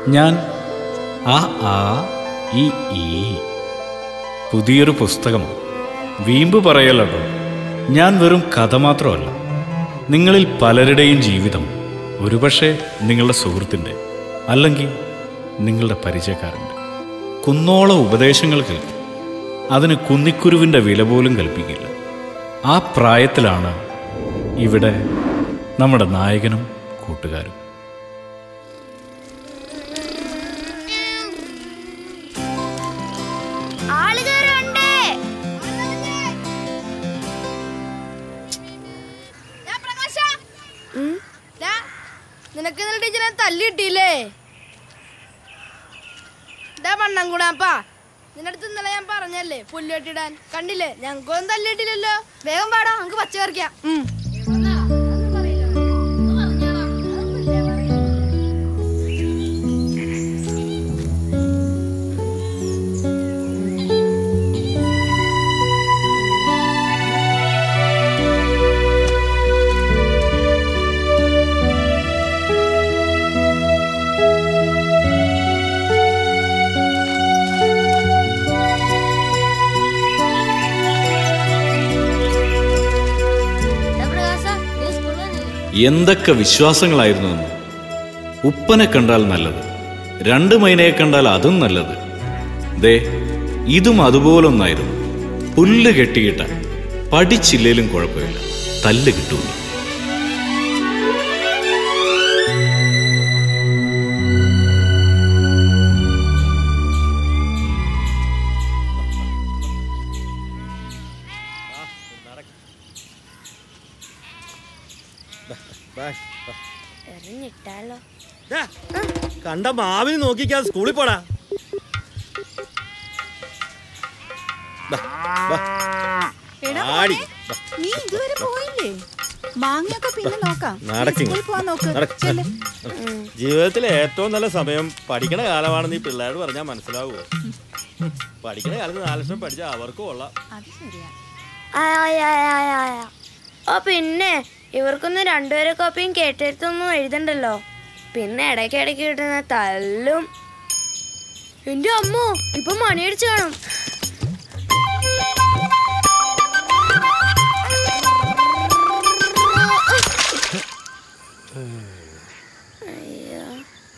ഞാൻ ആ ആ ഈ ഈ പുതിയൊരു പുസ്തകം വീമ്പ് പറയല്ലോ ഞാൻ വെറും കഥ മാത്രമല്ല നിങ്ങളിൽ പലരുടെയും ജീവിതം ഒരുപക്ഷെ നിങ്ങളുടെ സുഹൃത്തിൻ്റെ അല്ലെങ്കിൽ നിങ്ങളുടെ പരിചയക്കാരൻ്റെ കുന്നോളം ഉപദേശങ്ങൾ കേൾക്കും അതിന് കുന്നിക്കുരുവിൻ്റെ വില പോലും കൽപ്പിക്കില്ല ആ പ്രായത്തിലാണ് ഇവിടെ നമ്മുടെ നായകനും കൂട്ടുകാരും ആളുകാരുണ്ട് നിനക്ക് ഇന്നലെ ടീച്ചറെ തല്ലി കിട്ടിയില്ലേ ഇതാ പണ്ണം കൂടാപ്പാ നിന്റെ അടുത്ത് ഇന്നലെ ഞാൻ പറഞ്ഞല്ലേ പുല്ല് കെട്ടിടാൻ കണ്ടില്ലേ ഞങ്ങൾക്കൊന്നും തല്ലിട്ടില്ലല്ലോ വേഗം പാടാ നമുക്ക് പച്ച കറിക്കാം എന്തൊക്കെ വിശ്വാസങ്ങളായിരുന്നു എന്ന് ഉപ്പനെ കണ്ടാൽ നല്ലത് രണ്ട് മൈനയെ കണ്ടാൽ അതും നല്ലത് ദേ ഇതും അതുപോലൊന്നായിരുന്നു പുല്ല് കെട്ടിയിട്ട പഠിച്ചില്ലേലും കുഴപ്പമില്ല തല്ല് കിട്ടൂല എറിഞ്ഞിട്ടാലോ ദാ, കണ്ട മാവിന് നോക്കിക്കാതെ സ്കൂളിൽ പോടാ ദാ, വാ. എടാ ആടി. മോനെ, നീ ഇതുവരെ പോയില്ലേ മാങ്ങയൊക്കെ പിന്നെ നോക്കാം നീ നടക്കിങ്ങ്. സ്കൂളിൽ പോവാൻ നോക്ക് നടക്ക്. ചെല്ല്. ജീവിതത്തിലെ ഏറ്റവും നല്ല സമയം പഠിക്കണ കാലമാണെന്ന് ഈ പിള്ളേരോട് പറഞ്ഞാൽ മനസ്സിലാവുമോ പഠിക്കണ കാലത്ത് നാല് ലക്ഷം പഠിച്ചാൽ അവർക്കും കൊള്ളാം അത് ശരിയാ ഓ പിന്നെ ഇവർക്കൊന്നും രണ്ടുപേരെ കോപ്പിയും കേട്ടെടുത്തൊന്നും എഴുതണ്ടല്ലോ പിന്നെ ഇടയ്ക്കിടയ്ക്ക് കിട്ടുന്ന തല്ലും എന്റെ അമ്മോ ഇപ്പൊ മണിയടിച്ചു കാണും അയ്യോ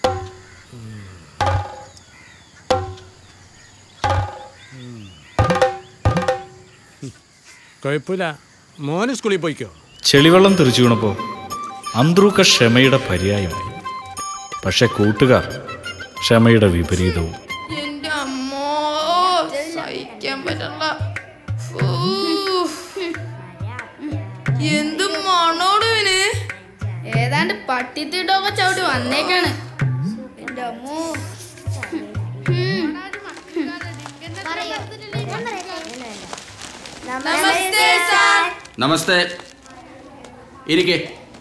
കുഴപ്പമില്ല മോന് സ്കൂളിൽ പോയിക്കോ ചെളിവെള്ളം തെറിച്ചു വീണപ്പോൾ അന്ത്രൂക്ക ക്ഷമയുടെ പര്യായമായി പക്ഷെ കൂട്ടുകാർ ക്ഷമയുടെ വിപരീതവും എന്റെ അമ്മോ സഹിക്കാൻ പറ്റണ്ട എന്ത് മണോട് ഇവന് ഏതാണ്ട് പട്ടിത്തിട്ടൊക്കെ ചവിട്ടി വന്നേക്കാണ് എന്റെ അമ്മോ നമസ്തേ സാർ നമസ്തേ ഇരിക്കേ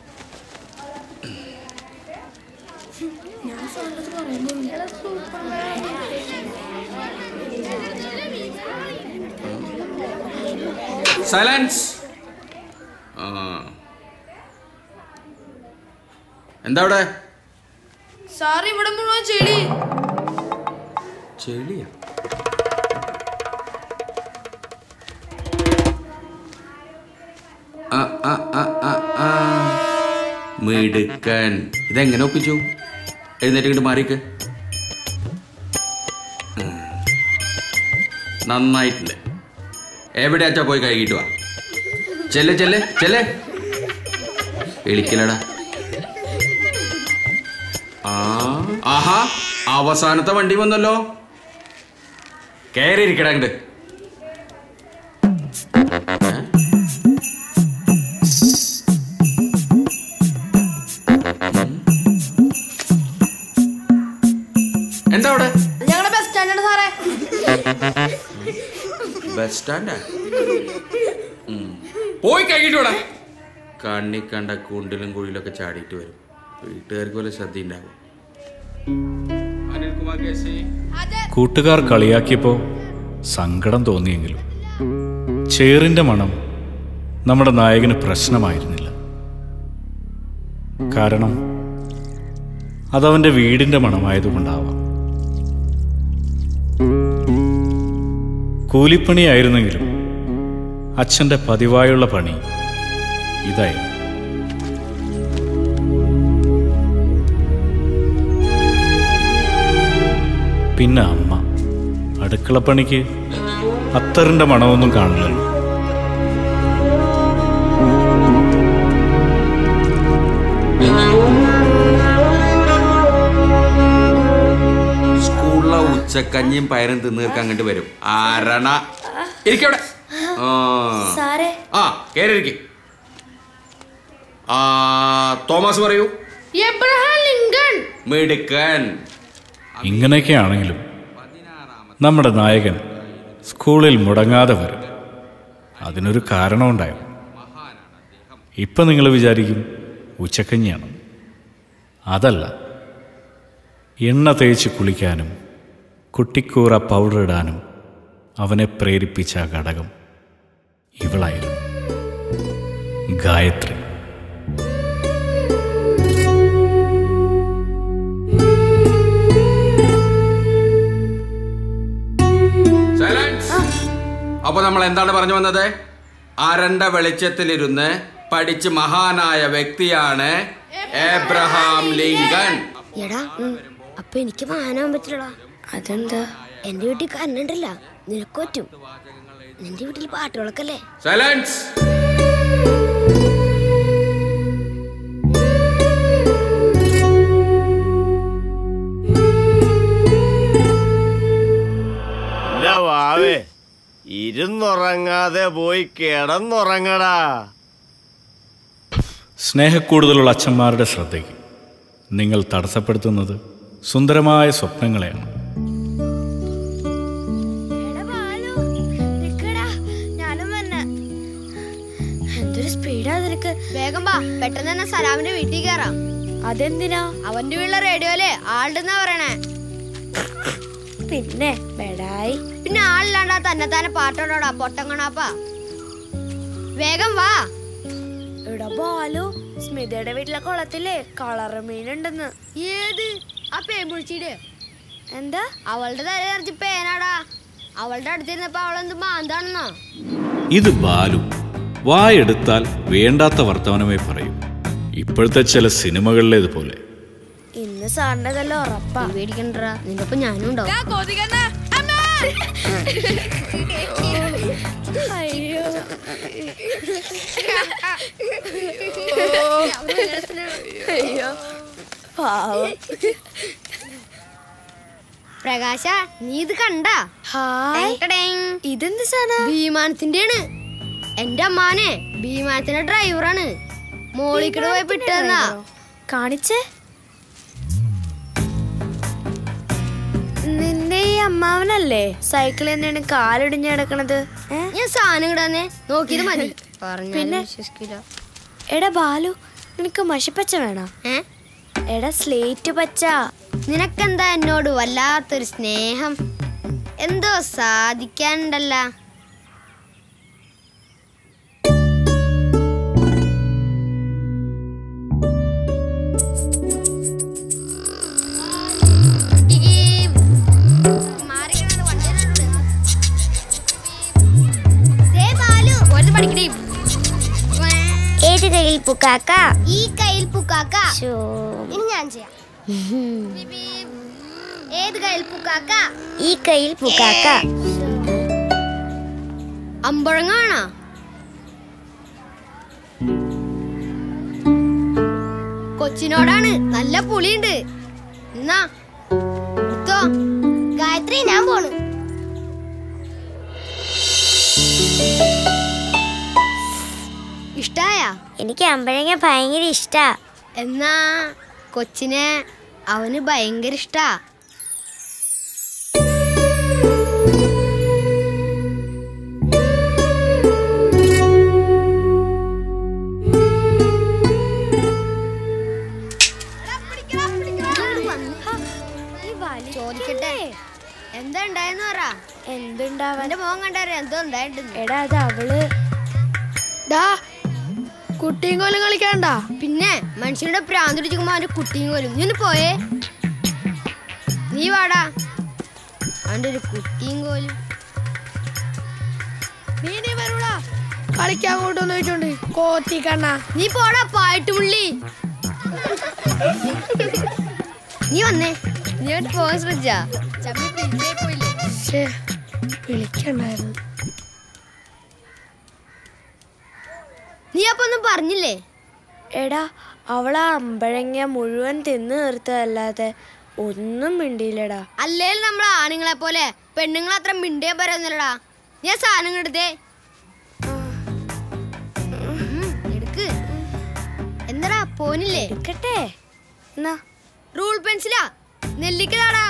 സൈലൻസ് ആ എന്താ അവിടെ സാർ ഇവിടെ മുഴുവൻ ചെടി ചെളിയാ ആ, ആ, ആ, ആ, ആ. മിടുക്കൻ ഇതെങ്ങനെ ഒപ്പിച്ചു എഴുന്നേറ്റ് ഇങ്ങോട്ട് മാറിക്ക് ഉം. നന്നായിട്ടുണ്ട് എവിടെ അച്ഛാ പോയി കഴുകിയിട്ട് വാ ചെല്ലെ ചെല്ലെ ചെല്ലെ എളിക്കലടാ ആ ആഹാ അവസാനത്തെ വണ്ടി വന്നല്ലോ കയറി ഇരിക്കടാ അങ്ങട് എന്താ അവിടെ ഞങ്ങളുടെ ബസ് സ്റ്റാൻഡാണ് സാറേ ബസ് സ്റ്റാൻഡാ പോയി കഴിഞ്ഞിട്ട് വേണം കണ്ണി കണ്ട കുണ്ടിലും കുഴിയിലൊക്കെ ചാടിയിട്ട് വരും വീട്ടുകാർക്ക് വല്ല ശ്രദ്ധ ഉണ്ടാകും അനിൽകുമാർ കേസി കൂട്ടുകാർ കളിയാക്കിയപ്പോൾ സങ്കടം തോന്നിയെങ്കിലും ചേറിന്റെ മണം നമ്മുടെ നായകന് പ്രശ്നമായിരുന്നില്ല കാരണം അതവൻ്റെ വീടിൻ്റെ മണമായതുകൊണ്ടാവാം കൂലിപ്പണിയായിരുന്നെങ്കിലും അച്ഛൻ്റെ പതിവായുള്ള പണി ഇതായിരുന്നു പിന്നെ അമ്മ അടുക്കളപ്പണിക്ക് അത്തറിൻ്റെ മണമൊന്നും കാണില്ലല്ലോ സ്കൂളിലെ ഉച്ചക്കഞ്ഞിയും പയറും തിന്നു തീർക്കാൻ അങ്ങോട്ട് വരും ആരണ ഇരിക്കവിടെ ആ സാറേ ആ കേറിയിരിക്കെ ആ തോമസ് പറയൂ എബ്രഹാം ലിങ്കൺ മിടുക്കൻ ഇങ്ങനെയൊക്കെ ആണെങ്കിലും നമ്മുടെ നായകൻ സ്കൂളിൽ മുടങ്ങാതെ വരും അതിനൊരു കാരണമുണ്ടായിരുന്നു ഇപ്പം നിങ്ങൾ വിചാരിക്കും ഉച്ചക്കഞ്ഞിയാണ് അതല്ല എണ്ണ തേച്ച് കുളിക്കാനും കുട്ടിക്കൂറ പൗഡർ ഇടാനും അവനെ പ്രേരിപ്പിച്ച ആ ഘടകം ഇവളായിരുന്നു ഗായത്രി സൈലൻസ് അപ്പൊ നമ്മൾ എന്താണ് പറഞ്ഞു വന്നത് അരണ്ട വെളിച്ചത്തിലിരുന്ന് പഠിച്ച് മഹാനായ വ്യക്തിയാണ് എബ്രഹാം ലിങ്കൺ എടാ അപ്പൊ എനിക്ക് വാഹനാൻ പറ്റില്ലടാ അതെന്താ എന്റെ വീട്ടിൽ കണ്ണുണ്ടല്ല നിനക്ക് പറ്റും നിന്റെ വീട്ടിൽ പാട്ടുകളൊക്കെ അല്ലേ സൈലൻസ് ഇല്ല വാവേ ഇരുന്നുറങ്ങാതെ പോയി കിടന്നുറങ്ങടാ സ്നേഹക്കൂടുതലുള്ള അച്ഛന്മാരുടെ ശ്രദ്ധയ്ക്ക് നിങ്ങൾ തടസ്സപ്പെടുത്തുന്നത് സുന്ദരമായ സ്വപ്നങ്ങളെയാണ് ഞാനും വന്നെ എന്തൊരു സ്പീഡാ നിനക്ക് വേഗം വാ പെട്ടെന്ന് തന്നെ സലാമിന്റെ വീട്ടിൽ കയറാം അതെന്തിനാ അവന്റെ വീട്ടിലെ റേഡിയോയില് ആളുടെന്നാ പറയണേ പിന്നെ ബെടായി പിന്നെ ആളില്ലാണ്ടാ തന്നെ തന്നെ പാട്ടോടാ പൊട്ടം കണാപ്പാ വേഗം വാ എടാ ബാലു സ്മിതയുടെ വീട്ടിലെ കുളത്തിലെ കളർ മീനുണ്ടെന്ന് ഏത് ആ പേമ്പുഴിച്ചിട് എന്താ അവളുടെ തല നിറച്ച് പേനാടാ അവളുടെ അടുത്തിരുന്നപ്പോ അവളെന്ത് മാന്താണെന്നോ ഇത് ബാലു വായെടുത്താൽ വേണ്ടാത്ത വർത്തമാനമേ പറയും ഇപ്പോഴത്തെ ചില സിനിമകളിലേതുപോലെ ഇന്ന് സാറിന്റെ തല്ല ഉറപ്പാ പേടിക്കണ്ടാ നിന്റെ ഒപ്പം ഞാനും ഉണ്ടാവും അയ്യോ അയ്യോ പാവം പ്രകാശ നീ ഇത് കണ്ടാ ഹായ് ഇതെന്ത് സാധന വിമാനത്തിന്റെയാണ് എന്റെ അമ്മാനെ വിമാനത്തിന്റെ ഡ്രൈവറാണ് മോളിക്കട് പോയി പിട്ടെന്നാ കാണിച്ചേ നിന്റെ ഈ അമ്മാവനല്ലേ സൈക്കിളിൽ തന്നെയാണ് കാലിടിഞ്ഞ് കിടക്കണത് ഏ? ഞാൻ സാധനം ഇടാന്നേ നോക്കിയത് മതി പിന്നെ? പിന്നെ വിശ്വസിക്കില്ല എടാ ബാലു നിനക്ക് മഷിപ്പച്ച വേണോ ഏ എടാ സ്ലേറ്റ് പച്ച നിനക്കെന്താ എന്നോട് വല്ലാത്തൊരു സ്നേഹം എന്തോ സാധിക്കാനുണ്ടല്ല ഏത് കയ്യിൽ പുക്കാക്ക ഈ കയ്യിൽ പൂക്കാക്ക ശോ. ഇനി ഞാൻ ചെയ്യാം ഏത് കയ്യിൽ പൂക്കാക്ക ഈ കയ്യിൽ പുക്കാക്ക അമ്പഴങ്ങാണോ കൊച്ചിനോടാണ് നല്ല പുളിയുണ്ട് എന്നാ എടുത്തോ ഗായത്രി ഞാൻ പോണു ഇഷ്ടായ എനിക്ക് അമ്പഴങ്ങ ഭയങ്കര ഇഷ്ടാ എന്നാ കൊച്ചിനെ അവന് ഭയങ്കര ഇഷ്ടാ ചോദിക്കട്ടെ എന്താ ഉണ്ടായെന്ന് പറ എന്തുണ്ടാവാൻ അവന്റെ മോൻ കണ്ടറിയാം എന്തോ ഉണ്ടായിട്ടുണ്ട് എടാ അത് അവള് ഡാ കുട്ടിയും കോലും കളിക്കണ്ട പിന്നെ മനുഷ്യരുടെ പ്രാന്ത് പിടിക്കുമ്പോ അവന്റെ കുട്ടിയും പോലും നീ ഒന്ന് പോയേ നീ വാടാ അവന്റെ ഒരു കുട്ടിയും കോലും നീ നീ വരൂടാ കളിക്കാൻ കൊണ്ടുവന്ന് വെച്ചോണ്ട് കോത്തി കണ്ണ നീ പോടാ പായിട്ട് പുള്ളി നീ വന്നേ നീ അങ്ങോട്ട് പോകാൻ ശ്രദ്ധിച്ചാ ചമ്മി പിടിച്ചേ പോയില്ലേ വിളിക്കണ്ടായിരുന്നു നീ അപ്പൊ ഒന്നും പറഞ്ഞില്ലേ എടാ അവളാ അമ്പഴങ്ങ മുഴുവൻ തിന്നു തീർത്തതല്ലാതെ ഒന്നും മിണ്ടിയില്ലടാ അല്ലേലും നമ്മൾ ആണുങ്ങളെ പോലെ പെണ്ണുങ്ങൾ അത്ര മിണ്ടിയാ പറയുന്നില്ലടാ നീ ആ സാധനം എടുത്തേ എടുക്ക് എന്താടാ പോനില്ലേ എടുക്കട്ടെ എന്നാ റൂൾ പെൻസിലാ നെല്ലിക്കതാടാ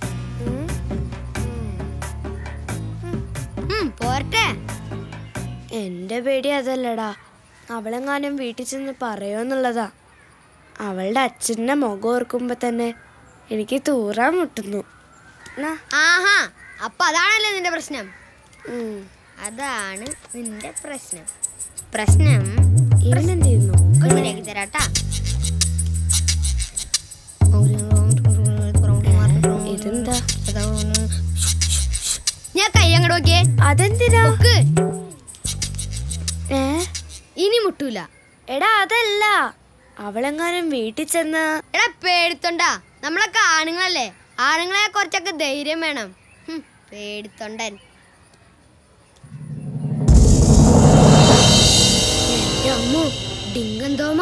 ഉം, പോരട്ടെ എന്റെ പേടി അതല്ലടാ അവളെങ്ങാനും വീട്ടിൽ ചെന്ന് പറയുമെന്നുള്ളതാ അവളുടെ അച്ഛൻ്റെ മുഖം ഓർക്കുമ്പോ തന്നെ എനിക്ക് തൂറാൻ മുട്ടുന്നു എന്നാ, ആഹാ അപ്പൊ അതാണല്ലേ നിന്റെ പ്രശ്നം ഉം. അതാണ് നിന്റെ പ്രശ്നം പ്രശ്നം ഇവനെന്ത് ചെയ്യുന്നു ശരിയാക്കി തരാട്ടാ ഇതെന്താ ഞാൻ കൈ അങ്ങോട്ട് നോക്കിയേ അതെന്തിനാ നോക്ക് ഏ ഇനി മുട്ടൂല എടാ അതല്ല അവളെങ്ങാനും വീട്ടിൽ ചെന്ന് എടാ പേടിത്തൊണ്ടാ നമ്മളൊക്കെ ആണുങ്ങളല്ലേ ആണുങ്ങളെ കുറച്ചൊക്കെ ധൈര്യം വേണം ഹും, പേടിത്തൊണ്ടൻ എന്റെ അമ്മോ ഡിങ്കന്തോമ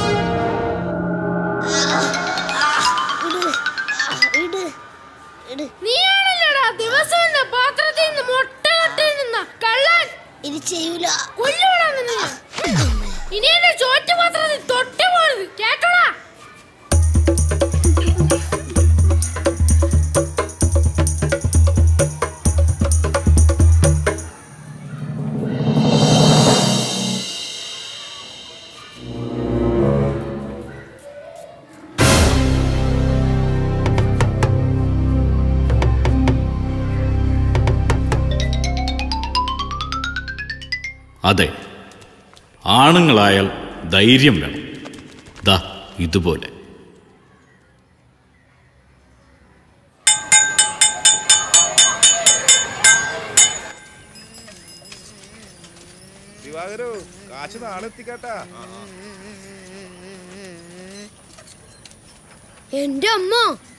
നീയാണല്ലോടാ ദിവസം പാത്രത്തിൽ നിന്ന് മുട്ട തൊട്ട് നിന്ന കള്ളൻ ഇത് ചെയ്യൂല കൊല്ലുവിടാ നിന്നെ ഞാൻ. ഇനി എന്റെ ചോറ്റ് പാത്രത്തിൽ തൊട്ട് പോരുത് കേക്കടാ അതെ ആണുങ്ങളായാൽ ധൈര്യം വേണം ദാ ഇതുപോലെ ദിവാകരോ കാശ് നാളെ എത്തിക്കാട്ടാ എന്റെ അമ്മ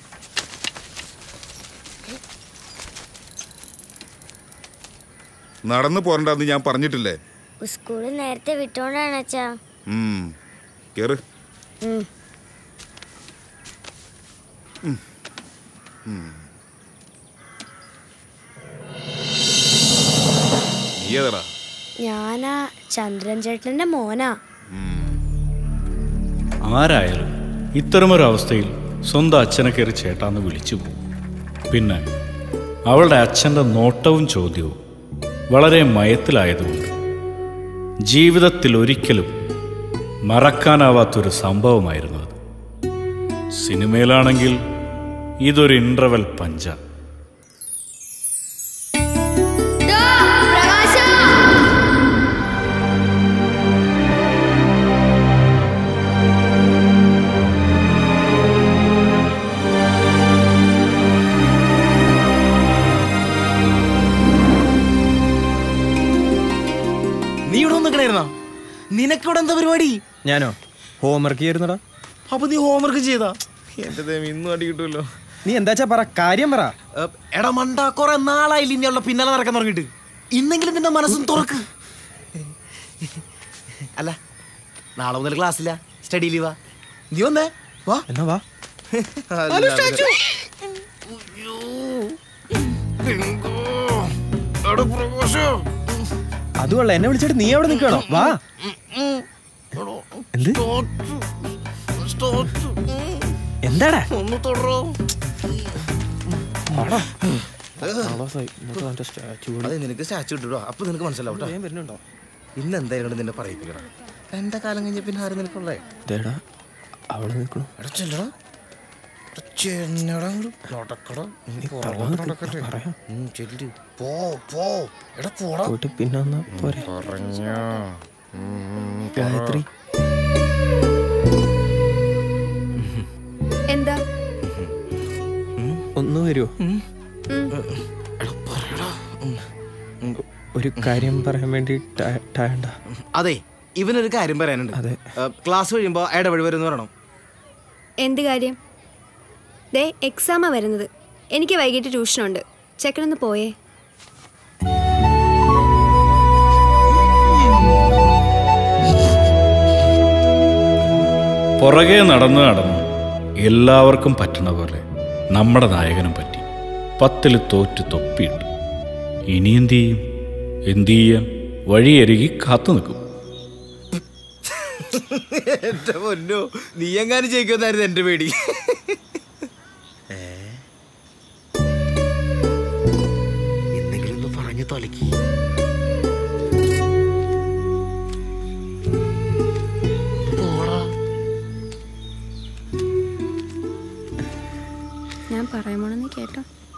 നടന്നു പോരണ്ടെന്ന് ഞാൻ പറഞ്ഞിട്ടില്ലേ സ്കൂളിൽ നേരത്തെ വിട്ടോണ്ടാണ് അച്ഛാ ഉം. കേറ് ഉം. ഉം. നീ ഏതാടാ ഞാനാ ചന്ദ്രൻ ചേട്ടന്റെ മോനാ ആരായാലും ഇത്തരമൊരു അവസ്ഥയിൽ സ്വന്തം അച്ഛനെ കയറി ചേട്ടാന്ന് വിളിച്ചു പോകും പിന്നെ അവളുടെ അച്ഛൻ്റെ നോട്ടവും ചോദ്യവും വളരെ മയത്തിലായതുകൊണ്ട് ജീവിതത്തിൽ ഒരിക്കലും മറക്കാനാവാത്തൊരു സംഭവമായിരുന്നു അത് സിനിമയിലാണെങ്കിൽ ഇതൊരു ഇൻ്റർവെൽ പഞ്ച പ്രകാശ നീ ഇവിടെ വന്നിക്കണായിരുന്നോ നിനക്കിവിടെ എന്താ പരിപാടി ഞാനോ ഹോംവർക്ക് ചെയ്യായിരുന്നടാ അപ്പൊ നീ ഹോംവർക്ക് ചെയ്താ എന്റെ ദൈവം ഇന്നും അടി കിട്ടുമല്ലോ നീ എന്താച്ചാ പറ കാര്യം പറ ഏ, എടാ മണ്ട കുറെ നാളായില്ല ഇനി അവളുടെ പിന്നാലെ നടക്കാൻ തുടങ്ങിയിട്ട് ഇന്നെങ്കിലും നിന്റെ മനസ്സും തുറക്ക് അല്ല നാളെ മുതൽ ക്ലാസ്സില്ല സ്റ്റഡി ലീവാ നീ വന്നേ വാ എന്നാ വാ ഹലോ, സ്റ്റാച്ചു. അതുകൊള്ള എന്നെ വിളിച്ചിട്ട് നീ അവിടെ നിൽക്കണോ വാ എന്ത് എന്താടാ ഒന്ന് തുടരോ അതെ നിനക്ക് സ്റ്റാച്ചു കിട്ടുടോ അപ്പൊ നിനക്ക് മനസ്സിലാവും കേട്ടോ വരുന്നുണ്ടോ ഇന്ന് എന്തായാലും നിന്നെ പറയിപ്പിക്കണം എന്റെ കാലം കഴിഞ്ഞ പിന്നെ ആരും നിനക്കുള്ളേ ഇതേടാ അവിടെ നിൽക്കണു എടാ ചെല്ലടാ എടാ ചെന്നടാ അങ്ങട്. നടക്കടാ നീ പുറകോട്ട് നടക്കട്ടെ ഉം, ചെല്ല് പോ പോ എടാ പോടാ പോയിട്ട് പിന്നെ വന്നാ പോരെ പറഞ്ഞോ ഗായത്രി എന്താ ഒന്ന് വരുമോ ഒരു കാര്യം പറയാൻ വേണ്ടി ടയണ്ട അതെ ഇവനൊരു കാര്യം പറയാനുണ്ട് അതെ ഏ, ക്ലാസ് കഴിയുമ്പോൾ ഇടപെടി വരുമെന്ന് പറയണം എന്ത് കാര്യം ദേ എക്സാമാ വരുന്നത് എനിക്ക് വൈകിട്ട് ട്യൂഷനുണ്ട് ചെക്കനൊന്ന് പോയേ പുറകെ നടന്ന് നടന്ന് എല്ലാവർക്കും പറ്റണ പോലെ നമ്മുടെ നായകനും പറ്റി പത്തിൽ തോറ്റ് തൊപ്പിയിട്ടു ഇനി എന്തു ചെയ്യും എന്തു ചെയ്യാൻ വഴിയരുകി കാത്തു നിൽക്കും എന്റെ പൊന്നോ നീ എങ്ങാനും ജയിക്കുമെന്നായിരുന്നു എന്റെ പേടി എന്തെങ്കിലും ഒന്ന് പറഞ്ഞു തൊലക്കി ഞാൻ പറയുമ്പോണെന്ന് കേട്ടോ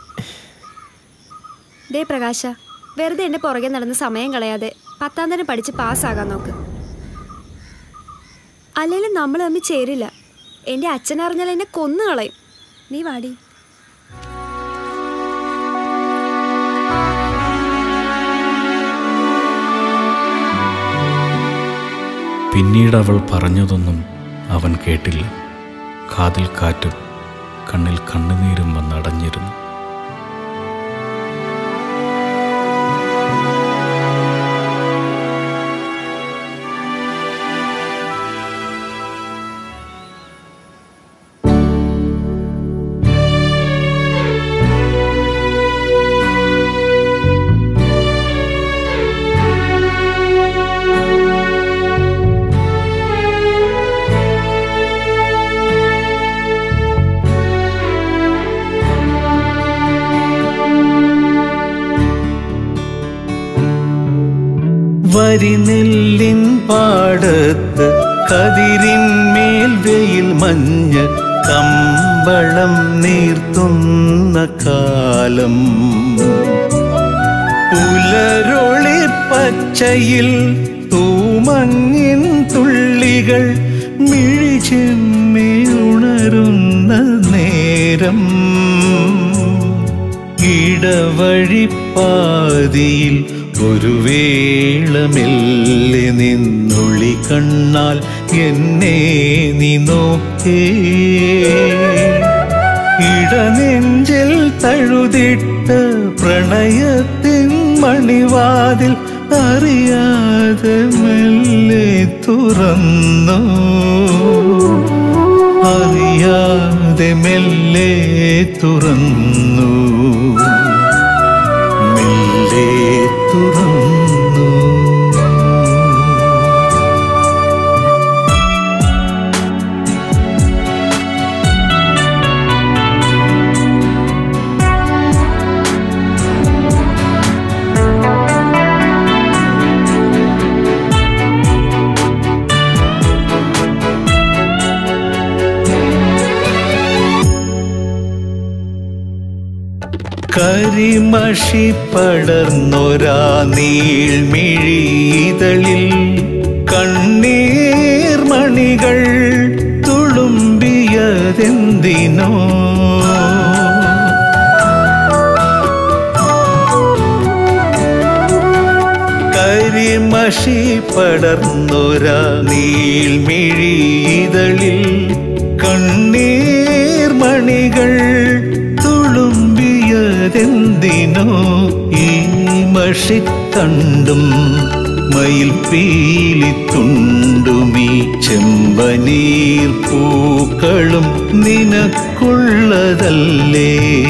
ദേ പ്രകാശ വെറുതെ എൻ്റെ പുറകെ നടന്ന് സമയം കളയാതെ പത്താം തരം പഠിച്ച് പാസ്സാകാൻ നോക്ക് അല്ലെങ്കിലും നമ്മൾ തമ്മിൽ ചേരില്ല എൻ്റെ അച്ഛൻ അറിഞ്ഞാൽ എന്നെ കൊന്നു കളയും നീ വാടി പിന്നീട് അവൾ പറഞ്ഞതൊന്നും അവൻ കേട്ടില്ല കാതിൽ കാറ്റും കണ്ണിൽ കണ്ണുനീരും വന്നടഞ്ഞിരുന്നു വരിനെല്ലിൻ പാടത്ത് കതിരിന്മേൽ വെയിൽ മഞ്ഞ് കമ്പളം നീർത്തുന്ന കാലം പുലരൊളി പച്ചയിൽ തൂമങ്ങിൻ തുള്ളികൾ മിഴിച്ചെമ്മി ഉണരുന്ന നേരം ഇടവഴിപ്പാതിയിൽ ഒരു വേളമെല്ലെ നിന്നൊളി കണ്ണാൽ എന്നെ നീ നോക്കേ ഇടനെഞ്ചിൽ തഴുതിട്ട പ്രണയത്തിൻ മണിവാതിൽ അറിയാതെ മെല്ലെ തുറന്നു അറിയാതെ മെല്ലെ തുറന്നു മെല്ലെ തുറന്നു കരിമഷി പടർന്നൊരാ നീൾമിഴിതളിൽ കണ്ണീർ മണികൾ തുളുമ്പിയതെന്തിനോ കരിമഷി പടർന്നൊരാ നീൾമിഴിതളിൽ കണ്ണീർ മണികൾ തുളുമ്പിയതെന്തിനോ ഈ മഷിത്തണ്ടും മയിൽ പീലിത്തുണ്ടുമീ ചെമ്പനീർ പൂക്കളും നിനക്കുള്ളതല്ലേ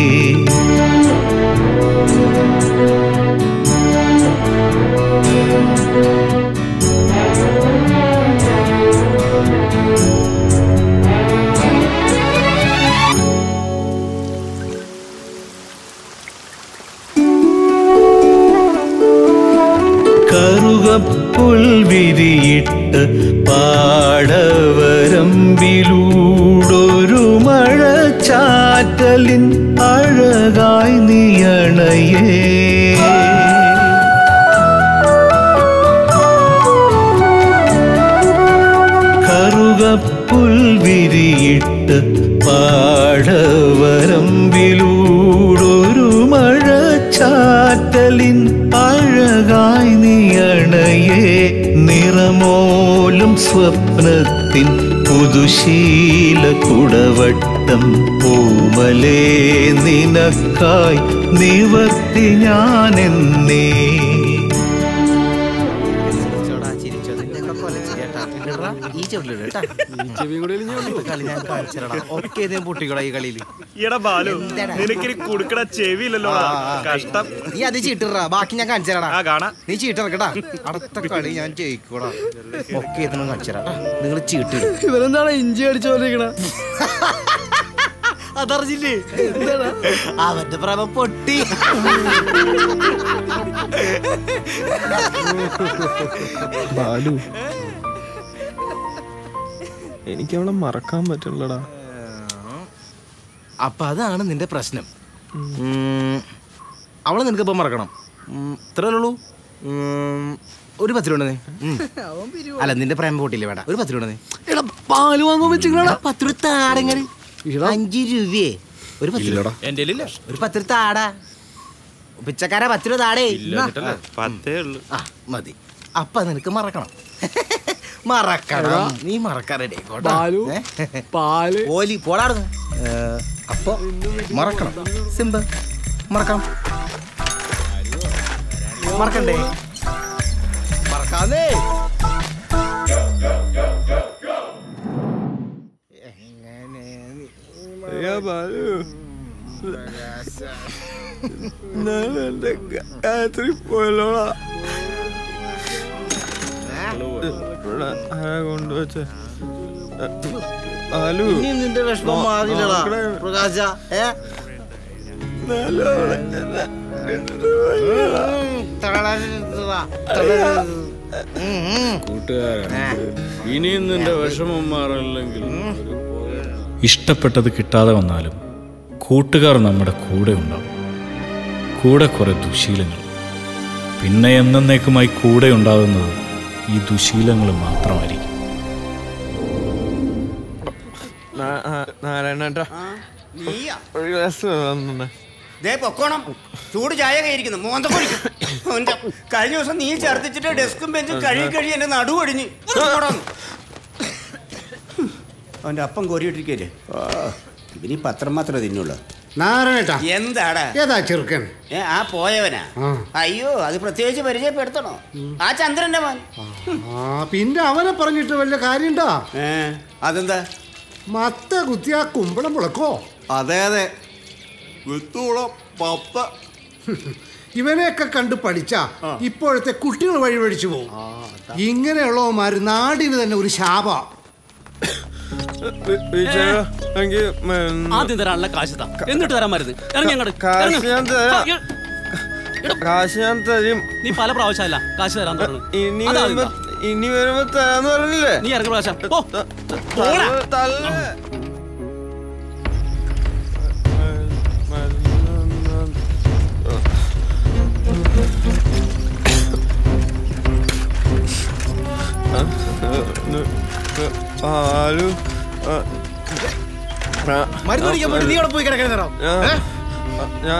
കറുകപ്പുൽ വിരിയിട്ട് പാടവരമ്പിലൂടൊരു മഴ ചാറ്റലിൻ അഴകായി നീയണയേ വിരിയിട്ട് പാടവരമ്പിലൂടൊരു മഴച്ചാറ്റലിൻ അഴകായി നീയണയേ നിറമോലും സ്വപ്നത്തിൻ പുതുശീല കുടവട്ടം പൂമലേ നിനക്കായി നിവർത്തി ഞാനെന്നേ ഈ ചെവിലിട് കേട്ടാ കളി ഞാൻ കാണിച്ചടാ ഒക്കെ ഇതേ പൊട്ടിക്കടാ ഈ കളിയില് എടാ ബാലു എന്താടാ? നിനക്കിനി കുടുക്കട ചെവിയില്ലല്ലോ ആ, ആ. കഷ്ടം നീ അത് ചീട്ടിടാ ബാക്കി ഞാൻ കാണിച്ചടാ ആ കാണാ നീ ചീട്ടിറക്കടാ അടുത്ത കളി ഞാൻ ജയിക്കൂടാ ഒക്കെ ഇതിനും കാണിച്ചടാ നിങ്ങൾ ചീട്ടിടും ഇവരെന്താണ് ഇഞ്ചി അടിച്ചോണ്ടിരിക്കണ അതറിഞ്ഞില്ലേ അവന്റെ പ്രഭ പൊട്ടി ബാലു എനിക്ക് അവളെ മറക്കാൻ പറ്റില്ലടാ അപ്പൊ അതാണ് നിന്റെ പ്രശ്നം ഉം, അവളെ നിനക്ക് ഇപ്പൊ മറക്കണം ഉം, ഇത്രേ ഉള്ളൂ ഉം, ഒരു പത്ത് രൂപ ഉണ്ടെന്നേ. ഉം. അല്ല നിന്റെ പ്രേമ പൊട്ടിയില്ലേ വേണ്ട ഒരു പത്ത് രൂപ ഉണ്ടെന്നേ. എടാ പാല് വാങ്ങാൻ വെച്ചിക്കണ എടാ, പത്ത് രൂപ താടങ്ങനെ അഞ്ച് രൂപയെ ഒരു പത്ത് രൂപ എന്റെ ഒരു പത്ത് രൂപ താടാ പിച്ചക്കാര പത്ത് രൂപ താടേ പത്തേ ഉള്ളു ആ മതി അപ്പൊ നിനക്ക് മറക്കണം മറക്കണം നീ മറക്കാൻ റെഡി പാലു, പാല് ഓലി പോടാടുന്നു അപ്പൊ മറക്കണം സിമ്പിൾ മറക്കാം മറക്കണ്ടേ മറക്കാന്നേ ബാലു ഞാൻ എന്റെ ഗായത്രി പോയല്ലോടാ ഇവിടെ ആരാ കൊണ്ടുവച്ച ബാലു ഇനി നിന്റെ വിഷമം മാറില്ലടാ പ്രകാശ ഏ നല്ലോണം കൂട്ടുകാരൻ ഇനിയും നിന്റെ വിഷമം മാറില്ലെങ്കിൽ ഇഷ്ടപ്പെട്ടത് കിട്ടാതെ വന്നാലും കൂട്ടുകാർ നമ്മുടെ കൂടെ ഉണ്ടാവും കൂടെ കുറെ ദുശീലങ്ങൾ പിന്നെ എന്നേക്കുമായി കൂടെ ഉണ്ടാകുന്നത് ഈ ദുശീലങ്ങൾ മാത്രമായിരിക്കും നാരായണേട്ടാ ഒരു ഗ്ലാസ് വന്നെ ദേ പൊക്കോണം ചൂട് ചായ കയറിക്കുന്നു മോന്ത പൊടിക്കും അവന്റെ കഴിഞ്ഞ ദിവസം നീ ഛർദ്ദിച്ചിട്ട് ഡെസ്കും ബെഞ്ചും കഴുകി കഴുകി എന്റെ നടു ഒടിഞ്ഞ് അവന്റെ അപ്പം കോരിയിട്ടിരിക്കല്ലേ ഇവന് ഈ പത്രം മാത്രമേ തിന്നുള്ളൂ നാരായണേട്ടാ എന്താടാ ഏതാ ചെറുക്കൻ ഏ ആ പോയവനാ ആ. അയ്യോ അത് പ്രത്യേകിച്ച് പരിചയപ്പെടുത്തണോ ആ ചന്ദ്രന്റെ മോൻ ആ പിന്നെ അവനെ പറഞ്ഞിട്ട് വല്ല കാര്യണ്ടാ ഏ അതെന്താ മത്ത കുത്തിയാ കുമ്പളം മുളക്കോ അതെ അതെ വിത്തോളം പപ്പ ഇവനെയൊക്കെ കണ്ട് പഠിച്ചാ ഇപ്പോഴത്തെ കുട്ടികൾ വഴിപഴിച്ചു പോകും ഇങ്ങനെയുള്ളവന്മാര് നാടിന് തന്നെ ഒരു ശാപ എനിക്ക് ആദ്യം തരാനുള്ള കാശ് താ എന്നിട്ട് തരാൻ മരുന്ന് ഇറങ്ങി അങ്ങോട്ട് കാശ് ഞാൻ തരാം കാശ് ഞാൻ തരും നീ പല പ്രാവശ്യമല്ല കാശ് തരാൻ പറഞ്ഞു ഇനി അതാ വരുമ്പോ ഇതാ. ഇനി വരുമ്പോ തരാന്ന് പറഞ്ഞില്ലേ നീ ഇറങ്ങി പ്രാവശ്യം പോ പോടാ. തള്ള- തള്ള ആലു മരുന്ന് കുടിക്കാൻ പോയിട്ട് നീ അവിടെ പോയി കിടക്കുന്നോ ഞാൻ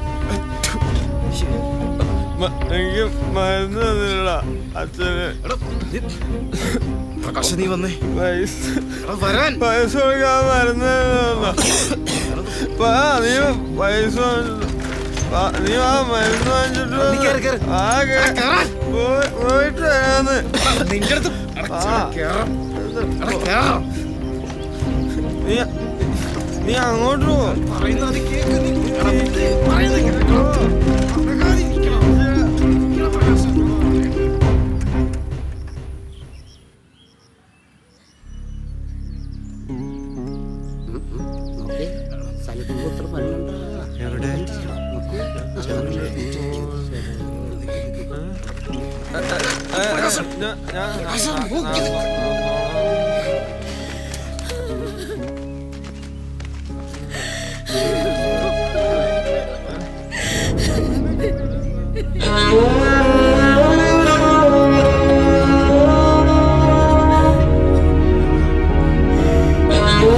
മ- എനിക്ക് മരുന്ന് തന്നില്ല അച്ഛന് പ്രകാശ് നീ വന്നേ പൈസ വരാൻ പൈസ കൊടുക്കാൻ മരുന്ന് തന്നില്ല. വാ, നീ പൈസ വാങ്ങിച്ചിട്ട് വാ, നീ ആ മരുന്ന് വാങ്ങിച്ചിട്ട് വാ. ആ, കേ- പോയി- പോയിട്ട് വരാന്ന് നിന്റെ അടുത്ത് ആ. നീ നീ അങ്ങോട്ട് പോ പറയുന്നത് കേക്ക് നീ പറയുന്നത് കേട്ടോ ആ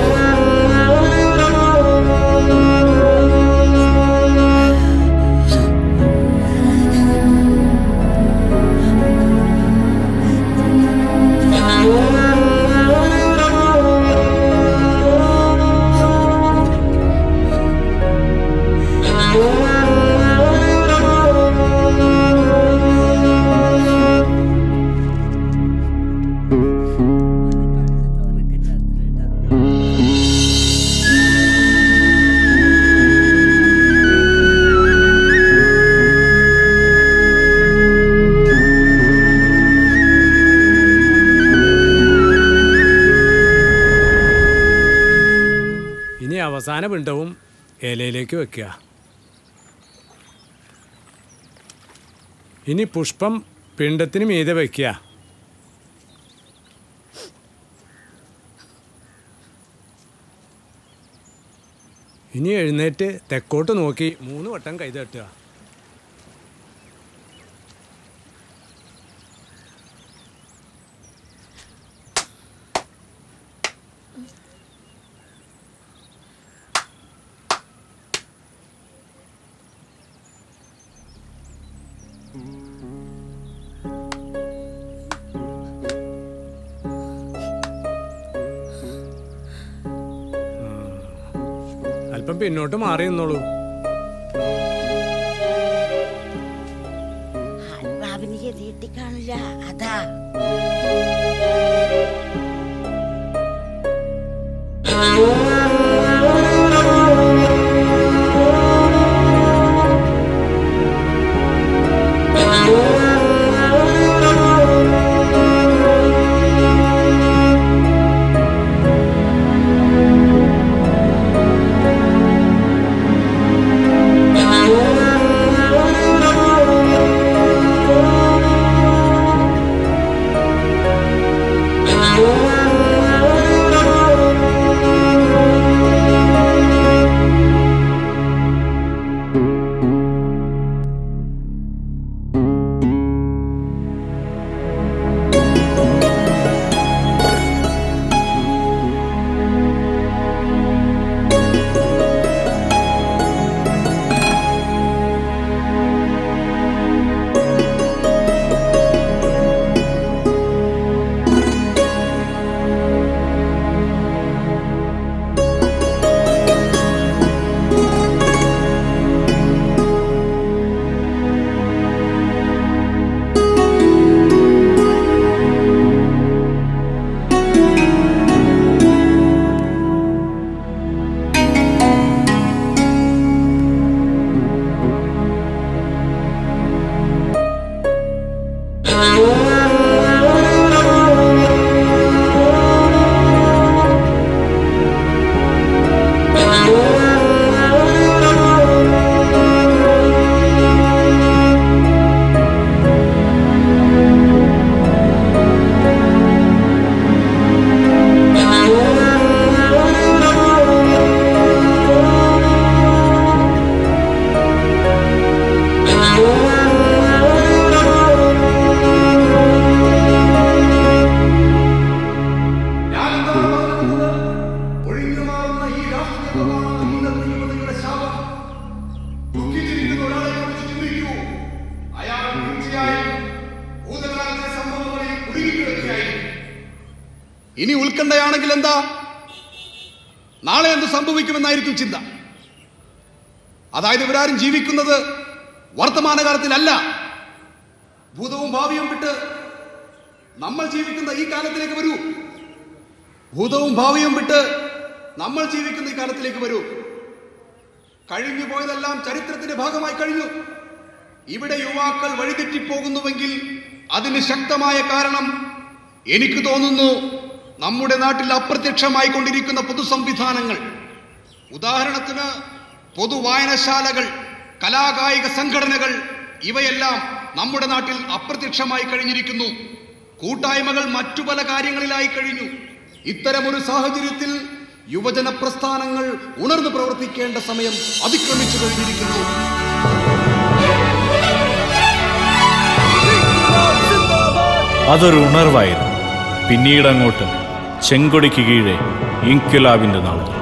പിണ്ടവും ഇലയിലേക്ക് വെക്കുക ഇനി പുഷ്പം പിണ്ടത്തിന് മീതെ വെക്കുക ഇനി എഴുന്നേറ്റ് തെക്കോട്ട് നോക്കി മൂന്ന് വട്ടം കൈ തട്ടുക അല്പം പിന്നോട്ട് മാറി നിന്നോളൂ ബാബിന് ചെറിയിട്ട് കാണില്ല അതാ ഇനി ഉത്കണ്ഠയാണെങ്കിൽ എന്താ നാളെ എന്ത് സംഭവിക്കുമെന്നായിരിക്കും ചിന്ത അതായത് ഇവരാരും ജീവിക്കുന്നത് വർത്തമാനകാലത്തിലല്ല ഭൂതവും ഭാവിയും വിട്ട് നമ്മൾ ജീവിക്കുന്ന ഈ കാലത്തിലേക്ക് വരൂ ഭൂതവും ഭാവിയും വിട്ട് നമ്മൾ ജീവിക്കുന്ന ഈ കാലത്തിലേക്ക് വരൂ കഴിഞ്ഞു പോയതെല്ലാം ചരിത്രത്തിന്റെ ഭാഗമായി കഴിഞ്ഞു ഇവിടെ യുവാക്കൾ വഴിതെറ്റിപ്പോകുന്നുവെങ്കിൽ അതിന് ശക്തമായ കാരണം എനിക്ക് തോന്നുന്നു നമ്മുടെ നാട്ടിൽ അപ്രത്യക്ഷമായി കൊണ്ടിരിക്കുന്ന പൊതു സംവിധാനങ്ങൾ ഉദാഹരണത്തിന് പൊതുവായനശാലകൾ കലാകായിക സംഘടനകൾ ഇവയെല്ലാം നമ്മുടെ നാട്ടിൽ അപ്രത്യക്ഷമായി കഴിഞ്ഞിരിക്കുന്നു കൂട്ടായ്മകൾ മറ്റു പല കാര്യങ്ങളിലായി കഴിഞ്ഞു ഇത്തരമൊരു സാഹചര്യത്തിൽ യുവജന പ്രസ്ഥാനങ്ങൾ ഉണർന്നു പ്രവർത്തിക്കേണ്ട സമയം അതിക്രമിച്ചു കഴിഞ്ഞിരിക്കുന്നു അതൊരു ഉണർവായിരുന്നു പിന്നീടങ്ങോട്ട് ചെങ്കൊടിക്ക് കീഴെ ഇൻക്വിലാബിന്റെ നാളുകൾ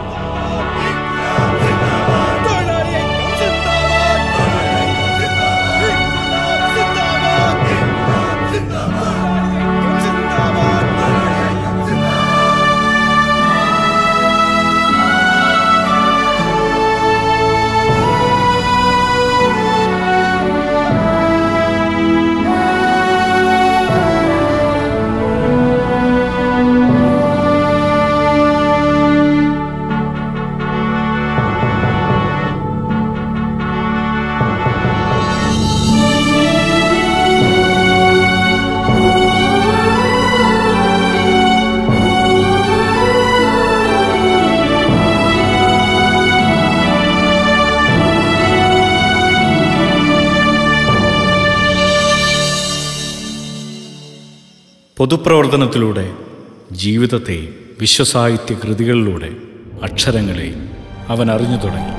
പൊതുപ്രവർത്തനത്തിലൂടെ ജീവിതത്തെ വിശ്വസാഹിത്യ കൃതികളിലൂടെ അക്ഷരങ്ങളെ അവൻ അറിഞ്ഞു തുടങ്ങി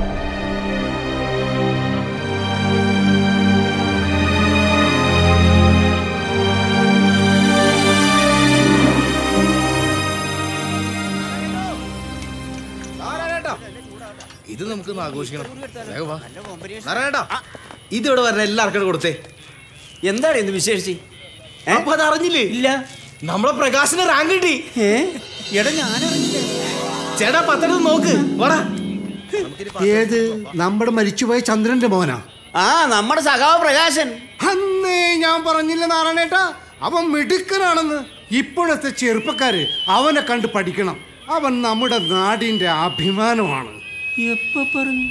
ഇത് നമുക്ക് ആഘോഷിക്കണം വേഗം വാ. നാരായണേട്ടാ ഇത് ഇവിടെ വരണ എല്ലാവർക്കും കൊടുത്തേ എന്താണ് ഇന്ന് വിശേഷിച്ച് അപ്പൊ അത് അറിഞ്ഞില്ലേ ഇല്ല നമ്മളെ പ്രകാശിന് റാങ്ക് കിട്ടി എടാ ഞാൻ ചേട്ടാ പത്തെടുത്ത് നോക്ക് വാടാ ഏത് നമ്മുടെ മരിച്ചുപോയ ചന്ദ്രന്റെ മോനാ ആ നമ്മുടെ സഖാവ് പ്രകാശൻ അന്നേ ഞാൻ പറഞ്ഞില്ല നാരായണേട്ടാ അവൻ മിടുക്കനാണെന്ന് ഇപ്പോഴത്തെ ചെറുപ്പക്കാര് അവനെ കണ്ട് പഠിക്കണം അവൻ നമ്മുടെ നാടിന്റെ അഭിമാനമാണ് എപ്പോ പറഞ്ഞു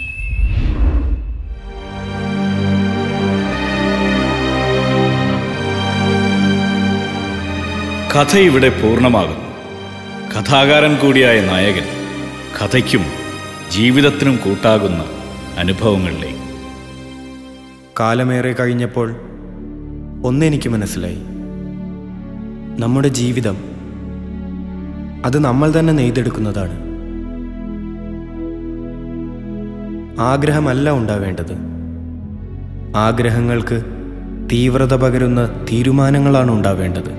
കഥ ഇവിടെ പൂർണ്ണമാകുന്നു കഥാകാരൻ കൂടിയായ നായകൻ കഥയ്ക്കും ജീവിതത്തിനും കൂട്ടാകുന്ന അനുഭവങ്ങളിലേക്ക് കാലമേറെ കഴിഞ്ഞപ്പോൾ ഒന്നെനിക്ക് മനസ്സിലായി നമ്മുടെ ജീവിതം അത് നമ്മൾ തന്നെ നെയ്തെടുക്കുന്നതാണ് ആഗ്രഹമല്ല ഉണ്ടാവേണ്ടത് ആഗ്രഹങ്ങൾക്ക് തീവ്രത പകരുന്ന തീരുമാനങ്ങളാണ് ഉണ്ടാവേണ്ടത്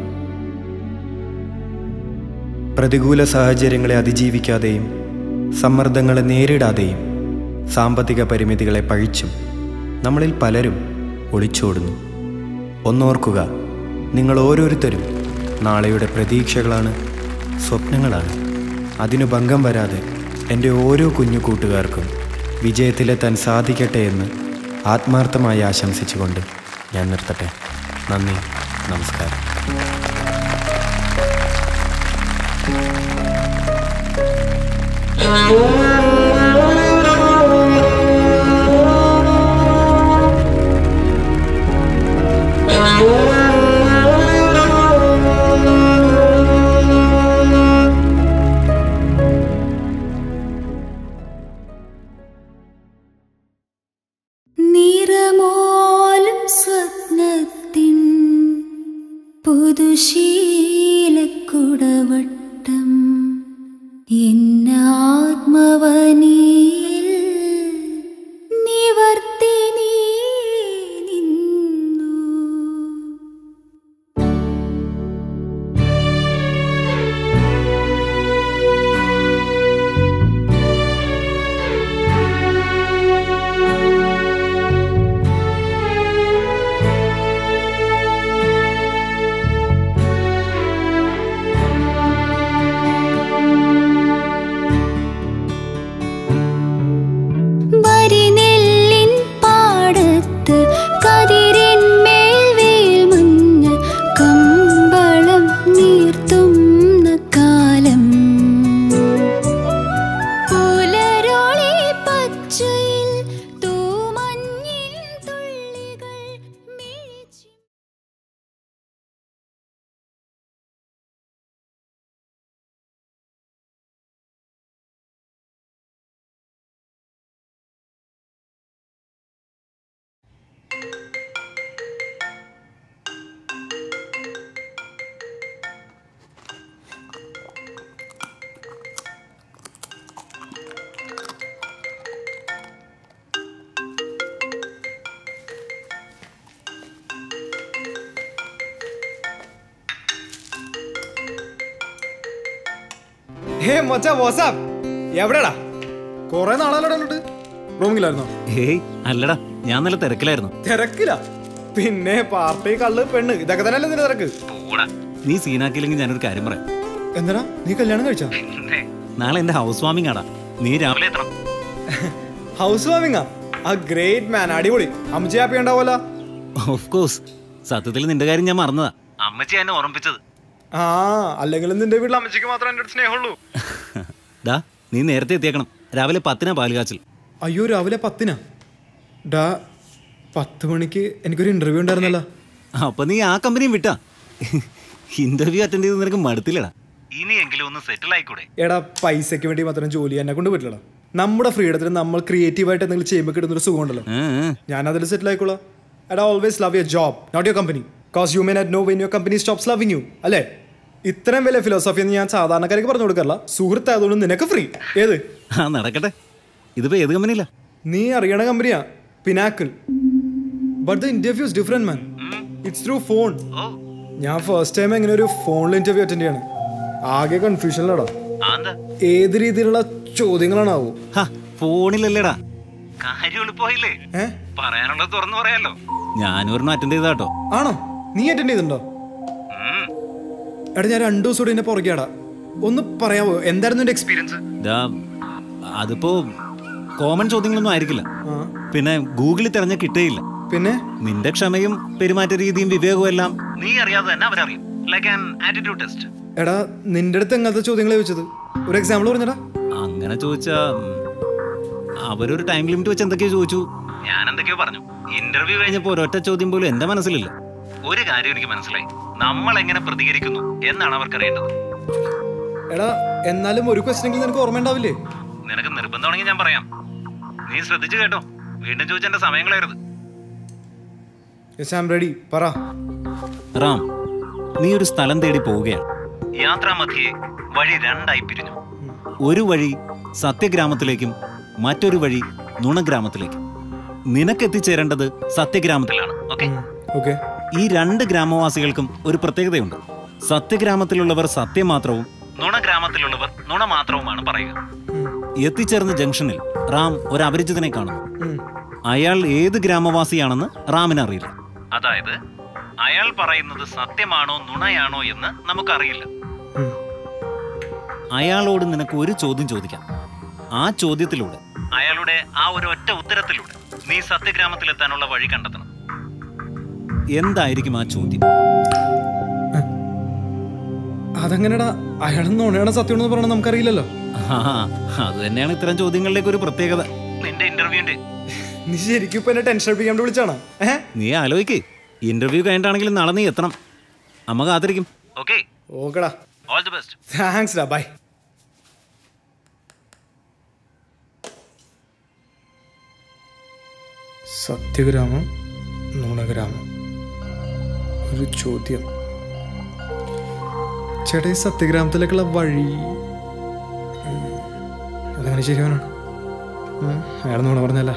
പ്രതികൂല സാഹചര്യങ്ങളെ അതിജീവിക്കാതെയും സമ്മർദ്ദങ്ങളെ നേരിടാതെയും സാമ്പത്തിക പരിമിതികളെ പഴിച്ചും നമ്മളിൽ പലരും ഒളിച്ചോടുന്നു ഒന്നോർക്കുക നിങ്ങൾ ഓരോരുത്തരും നാളെയുടെ പ്രതീക്ഷകളാണ് സ്വപ്നങ്ങളാണ് അതിനു ഭംഗം വരാതെ എൻ്റെ ഓരോ കുഞ്ഞു കൂട്ടുകാർക്കും വിജയത്തിലെത്താൻ സാധിക്കട്ടെ എന്ന് ആത്മാർത്ഥമായി ആശംസിച്ചുകൊണ്ട് ഞാൻ നിർത്തട്ടെ നന്ദി നമസ്കാരം നിറമോലും സ്വപ്നത്തിൻ പുതുശീലക്കുടവട്ടം എന്നാത്മവനിയിൽ നിവർത്തി നീ നിന്നു വരിനെല്ലിൻ പാടത്ത് കതിരിന്മേൽ വേൽമഞ്ഞ് കമ്പളം നീർത്തുന്ന കാലം പുലരോളി പച്ചയിൽ തൂമഞ്ഞിൻ തുള്ളികൾ മിഴിച്ചു ഹേ മച്ചാ വാട്സാപ്പ് എവിടെടാ കൊറേ നാളാലോട്ട് റൂമിലായിരുന്നോ ഏയ് അല്ലടാ ഞാൻ നല്ല തിരക്കിലായിരുന്നു തിരക്കില്ല പിന്നെ പാർട്ടി കള്ള് പെണ്ണ് ഇതൊക്കെ തന്നെയല്ലേ നിന്റെ തിരക്ക് നീ സീനാക്കിയില്ലെങ്കിൽ ഞാനൊരു കാര്യം പറയാം എന്തിനാ നീ കല്യാണം കഴിച്ചാ നാളെ എന്റെ ഹൗസ് വാമിംഗ് ആടാ നീ രാവിലെ എത്തണം ഹൗസ് വാമിങ്ങാ ആ ഗ്രേറ്റ് മാൻ അടിപൊളി അമ്മച്ചി ഹാപ്പി ഉണ്ടാവുമല്ലോ ഓഫ് കോഴ്സ് സത്യത്തിൽ നിന്റെ കാര്യം ഞാൻ മറന്നതാ അമ്മച്ചി എന്നെ ഓർമ്മിപ്പിച്ചത് ആ അല്ലെങ്കിലും നിന്റെ വീട്ടിൽ അമ്മച്ചിക്ക് മാത്രമേ എൻ്റെ അടുത്ത് സ്നേഹമുള്ളൂ ഡാ നീ നേരത്തെ എത്തിയേക്കണം രാവിലെ പത്തിനാ പാലുകാച്ചൽ അയ്യോ രാവിലെ പത്തിനാ ഡാ പത്ത് മണിക്ക് എനിക്കൊരു ഇന്റർവ്യൂ ഉണ്ടായിരുന്നല്ലോ അപ്പൊ നീ ആ കമ്പനിയും വിട്ടാ ഇന്റർവ്യൂ അറ്റൻഡ് ചെയ്ത് നിനക്ക് മടുത്തില്ലടാ ഇനിയെങ്കിലും ഒന്ന് സെറ്റിൽ ആയിക്കൂടെ എടാ പൈസയ്ക്ക് വേണ്ടി മാത്രം ജോലി എന്നെ കൊണ്ട് പറ്റില്ലടാ നമ്മുടെ ഫ്രീഡത്തിന് നമ്മൾ ക്രിയേറ്റീവായിട്ട് എന്തെങ്കിലും ചെയ്യുമ്പോൾ കിട്ടുന്നൊരു സുഖമുണ്ടല്ലോ ഞാൻ അതിൽ സെറ്റിൽ ആയിക്കോളാം എടാ always love your job not your company cause you may not know when your company stops loving you അല്ലേ ഇത്രയും വലിയ ഫിലോസഫി എന്ന് ഞാൻ സാധാരണക്കാർക്ക് പറഞ്ഞു കൊടുക്കാറില്ല സുഹൃത്തായതുകൊണ്ട് നിനക്ക് ഫ്രീ ഏത് ആ നടക്കട്ടെ ഇതിപ്പോ ഏത് കമ്പനിയില്ല നീ അറിയണ കമ്പനിയാ Pinnacle but the interview is different man it's through phone ഞാൻ ഫസ്റ്റ് ടൈം എങ്ങനെ ഒരു ഫോണിൽ ഇന്റർവ്യൂ അറ്റൻഡ് ചെയ്യാണ് ആകെ കൺഫ്യൂഷനിലാടാ ഏത് രീതിയിലുള്ള ചോദ്യങ്ങളാണാവോ ഫോണിലല്ലേടാ കാര്യം എളുപ്പമായില്ലേ പറയാനുള്ളത് തുറന്നു പറയാലോ ഞാനും ഒരെണ്ണം അറ്റൻഡ് ചെയ്താട്ടോ ആണോ നീ അറ്റൻഡ് ചെയ്തിട്ടുണ്ടോ എടാ ഞാൻ രണ്ടു ദിവസം കൂടി എന്നെ പുറകെയാടാ ഒന്ന് പറയാവോ എന്തായിരുന്നു എന്റെ എക്സ്പീരിയൻസ് ദാ, അതിപ്പോ കോമൺ ചോദ്യങ്ങളൊന്നും ആയിരിക്കില്ല പിന്നെ ഗൂഗിളിൽ തിരഞ്ഞ കിട്ടേയില്ല പിന്നെ നിന്റെ ക്ഷമയും പെരുമാറ്റ രീതിയും വിവേകവും എല്ലാം നീ അറിയാതെ തന്നെ അവരറിയും ലൈക്ക് ആൻ ആറ്റിറ്റ്യൂഡ് ടെസ്റ്റ് എടാ നിന്റെ അടുത്ത് എങ്ങനത്തെ ചോദ്യങ്ങളെ ചോദിച്ചത് ഒരു എക്സാമ്പിൾ പറഞ്ഞടാ അങ്ങനെ ചോദിച്ചാ ഉം, അവരൊരു ടൈം ലിമിറ്റ് വെച്ച് എന്തൊക്കെയോ ചോദിച്ചു ഞാൻ എന്തൊക്കെയോ പറഞ്ഞു ഇന്റർവ്യൂ കഴിഞ്ഞപ്പോ ഒരൊറ്റ ചോദ്യം പോലും എന്റെ മനസ്സിലില്ല ഒരു കാര്യം എനിക്ക് മനസ്സിലായി നമ്മൾ എങ്ങനെ പ്രതികരിക്കുന്നു എന്നാണ് അവർക്കറിയേണ്ടത് എടാ എന്നാലും ഒരു ക്വസ്റ്റനെങ്കിലും നിനക്ക് ഓർമ്മ ഉണ്ടാവില്ലേ നിനക്ക് നിർബന്ധമാണെങ്കിൽ ഞാൻ പറയാം നീ ശ്രദ്ധിച്ചു കേട്ടോ വീണ്ടും ചോദിച്ച എന്റെ സമയം കളയരുത് യെസ് ഐ ആം റെഡി പറ റാം നീ ഒരു സ്ഥലം തേടി പോവുകയാണ് യാത്രാമധ്യേ വഴി രണ്ടായി പിരിഞ്ഞു ഒരു വഴി സത്യഗ്രാമത്തിലേക്കും മറ്റൊരു വഴി നുണഗ്രാമത്തിലേക്കും നിനക്ക് എത്തിച്ചേരേണ്ടത് സത്യഗ്രാമത്തിലാണ് ഓക്കെ ഓക്കെ ഈ രണ്ട് ഗ്രാമവാസികൾക്കും ഒരു പ്രത്യേകതയുണ്ട് സത്യഗ്രാമത്തിലുള്ളവർ സത്യം മാത്രവും നുണഗ്രാമത്തിലുള്ളവർ നുണ മാത്രവുമാണ് പറയുക എത്തിച്ചേർന്ന ജംഗ്ഷനിൽ റാം ഒരു അപരിചിതനെ കാണുന്നു അയാൾ ഏത് ഗ്രാമവാസിയാണെന്ന് റാമിന് അറിയില്ല അതായത് അയാൾ പറയുന്നത് സത്യമാണോ നുണയാണോ എന്ന് നമുക്കറിയില്ല അയാളോട് നിനക്ക് ഒരു ചോദ്യം ചോദിക്കാം ആ ചോദ്യത്തിലൂടെ അയാളുടെ ആ ഒരു ഒറ്റ ഉത്തരത്തിലൂടെ നീ സത്യഗ്രാമത്തിലെത്താനുള്ള വഴി കണ്ടെത്തണം എന്തായിരിക്കും ആ ചോദ്യം അതെങ്ങനെടാ അയാൾ നുണയാണ് സത്യം എന്ന് പറയണത് നമുക്കറിയില്ലല്ലോ ആ, അത് തന്നെയാണ് ഇത്തരം ചോദ്യങ്ങളിലേക്ക് ഒരു പ്രത്യേകത നിന്റെ ഇന്റർവ്യൂവിന്റെ നീ ശരിക്കും ഇപ്പൊ എന്നെ ടെൻഷൻ അടിപ്പിക്കാൻ വേണ്ടി വിളിച്ചാണോ ഏഹ് നീ ആലോചിക്ക് ഇന്റർവ്യൂ കഴിഞ്ഞിട്ടാണെങ്കിലും നാളെ നീ എത്തണം അമ്മ കാത്തിരിക്കും ഓക്കെ ഓക്കെടാ ഓൾ ദി ബെസ്റ്റ് താങ്ക്സ് ഡാ ബൈ സത്യഗ്രാമം നുണഗ്രാമം ഒരു ചോദ്യം ചേട്ടാ ഈ സത്യഗ്രാമത്തിലേക്കുള്ള വഴി ഉം, അതങ്ങനെ ശരിയാണോ അയാൾ നുണ പറഞ്ഞല്ല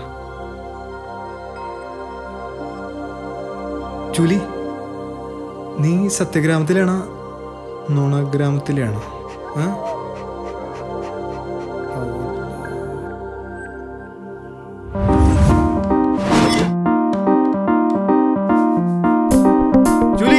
ജൂലി നീ സത്യഗ്രാമത്തിലാണോ നുണഗ്രാമത്തിലാണോ ആ ജൂലി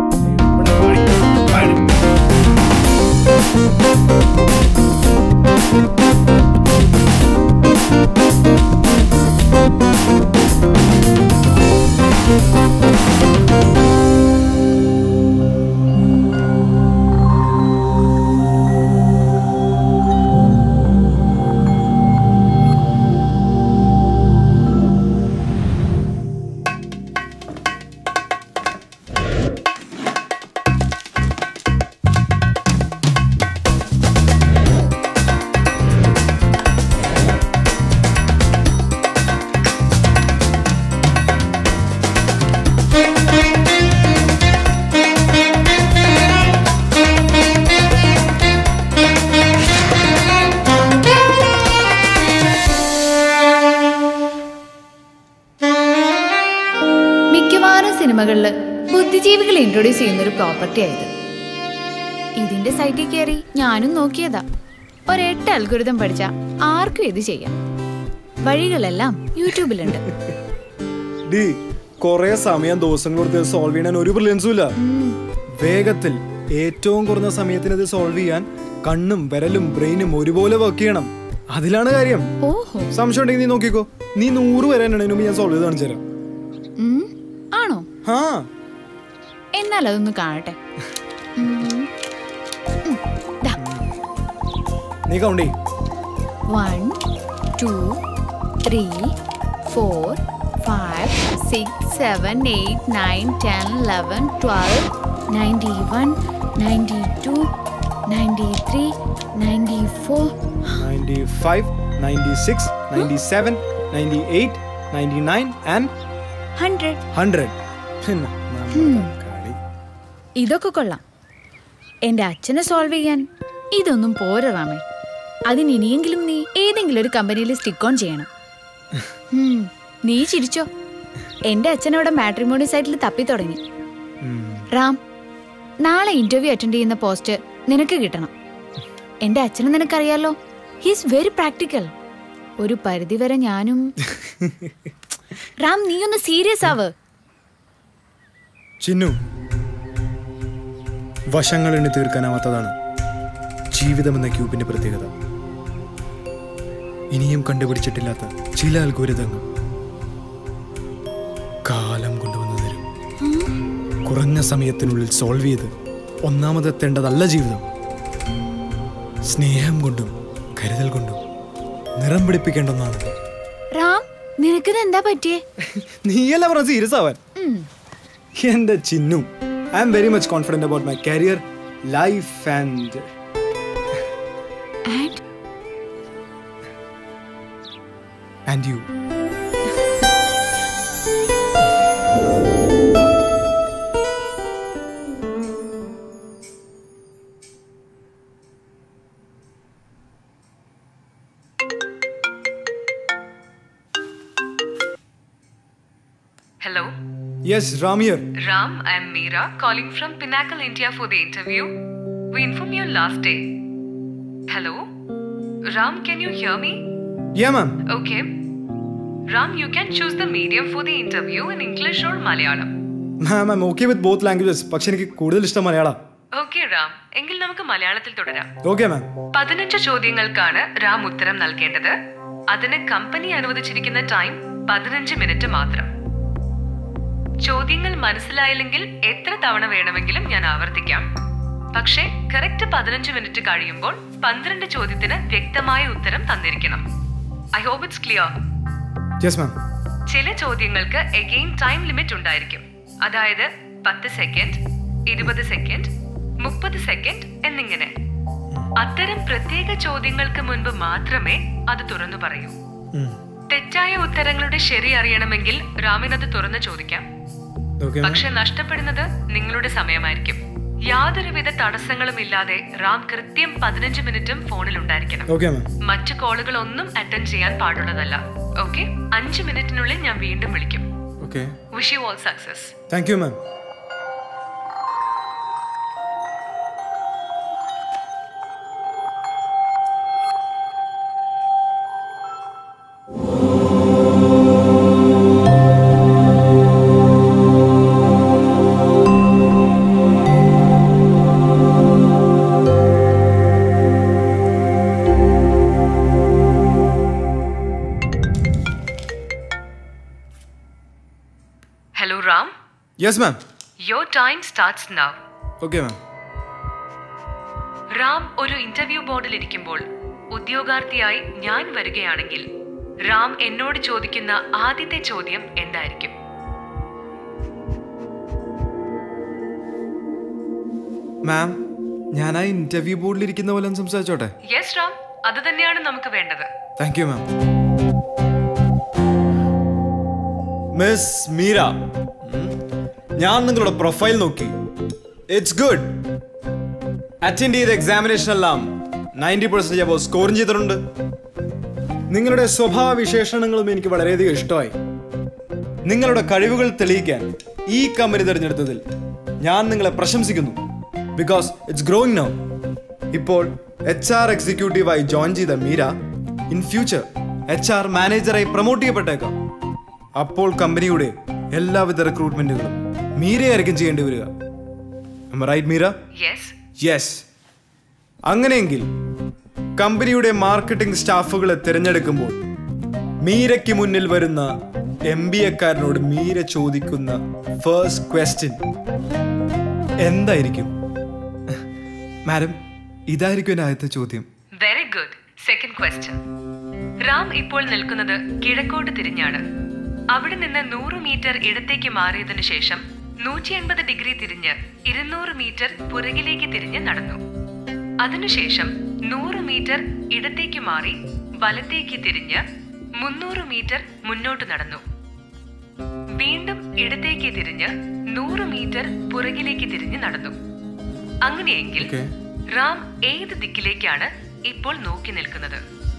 മിക്കവാറും സിനിമകളിൽ ബുദ്ധിജീവികളെ ഇൻട്രൊഡ്യൂസ് ചെയ്യുന്ന ഒരു പ്രോപ്പർട്ടി ആയത് ഇതിന്റെ സൈറ്റിൽ കയറി ഞാനും നോക്കിയതാ ഒരെട്ട് അൽഗുരുതം പഠിച്ച ആർക്കും ഇത് ചെയ്യാം വഴികളെല്ലാം യൂട്യൂബിലുണ്ട് ഡി കൊറേ സമയം ദിവസങ്ങൾ കൊടുത്ത് സോൾവ് ചെയ്യാൻ ഒരു ബ്രില്യൻസും ഇല്ല വേഗത്തിൽ ഏറ്റവും കുറഞ്ഞ സമയത്തിന് ഇത് സോൾവ് ചെയ്യാൻ കണ്ണും വിരലും ബ്രെയിനും ഒരുപോലെ വർക്ക് ചെയ്യണം അതിലാണ് കാര്യം സംശയം ഉണ്ടെങ്കിൽ നീ നോക്കിക്കോ നീ നൂറ് വരെ എണ്ണതിന് മുമ്പ് ഞാൻ സോൾവ് ചെയ്ത് കാണിച്ചു തരാം ഉം, ആണോ ആ എന്നാൽ അതൊന്ന് കാണട്ടെ ഉം. ഉം, ദാ. നീ കൗണ്ട് ചെയ് One, two, three, four, five, six, seven, eight, nine, ten, eleven, twelve, ninety-one, ninety-two, ninety-three, ninety-four. Ninety five ninety six ninety seven ninety eight ninety nine and Hundred. Hundred പിന്നെ Hmm. ഇതൊക്കെ കൊള്ളാം എന്റെ അച്ഛനെ solve ചെയ്യാൻ ഇതൊന്നും പോരാ റാമേ അതിന് ഇനിയെങ്കിലും നീ ഏതെങ്കിലും ഒരു കമ്പനിയിൽ സ്റ്റിക്ക് ഓൺ ചെയ്യണം ഉം, നീ ചിരിച്ചോ എന്റെ അച്ഛൻ അവിടെ മാട്രിമോണി സൈറ്റിൽ തപ്പി തുടങ്ങി റാം നാളെ ഇന്റർവ്യൂ അറ്റൻഡ് ചെയ്യുന്ന പോസ്റ്റ് നിനക്ക് കിട്ടണം എന്റെ അച്ഛനെ നിനക്കറിയാലോ ഹീസ് വെരി പ്രാക്ടിക്കൽ ഒരു പരിധിവരെ ഞാനും റാം നീ ഒന്ന് സീരിയസ് ആവ് ചിന്നു വശങ്ങൾ എണ്ണി തീർക്കാനാവാത്തതാണ് ജീവിതമെന്ന ക്യൂബിന്റെ പ്രത്യേകത ഇനിയും കണ്ടുപിടിച്ചിട്ടില്ലാത്ത ചില അൽഗോരിതങ്ങൾ കാലം കൊണ്ടുവന്നു തരും കുറഞ്ഞ സമയത്തിനുള്ളിൽ സോൾവ് ചെയ്ത് ഒന്നാമതെത്തേണ്ടതല്ല ജീവിതം സ്നേഹം കൊണ്ടും കരുതൽ കൊണ്ടും നിറം പിടിപ്പിക്കേണ്ട ഒന്നാണ് റാം നിനക്കിത് എന്താ പറ്റിയേ നീയല്ല പറഞ്ഞ സീരിയസ് ആവാൻ ഉം. എന്റെ Chinnu I'm very much confident about my career life and And and you Hello, yes Ram here Ram. I'm Meera calling from Pinnacle India for the interview. We informed you last day. Hello, Ram. Can you hear me? Yeah ma'am Okay. Ram, you can choose the medium for the interview in English or Malayalam. Ma'am I okay with both languages പക്ഷെ എനിക്ക് കൂടുതൽ ഇഷ്ടം Malayalam okay Ram എങ്കിൽ നമുക്ക് മലയാളത്തിൽ തുടരാം okay ma'am പതിനഞ്ച് ചോദ്യങ്ങൾക്കാണ് റാം ഉത്തരം നൽകേണ്ടത് അതിന് കമ്പനി അനുവദിച്ചിരിക്കുന്ന ടൈം പതിനഞ്ച് മിനിറ്റ് മാത്രം ചോദ്യങ്ങൾ മനസ്സിലായില്ലെങ്കിൽ എത്ര തവണ വേണമെങ്കിലും ഞാൻ ആവർത്തിക്കാം പക്ഷേ കറക്റ്റ് പതിനഞ്ച് മിനിറ്റ് കഴിയുമ്പോൾ പന്ത്രണ്ട് ചോദ്യത്തിന് വ്യക്തമായ ഉത്തരം തന്നിരിക്കണം I hope it's clear yes ma'am ചില ചോദ്യങ്ങൾക്ക് എഗെയിൻ ടൈം ലിമിറ്റ് ഉണ്ടായിരിക്കും അതായത് പത്ത് സെക്കൻഡ് ഇരുപത് സെക്കൻഡ് മുപ്പത് സെക്കൻഡ് എന്നിങ്ങനെ അത്തരം പ്രത്യേക ചോദ്യങ്ങൾക്ക് മുൻപ് മാത്രമേ അത് തുറന്നു പറയൂ തെറ്റായ ഉത്തരങ്ങളുടെ ശരി അറിയണമെങ്കിൽ രാമിന് അത് തുറന്നു ചോദിക്കാം ഓക്കെ പക്ഷെ നഷ്ടപ്പെടുന്നത് നിങ്ങളുടെ സമയമായിരിക്കും യാതൊരുവിധ തടസ്സങ്ങളും ഇല്ലാതെ റാം കൃത്യം പതിനഞ്ച് മിനിറ്റും ഫോണിൽ ഉണ്ടായിരിക്കണം ഓക്കെ മാം മറ്റു കോളുകൾ ഒന്നും അറ്റൻഡ് ചെയ്യാൻ പാടുള്ളതല്ല ഓക്കെ അഞ്ച് മിനിറ്റിനുള്ളിൽ ഞാൻ വീണ്ടും വിളിക്കും okay wish you all success thank you ma'am hello Ram yes ma'am your time starts now okay ma'am Ram ഒരു ഇന്റർവ്യൂ ബോർഡിൽ ഇരിക്കുമ്പോൾ ഉദ്യോഗാർത്ഥിയായി ഞാൻ വരികയാണെങ്കിൽ റാം എന്നോട് ചോദിക്കുന്ന ആദ്യത്തെ ചോദ്യം എന്തായിരിക്കും മാം ഞാൻ ആ ഇന്റർവ്യൂ ബോർഡിൽ ഇരിക്കുന്ന പോലെ ഒന്ന് സംസാരിച്ചോട്ടെ യെസ് റാം അത് തന്നെയാണ് നമുക്ക് വേണ്ടത് thank you ma'am miss Meera ഉം, ഞാൻ നിങ്ങളുടെ പ്രൊഫൈൽ നോക്കി ഇറ്റ്സ് ഗുഡ് അറ്റൻഡ് ചെയ്ത എക്സാമിനേഷൻ എല്ലാം നയൻറ്റി പെർസെൻറ്റേജ് അപ്പോൾ സ്കോറും ചെയ്തിട്ടുണ്ട് നിങ്ങളുടെ സ്വഭാവ വിശേഷണങ്ങളും എനിക്ക് വളരെയധികം ഇഷ്ടമായി നിങ്ങളുടെ കഴിവുകൾ തെളിയിക്കാൻ ഈ കമ്പനി തിരഞ്ഞെടുത്തതിൽ ഞാൻ നിങ്ങളെ പ്രശംസിക്കുന്നു ബിക്കോസ് ഇറ്റ്സ് ഗ്രോയിങ് നൗ ഇപ്പോൾ എച്ച് ആർ എക്സിക്യൂട്ടീവായി ജോയിൻ ചെയ്ത Meera in future H R മാനേജറായി പ്രൊമോട്ട് ചെയ്യപ്പെട്ടേക്കാം അപ്പോൾ കമ്പനിയുടെ എല്ലാവിധ റിക്രൂട്ട്മെന്റുകളും മീരയായിരിക്കും ചെയ്യേണ്ടി വരിക റൈറ്റ് മീര യെസ് യെസ് അങ്ങനെയെങ്കിൽ കമ്പനിയുടെ മാർക്കറ്റിംഗ് സ്റ്റാഫുകളെ തിരഞ്ഞെടുക്കുമ്പോൾ മീരയ്ക്ക് മുന്നിൽ വരുന്ന എം ബി എക്കാരനോട് മീര ചോദിക്കുന്ന ഫേസ്റ്റ് ക്വസ്റ്റ്യൻ എന്തായിരിക്കും മാഡം ഇതായിരിക്കും എൻ്റെ ആദ്യത്തെ ചോദ്യം very good second question Ram ഇപ്പോൾ നിൽക്കുന്നത് കിഴക്കോട്ട് തിരിഞ്ഞാണ് അവിടെ നിന്ന് നൂറ് മീറ്റർ ഇടത്തേക്ക് മാറിയതിനു ശേഷം നൂറ്റി എൺപത് ഡിഗ്രി തിരിഞ്ഞ് ഇരുന്നൂറ് മീറ്റർ പുറകിലേക്ക് തിരിഞ്ഞ് നടന്നു അതിനുശേഷം നൂറ് മീറ്റർ ഇടത്തേക്ക് മാറി വലത്തേക്ക് തിരിഞ്ഞ് മുന്നൂറ് മീറ്റർ മുന്നോട്ട് നടന്നു വീണ്ടും ഇടത്തേക്ക് തിരിഞ്ഞ് നൂറ് മീറ്റർ പുറകിലേക്ക് തിരിഞ്ഞ് നടന്നു അങ്ങനെയെങ്കിൽ റാം ഏത് ദിക്കിലേക്കാണ് ഇപ്പോൾ നോക്കി നിൽക്കുന്നത്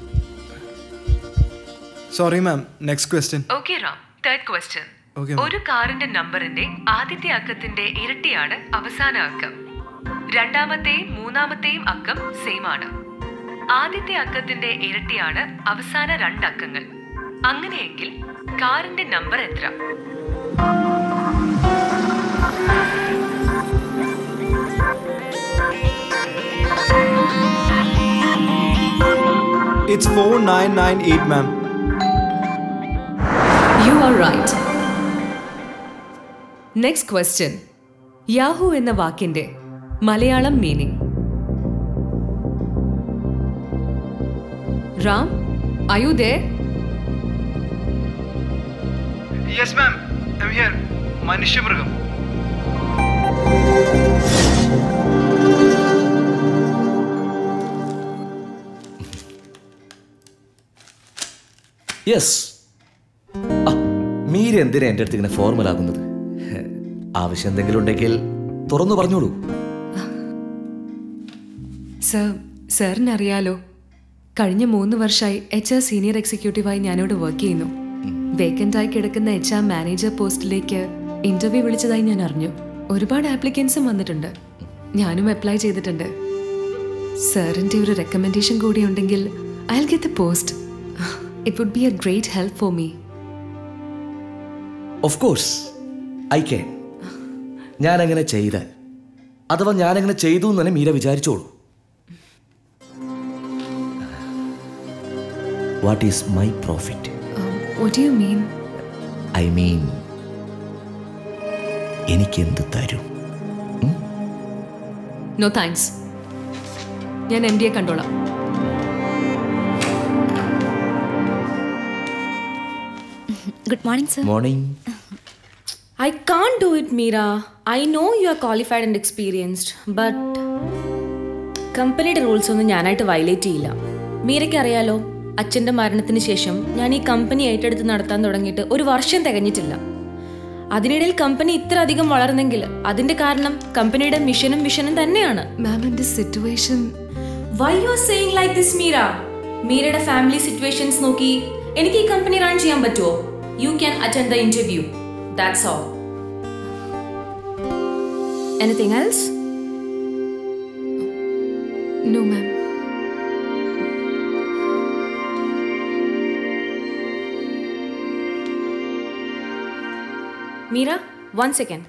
sorry ma'am next question okay Ram third question Okay, ഒരു കാറിന്റെ നമ്പറിന്റെ ആദ്യത്തെ അക്കത്തിന്റെ ഇരട്ടിയാണ് അവസാന അക്കം രണ്ടാമത്തെയും മൂന്നാമത്തെയും അക്കം സെയിം ആണ് ആദ്യത്തെ അക്കത്തിന്റെ ഇരട്ടിയാണ് അവസാന രണ്ട് അക്കങ്ങൾ അങ്ങനെയെങ്കിൽ കാറിന്റെ നമ്പർ എത്ര it's four nine nine eight ma'am you are right next question Yahoo എന്ന വാക്കിന്റെ മലയാളം മീനിങ് റാം അയു ദേ യെസ് മാം ഐ ഹിയർ മനുഷ്യമൃഗം യെസ് മീര എന്തിനാ എൻ്റെ അടുത്ത് ഇങ്ങനെ ഫോർമൽ ആകുന്നത് ആവശ്യം എന്തെങ്കിലും ഉണ്ടെങ്കിൽ തുറന്നു പറഞ്ഞോളൂ സർ സാറിന് അറിയാലോ കഴിഞ്ഞ മൂന്ന് വർഷമായി എച്ച് ആർ സീനിയർ എക്സിക്യൂട്ടീവായി ഞാനിവിടെ വർക്ക് ചെയ്യുന്നു വേക്കൻ്റ് ആയി കിടക്കുന്ന എച്ച് ആർ മാനേജർ പോസ്റ്റിലേക്ക് ഇന്റർവ്യൂ വിളിച്ചതായി ഞാൻ അറിഞ്ഞു ഒരുപാട് ആപ്ലിക്കൻസും വന്നിട്ടുണ്ട് ഞാനും അപ്ലൈ ചെയ്തിട്ടുണ്ട് സാറിൻ്റെ ഒരു റെക്കമെൻഡേഷൻ കൂടി ഉണ്ടെങ്കിൽ I get the post it would be a great help for me of course I can ഞാൻ അങ്ങനെ ചെയ്താൽ അഥവാ ഞാൻ അങ്ങനെ ചെയ്തു എന്ന് തന്നെ മീര വിചാരിച്ചോളൂ what is my profit what you mean I mean എനിക്ക് എന്ത് തരും നോ താങ്ക്സ് ഞാൻ എം ഡിയെ കണ്ടോളാം Good morning, sir. Morning I can't do it, Meera. I know you are qualified and experienced, but കമ്പനിയുടെ റൂൾസ് ഒന്നും ഞാനായിട്ട് വയലേറ്റ് ചെയ്യില്ല മീരയ്ക്ക് അറിയാലോ അച്ഛൻ്റെ മരണത്തിന് ശേഷം ഞാൻ ഈ കമ്പനി ഏറ്റെടുത്ത് നടത്താൻ തുടങ്ങിയിട്ട് ഒരു വർഷം തികഞ്ഞിട്ടില്ല അതിനിടയിൽ കമ്പനി ഇത്ര അധികം വളർന്നെങ്കിൽ അതിന്റെ കാരണം കമ്പനിയുടെ മിഷനും വിഷനും തന്നെയാണ് മാമിന്റെ situation why you are saying like this Meera മീരയുടെ ഫാമിലി സിറ്റുവേഷൻസ് നോക്കി എനിക്ക് ഈ കമ്പനി റൺ ചെയ്യാൻ പറ്റുമോ you can attend the interview that's all anything else no ma'am Mira one second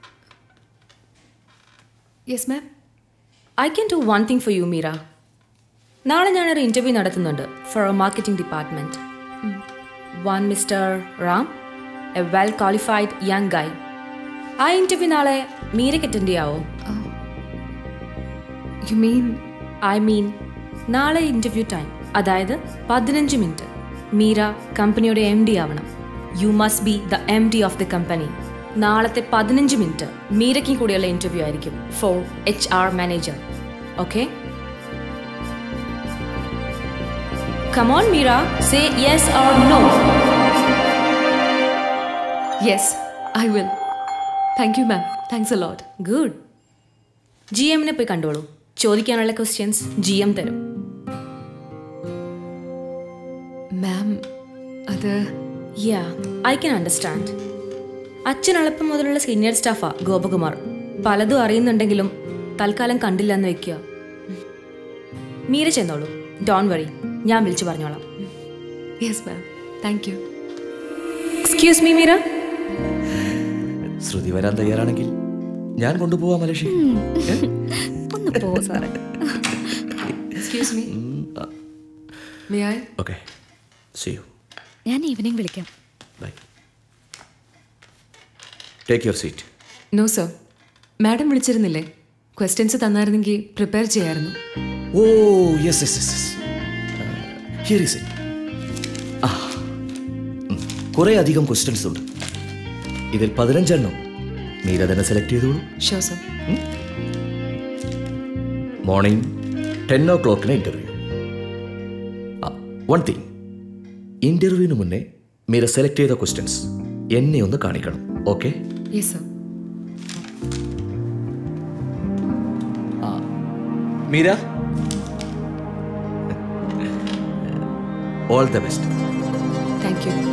yes ma'am I can do one thing for you Mira നാളെ ഞാനൊരു interview നടത്തുന്നുണ്ട് for a marketing department one mister Ram a well qualified young guy ആ interview നാളെ മീരയ്ക്ക് attend ചെയ്യാവോ you mean I mean നാളെ interview time അതായത് പതിനഞ്ച് മിനിറ്റ് മീര കമ്പനിയുടെ എം ഡി ആവണം you must be the M D of the company നാളത്തെ പതിനഞ്ച് മിനിറ്റ് മീരയ്ക്കും കൂടിയുള്ള ഇന്റർവ്യൂ ആയിരിക്കും for H R manager okay come on Mira say yes or no yes I will thank you ma'am thanks a lot good G എമ്മിനെ പോയി കണ്ടോളൂ ചോദിക്കാനുള്ള questions G M തരും മാം അത് യാ ഐ ക്യാൻ അണ്ടർസ്റ്റാൻഡ് അച്ഛൻ എളുപ്പം മുതലുള്ള സീനിയർ സ്റ്റാഫാ ഗോപകുമാർ പലതും അറിയുന്നുണ്ടെങ്കിലും തൽക്കാലം കണ്ടില്ല എന്ന് വെക്കുക മീര ചെന്നോളൂ ഡോൺ വറി ഞാൻ വിളിച്ചു പറഞ്ഞോളാം yes ma'am thank you excuse me Mira Shruti വരാൻ തയ്യാറാണെങ്കിൽ ഞാൻ കൊണ്ടുപോവാ മലേഷ്യ ഒന്ന് പോ സാറേ excuse me may I okay see you ഞാൻ ഈവനിങ് വിളിക്കാം take your seat no sir madam വിളിച്ചിരുന്നില്ലേ ക്വസ്റ്റ്യൻസ് തന്നായിരുന്നെങ്കിൽ പ്രിപ്പയർ ചെയ്യായിരുന്നു oh yes yes yes here is it ആ കുറേ അധികം ക്വസ്റ്റ്യൻസ് ഉണ്ട് ഇതിൽ പതിനഞ്ചെണ്ണം മീര തന്നെ സെലക്ട് ചെയ്തോളൂ ഷോ സർ മോർണിംഗ് ടെൻ ഓ ക്ലോക്കിന് ഇൻ്റർവ്യൂ വൺ തിങ് ഇൻ്റർവ്യൂവിന് മുന്നേ മീര സെലക്ട് ചെയ്ത ക്വസ്റ്റ്യൻസ് എന്നെ ഒന്ന് കാണിക്കണം okay yes sir Mira all the best thank you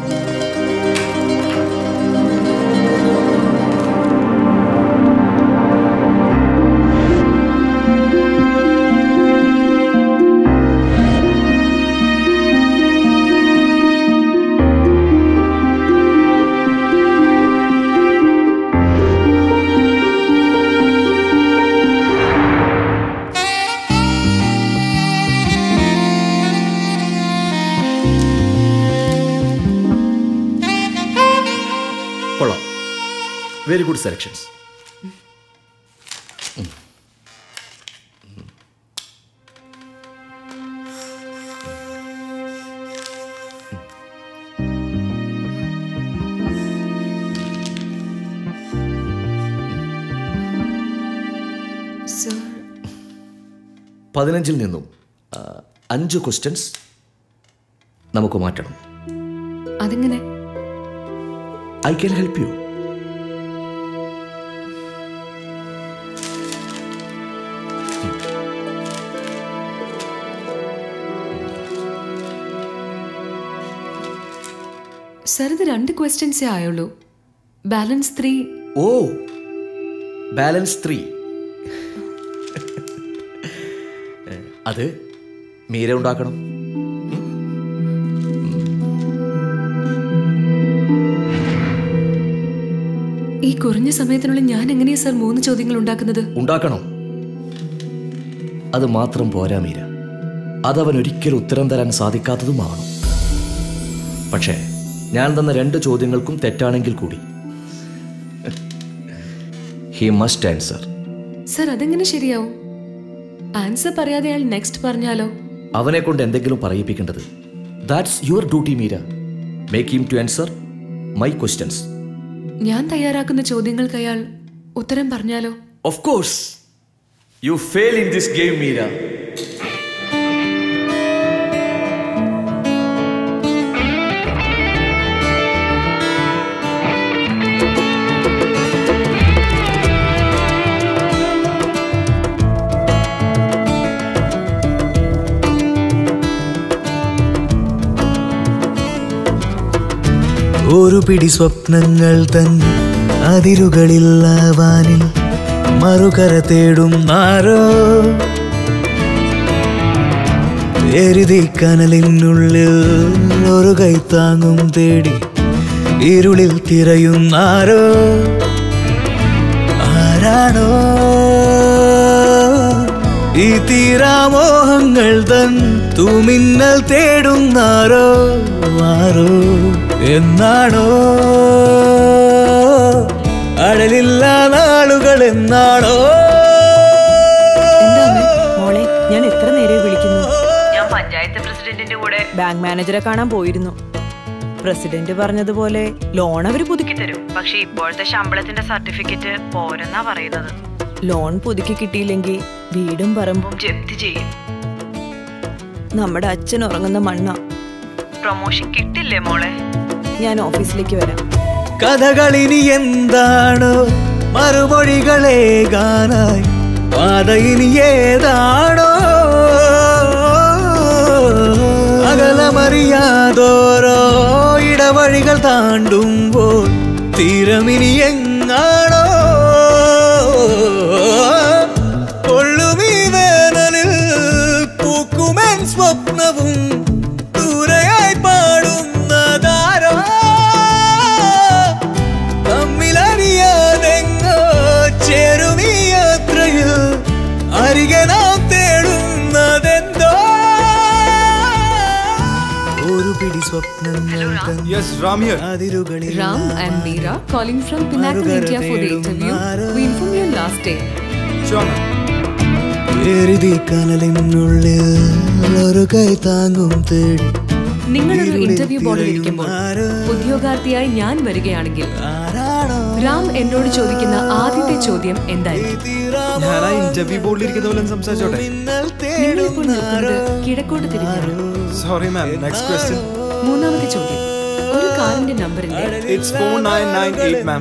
കൊള്ളാം വെരി ഗുഡ് സെലക്ഷൻസ് സർ പതിനഞ്ചിൽ നിന്നും ആ, അഞ്ച് ക്വസ്റ്റ്യൻസ് നമുക്ക് മാറ്റണം അതെങ്ങനെ I can help you sir ഇത് രണ്ട് ക്വസ്റ്റ്യൻസേ ആയുള്ളൂ balance three oh balance three അത് മീര ഉണ്ടാക്കണം ഈ കുറഞ്ഞ സമയത്തിനുള്ളിൽ ഞാൻ എങ്ങനെയാ സർ മൂന്ന് ചോദ്യങ്ങൾ ഉണ്ടാക്കുന്നത് ഉണ്ടാക്കണം അത് മാത്രം പോരാ മീര അതവൻ ഒരിക്കലും ഉത്തരം തരാൻ സാധിക്കാത്തതുമാണ് പക്ഷേ ഞാൻ തന്ന രണ്ട് ചോദ്യങ്ങൾക്കും തെറ്റാണെങ്കിൽ കൂടി ഹി മസ്റ്റ് ആൻസർ സർ അതെങ്ങനെ ശരിയാവും ആൻസർ പറയാതെ അയാൾ നെക്സ്റ്റ് പറഞ്ഞാലോ അവനെ കൊണ്ട് എന്തെങ്കിലും പറയിപ്പിക്കേണ്ടത് that's your duty Mira make him to answer my questions ഞാൻ തയ്യാറാക്കുന്ന ചോദ്യങ്ങൾക്ക് അയാൾ ഉത്തരം പറഞ്ഞാലോ of course you fail in this game Mira ഒരു പിടി സ്വപ്നങ്ങൾ തൻ അതിരുകളില്ലാവാനിൽ മറുകര തേടും നാരോ എരുതി കനലിനുള്ളിൽ ഒരു കൈത്താങ്ങും തേടി ഇരുളിൽ തിരയുന്നാരോ ആരാണോ ഈ തീരാമോഹങ്ങൾ തൻ തൂമിന്നൽ തേടുന്നാരോ ആരോ എന്നാണോ അടലില്ല നാളുകൾ എന്നാണോ മോളെ ഞാൻ എത്ര നേരം വിളിക്കുന്നു ഞാൻ പഞ്ചായത്ത് പ്രസിഡന്റിന്റെ കൂടെ ബാങ്ക് മാനേജറെ കാണാൻ പോയിരുന്നു പ്രസിഡന്റ് പറഞ്ഞതുപോലെ ലോൺ അവർ പുതുക്കി തരും പക്ഷെ ഇപ്പോഴത്തെ ശമ്പളത്തിന്റെ സർട്ടിഫിക്കറ്റ് പോരെന്നാ പറയുന്നത് ലോൺ പുതുക്കി കിട്ടിയില്ലെങ്കിൽ വീടും പറമ്പും ജപ്തി ചെയ്യും നമ്മുടെ അച്ഛൻ ഉറങ്ങുന്ന മണ്ണ പ്രൊമോഷൻ കിട്ടില്ലേ മോളെ ഞാൻ ഓഫീസിലേക്ക് വരാം കഥകളിനി എന്താണോ മറുമൊഴികളേകാനായി പാത ഇനി ഏതാണോ അകലമറിയാതോരോ ഇടവഴികൾ താണ്ടുമ്പോൾ തീരമിനി എങ്ങാണോ കൊള്ളുമീ വേനലിൽ പൂക്കുമൻ സ്വപ്നവും ദൂരെയായി പാടുന്നതാരോ തമ്മിലറിയാതെങ്ങോ ചേരുമീ യാത്രയിൽ അരികെ നാം തേടുന്നതെന്തോ ഒരു പിടി സ്വപ്നങ്ങൾ അതിരുകളിൽ Ram, I am Meera, calling from Pinnacle India for the interview. We informed you last day. എരുതി കനലിനുള്ളിൽ ഒരു കൈ താങ്ങും തേടി നിങ്ങളൊരു ഇന്റർവ്യൂ ബോർഡിൽ ഇരിക്കുമ്പോൾ ഉദ്യോഗാർത്ഥിയായി ഞാൻ വരികയാണെങ്കിൽ രാം എന്നോട് ചോദിക്കുന്ന ആദ്യത്തെ ചോദ്യം എന്തായിരിക്കും ഞാൻ ആ ഇന്റർവ്യൂ ബോർഡിൽ ഇരിക്കുന്ന പോലെ സംസാരിച്ചോട്ടെ നിങ്ങളിപ്പോൾ നിൽക്കുന്നത് കിഴക്കോട്ട് തിരിഞ്ഞാണ് സോറി മാം നെക്സ്റ്റ് ക്വസ്റ്റ്യൻ മൂന്നാമത്തെ ചോദ്യം ഒരു കാർ സാറിന്റെ നമ്പറിന്റെ It's 4998, ma'am.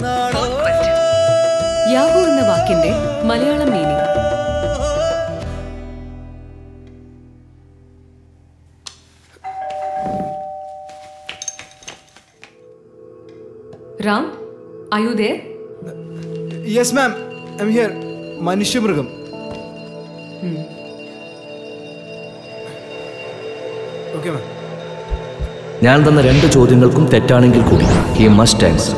യാഹു എന്ന വാക്കിന്റെ മലയാളം മീനിങ് റാം അയുദേ യെസ് മാം ഐ ഹിയർ മനുഷ്യമൃഗം ഓക്കെ മാം ഞാൻ തന്ന രണ്ട് ചോദ്യങ്ങൾക്കും തെറ്റാണെങ്കിൽ കൂടി ഹി മസ്റ്റ് ആൻസർ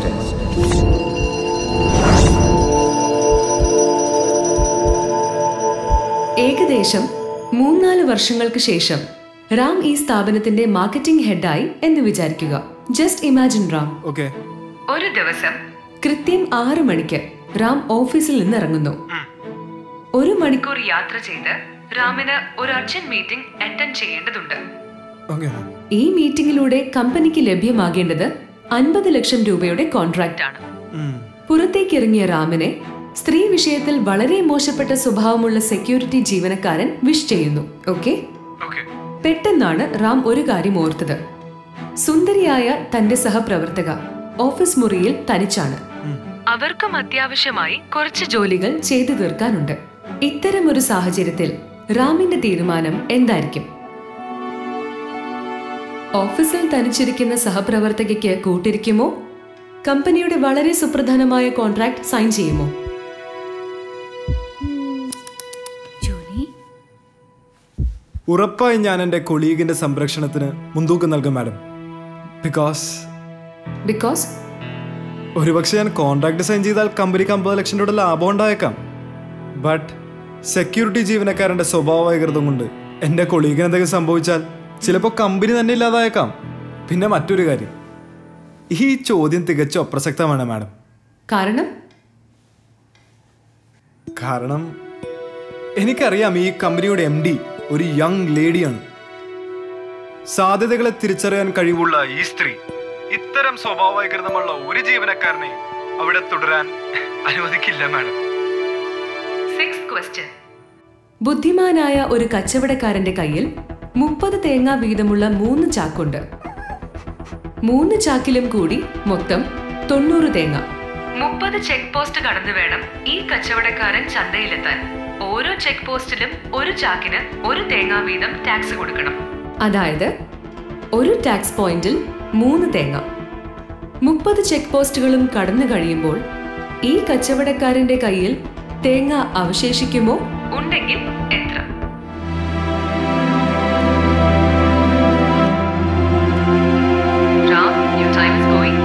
ഏകദേശം മൂന്നാല് വർഷങ്ങൾക്ക് ശേഷം റാം ഈ സ്ഥാപനത്തിന്റെ മാർക്കറ്റിംഗ് ഹെഡായി എന്ന് വിചാരിക്കുക ജസ്റ്റ് ഇമാജിൻ റാം ഓക്കെ ഒരു ദിവസം കൃത്യം ആറ് മണിക്ക് റാം ഓഫീസിൽ നിന്ന് ഇറങ്ങുന്നു ഒരു മണിക്കൂർ യാത്ര ചെയ്ത് റാമിന് ഒരു അർജന്റ് മീറ്റിംഗ് അറ്റൻഡ് ചെയ്യേണ്ടതുണ്ട് ഓക്കെ ഈ മീറ്റിംഗിലൂടെ കമ്പനിക്ക് ലഭ്യമാകേണ്ടത് അൻപത് ലക്ഷം രൂപയുടെ കോൺട്രാക്റ്റ് ആണ് പുറത്തേക്ക് ഇറങ്ങിയ റാമിനെ സ്ത്രീ വിഷയത്തിൽ വളരെ മോശപ്പെട്ട സ്വഭാവമുള്ള സെക്യൂരിറ്റി ജീവനക്കാരൻ വിഷ് ചെയ്യുന്നു ഓക്കെ പെട്ടെന്നാണ് റാം ഒരു കാര്യം ഓർത്തത് സുന്ദരിയായ തന്റെ സഹപ്രവർത്തക ഓഫീസ് മുറിയിൽ തനിച്ചാണ് അവർക്കും അത്യാവശ്യമായി കുറച്ച് ജോലികൾ ചെയ്തു തീർക്കാനുണ്ട് ഇത്തരമൊരു സാഹചര്യത്തിൽ റാമിന്റെ തീരുമാനം എന്തായിരിക്കും ഓഫീസിൽ തനിച്ചിരിക്കുന്ന സഹപ്രവർത്തകയ്ക്ക് കൂട്ടിരിക്കുമോ കമ്പനിയുടെ വളരെ സുപ്രധാനമായ കോൺട്രാക്ട് സൈൻ ചെയ്യുമോ ഉറപ്പായും ഞാൻ എൻ്റെ കൊളീഗിന്റെ സംരക്ഷണത്തിന് മുൻതൂക്കം നൽകും മാഡം ബിക്കോസ് ബിക്കോസ് ഒരുപക്ഷെ ഞാൻ കോൺട്രാക്ട് സൈൻ ചെയ്താൽ കമ്പനിക്ക് അമ്പത് ലക്ഷം രൂപയുടെ ലാഭം ഉണ്ടായേക്കാം ബട്ട് സെക്യൂരിറ്റി ജീവനക്കാരൻ്റെ സ്വഭാവ വൈകൃതം കൊണ്ട് എൻ്റെ കൊളീഗിന് എന്തെങ്കിലും സംഭവിച്ചാൽ ചിലപ്പോൾ കമ്പനി തന്നെ ഇല്ലാതായേക്കാം പിന്നെ മറ്റൊരു കാര്യം ഈ ചോദ്യം തികച്ചും അപ്രസക്തമാണ് മാഡം കാരണം കാരണം എനിക്കറിയാം ഈ കമ്പനിയുടെ എം ഡി ഒരു യങ് ലേഡിയാണ് സാധ്യതകളെ തിരിച്ചറിയാൻ കഴിവുള്ള ഈ സ്ത്രീ ഇത്തരം സ്വഭാവവൈകൃതമുള്ള ഒരു ജീവനക്കാരനെ അവിടെ തുടരാൻ അനുവദിക്കില്ല മാഡം സിക്സ് ക്വസ്റ്റ്യൻ ബുദ്ധിമാനായ ഒരു കച്ചവടക്കാരന്റെ കയ്യിൽ മുപ്പത് തേങ്ങ വീതമുള്ള മൂന്ന് ചാക്കുണ്ട് മൂന്ന് ചാക്കിലും കൂടി മൊത്തം തൊണ്ണൂറ് തേങ്ങ മുപ്പത് ചെക്ക് പോസ്റ്റ് കടന്നു വേണം ഈ കച്ചവടക്കാരൻ ചന്തയിലെത്താൻ ഓരോ ചെക്ക് പോസ്റ്റിലും ഒരു ചാക്കിന് ഒരു തേങ്ങാ വീതം ടാക്സ് കൊടുക്കണം അതായത് ഒരു ടാക്സ് പോയിന്റിൽ മൂന്ന് തേങ്ങ മുപ്പത് ചെക്ക് പോസ്റ്റുകളും കടന്നു കഴിയുമ്പോൾ ഈ കച്ചവടക്കാരന്റെ കയ്യിൽ തേങ്ങ അവശേഷിക്കുമോ ഉണ്ടെങ്കിൽ എത്ര Ram your time is going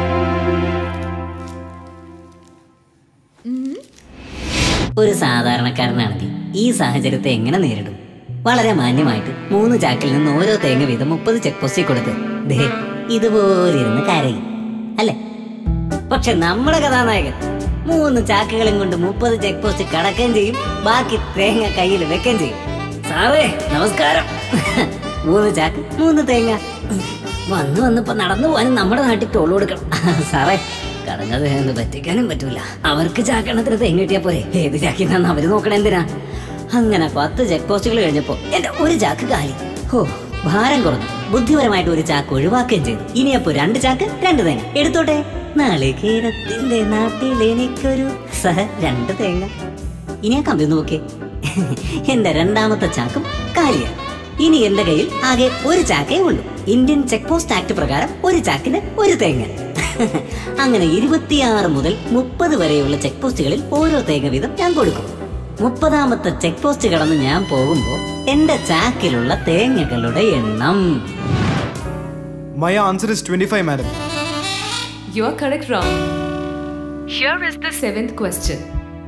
ഒരു സാധാരണക്കാരനാണെങ്കിൽ ഈ സാഹചര്യത്തെ എങ്ങനെ നേരിടും വളരെ മാന്യമായിട്ട് മൂന്ന് ചാക്കിൽ നിന്ന് ഓരോ തേങ്ങ വീതം മുപ്പത് ചെക്ക് പോസ്റ്റിൽ കൊടുത്ത് ദേ ഇതുപോലെ ഇരുന്ന് കരയും അല്ലേ പക്ഷെ നമ്മുടെ കഥാനായകൻ മൂന്ന് ചാക്കുകളും കൊണ്ട് മുപ്പത് ചെക്ക് പോസ്റ്റ് കടക്കുകയും ചെയ്യും ബാക്കി തേങ്ങ കയ്യിൽ വെക്കുകയും ചെയ്യും സാറേ നമസ്കാരം മൂന്ന് ചാക്ക് മൂന്ന് തേങ്ങ വന്ന് വന്നിപ്പോ നടന്നു പോകാനും നമ്മുടെ നാട്ടിൽ ടോൾ കൊടുക്കണം സാറേ കടങ്ങത് എന്ന് പറ്റിക്കാനും പറ്റൂല അവർക്ക് ചാക്കണത്തിന് തേങ്ങ കിട്ടിയാ പോരെ ഏത് ചാക്കിന്നാന്ന് അവര് നോക്കണേ എന്തിനാ അങ്ങനെ പത്ത് ചെക്ക് പോസ്റ്റുകൾ കഴിഞ്ഞപ്പോ എന്റെ ഒരു ചാക്ക് കാലി ഹോ ഭാരം കുറഞ്ഞു ബുദ്ധിപരമായിട്ട് ഒരു ചാക്ക് ഒഴിവാക്കുകയും ചെയ്തു ഇനിയപ്പോ രണ്ട് ചാക്ക് രണ്ട് തേങ്ങ എടുത്തോട്ടെ നാളികേരത്തിന്റെ നാട്ടിൽ എനിക്കൊരു സഹ രണ്ട് തേങ്ങ ഇനി ആ കമ്പി ഒന്ന് നോക്കേ എന്റെ രണ്ടാമത്തെ ചാക്കും കാലിയാണ് ഇനി എന്റെ കയ്യിൽ ആകെ ഒരു ചാക്കേ ഉള്ളൂ ഇന്ത്യൻ ചെക്ക് പോസ്റ്റ് ആക്ട് പ്രകാരം ഒരു ചാക്കിന് ഒരു തേങ്ങ അങ്ങനെ ഇരുപത്തിയാറ് മുതൽ മുപ്പത് വരെയുള്ള ചെക്ക് പോസ്റ്റുകളിൽ ഓരോ തേങ്ങ വീതം ഞാൻ കൊടുക്കും മുപ്പതാമത്തെ ചെക്ക് പോസ്റ്റ് കടന്ന് ഞാൻ പോകുമ്പോൾ എന്റെ ചാക്കിലുള്ള തേങ്ങകളുടെ എണ്ണം my answer is twenty five madam you are correct Ram here is the seventh question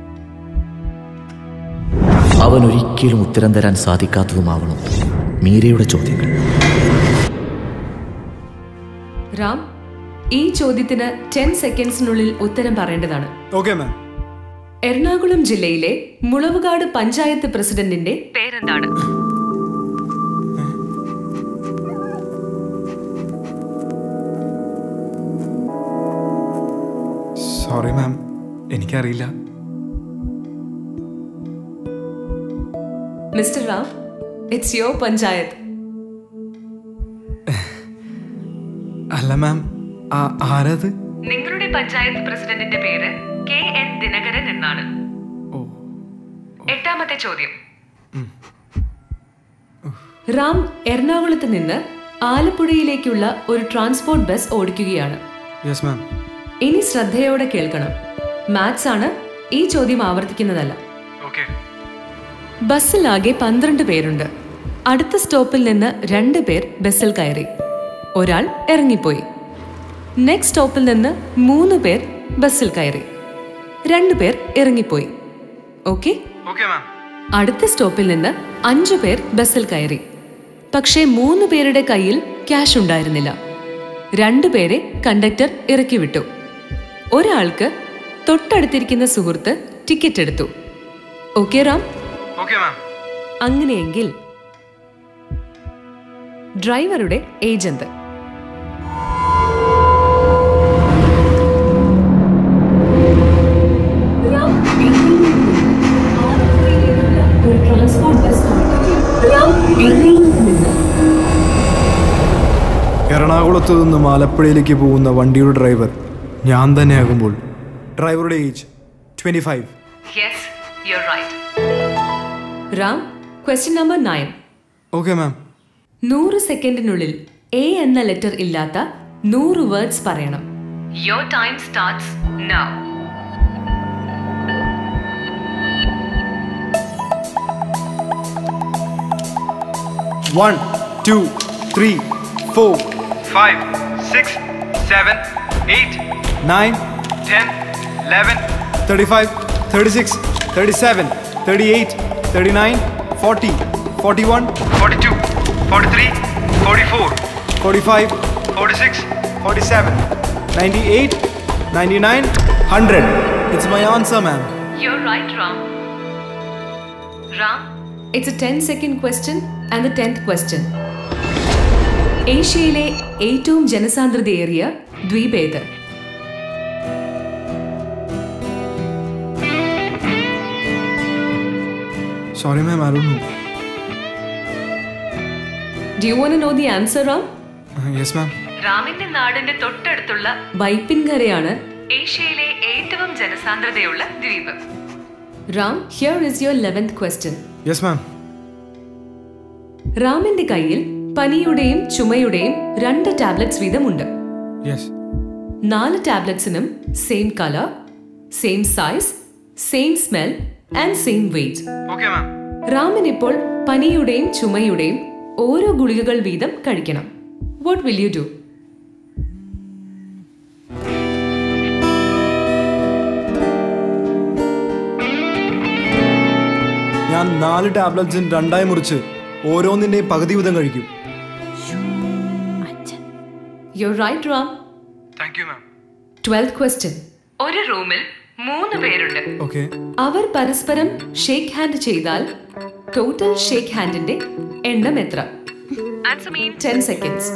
അവൻ ഒരിക്കലും ഉത്തരം തരാൻ സാധിക്കാത്തതുമാവണം മീരയുടെ ചോദ്യങ്ങൾ റാം ഈ ചോദ്യത്തിന് ടെൻ സെക്കൻഡ്സിനുള്ളിൽ ഉത്തരം പറയേണ്ടതാണ് ഓക്കെ മാം എറണാകുളം ജില്ലയിലെ മുളവുകാട് പഞ്ചായത്ത് പ്രസിഡന്റിന്റെ പേരെന്താണ് സോറി മാം എനിക്കറിയില്ല mister Ram it's your panchayat അല്ല മാം ആ- ആരത് നിങ്ങളുടെ പഞ്ചായത്ത് പ്രസിഡന്റിന്റെ പേര് കെ എൻ ദിനകരൻ എന്നാണ് എട്ടാമത്തെ ചോദ്യം റാം എറണാകുളത്ത് നിന്ന് ആലപ്പുഴയിലേക്കുള്ള ഒരു ട്രാൻസ്പോർട്ട് ബസ് ഓടിക്കുകയാണ് യെസ് മാം ഇനി ശ്രദ്ധയോടെ കേൾക്കണം മാത്സ് ആണ് ഈ ചോദ്യം ആവർത്തിക്കുന്നതല്ല ഓക്കെ ബസ്സിൽ ആകെ പന്ത്രണ്ട് പേരുണ്ട് അടുത്ത സ്റ്റോപ്പിൽ നിന്ന് രണ്ട് പേർ ബസ്സിൽ കയറി ഒരാൾ ഇറങ്ങിപ്പോയി നെക്സ്റ്റ് സ്റ്റോപ്പിൽ നിന്ന് മൂന്ന് പേർ ബസ്സിൽ കയറി രണ്ടു പേർ ഇറങ്ങിപ്പോയി ഓക്കെ ഓക്കെ മാം അടുത്ത സ്റ്റോപ്പിൽ നിന്ന് അഞ്ചു പേർ ബസ്സിൽ കയറി പക്ഷേ മൂന്ന് പേരുടെ കയ്യിൽ ക്യാഷ് ഉണ്ടായിരുന്നില്ല രണ്ടുപേരെ കണ്ടക്ടർ ഇറക്കി വിട്ടു ഒരാൾക്ക് തൊട്ടടുത്തിരിക്കുന്ന സുഹൃത്ത് ടിക്കറ്റ് എടുത്തു ഓക്കെ റാം ഓക്കെ മാം അങ്ങനെയെങ്കിൽ ഡ്രൈവറുടെ ഏജന്റ് എറണാകുളത്ത് നിന്ന് ആലപ്പുഴയിലേക്ക് പോകുന്ന വണ്ടിയുടെ ഡ്രൈവർ ഞാൻ തന്നെയാകുമ്പോൾ ഡ്രൈവറുടെ age twenty five yes you right Ram question number nine okay ma'am നൂറ് സെക്കൻഡിനുള്ളിൽ എ എന്ന ലെറ്റർ ഇല്ലാത്ത നൂറ് വേർഡ്സ് പറയണം your time starts now one two three four five, six, seven, eight, nine ten, eleven, thirty five thirty six thirty seven thirty eight thirty nine forty forty one forty-two, forty-three, forty-four, forty five forty-six, forty seven ninety eight ninety nine hundred it's my answer ma'am you right Ram Ram it's a ten second question and the tenth question ഏഷ്യയിലെ ഏറ്റവും ജനസാന്ദ്രതയേറിയ ദ്വീപ് ഏത് sorry ma'am I don't do you want know the answer Ram no yes ma'am റാമിന്റെ നാടിന്റെ തൊട്ടടുത്തുള്ള വൈപ്പിൻകരയാണ് ഏഷ്യയിലെ ഏറ്റവും ജനസാന്ദ്രതയുള്ള ദ്വീപ് Ram here is your eleventh question yes ma'am റാമിന്റെ കയ്യിൽ പനിയുടെയും ചുമയുടെയും രണ്ട് ടാബ്ലറ്റ്സ് വീതമുണ്ട് യെസ് നാല് ടാബ്ലറ്റ്സിനും same colour same size same smell and same weight okay ma'am. റാമിന് ഇപ്പോൾ പനിയുടെയും ചുമയുടെയും ഓരോ ഗുളികകൾ വീതം കഴിക്കണം വാട്ട് വിൽ യു ഡു ഞാൻ നാല് ടാബ്ലറ്റ്സും രണ്ടായി മുറിച്ച് ഓരോന്നിൻ്റെയും പകുതി വീതം കഴിക്കും you right Ram Thank you ma'am. Twelfth question ഒരു റൂമിൽ മൂന്ന് പേരുണ്ട് ഓക്കെ അവർ പരസ്പരം ഷേക്ക് ഹാൻഡ് ചെയ്താൽ ടോട്ടൽ ഷേക്ക് ഹാൻഡിന്റെ എണ്ണം എത്ര answer mean ten seconds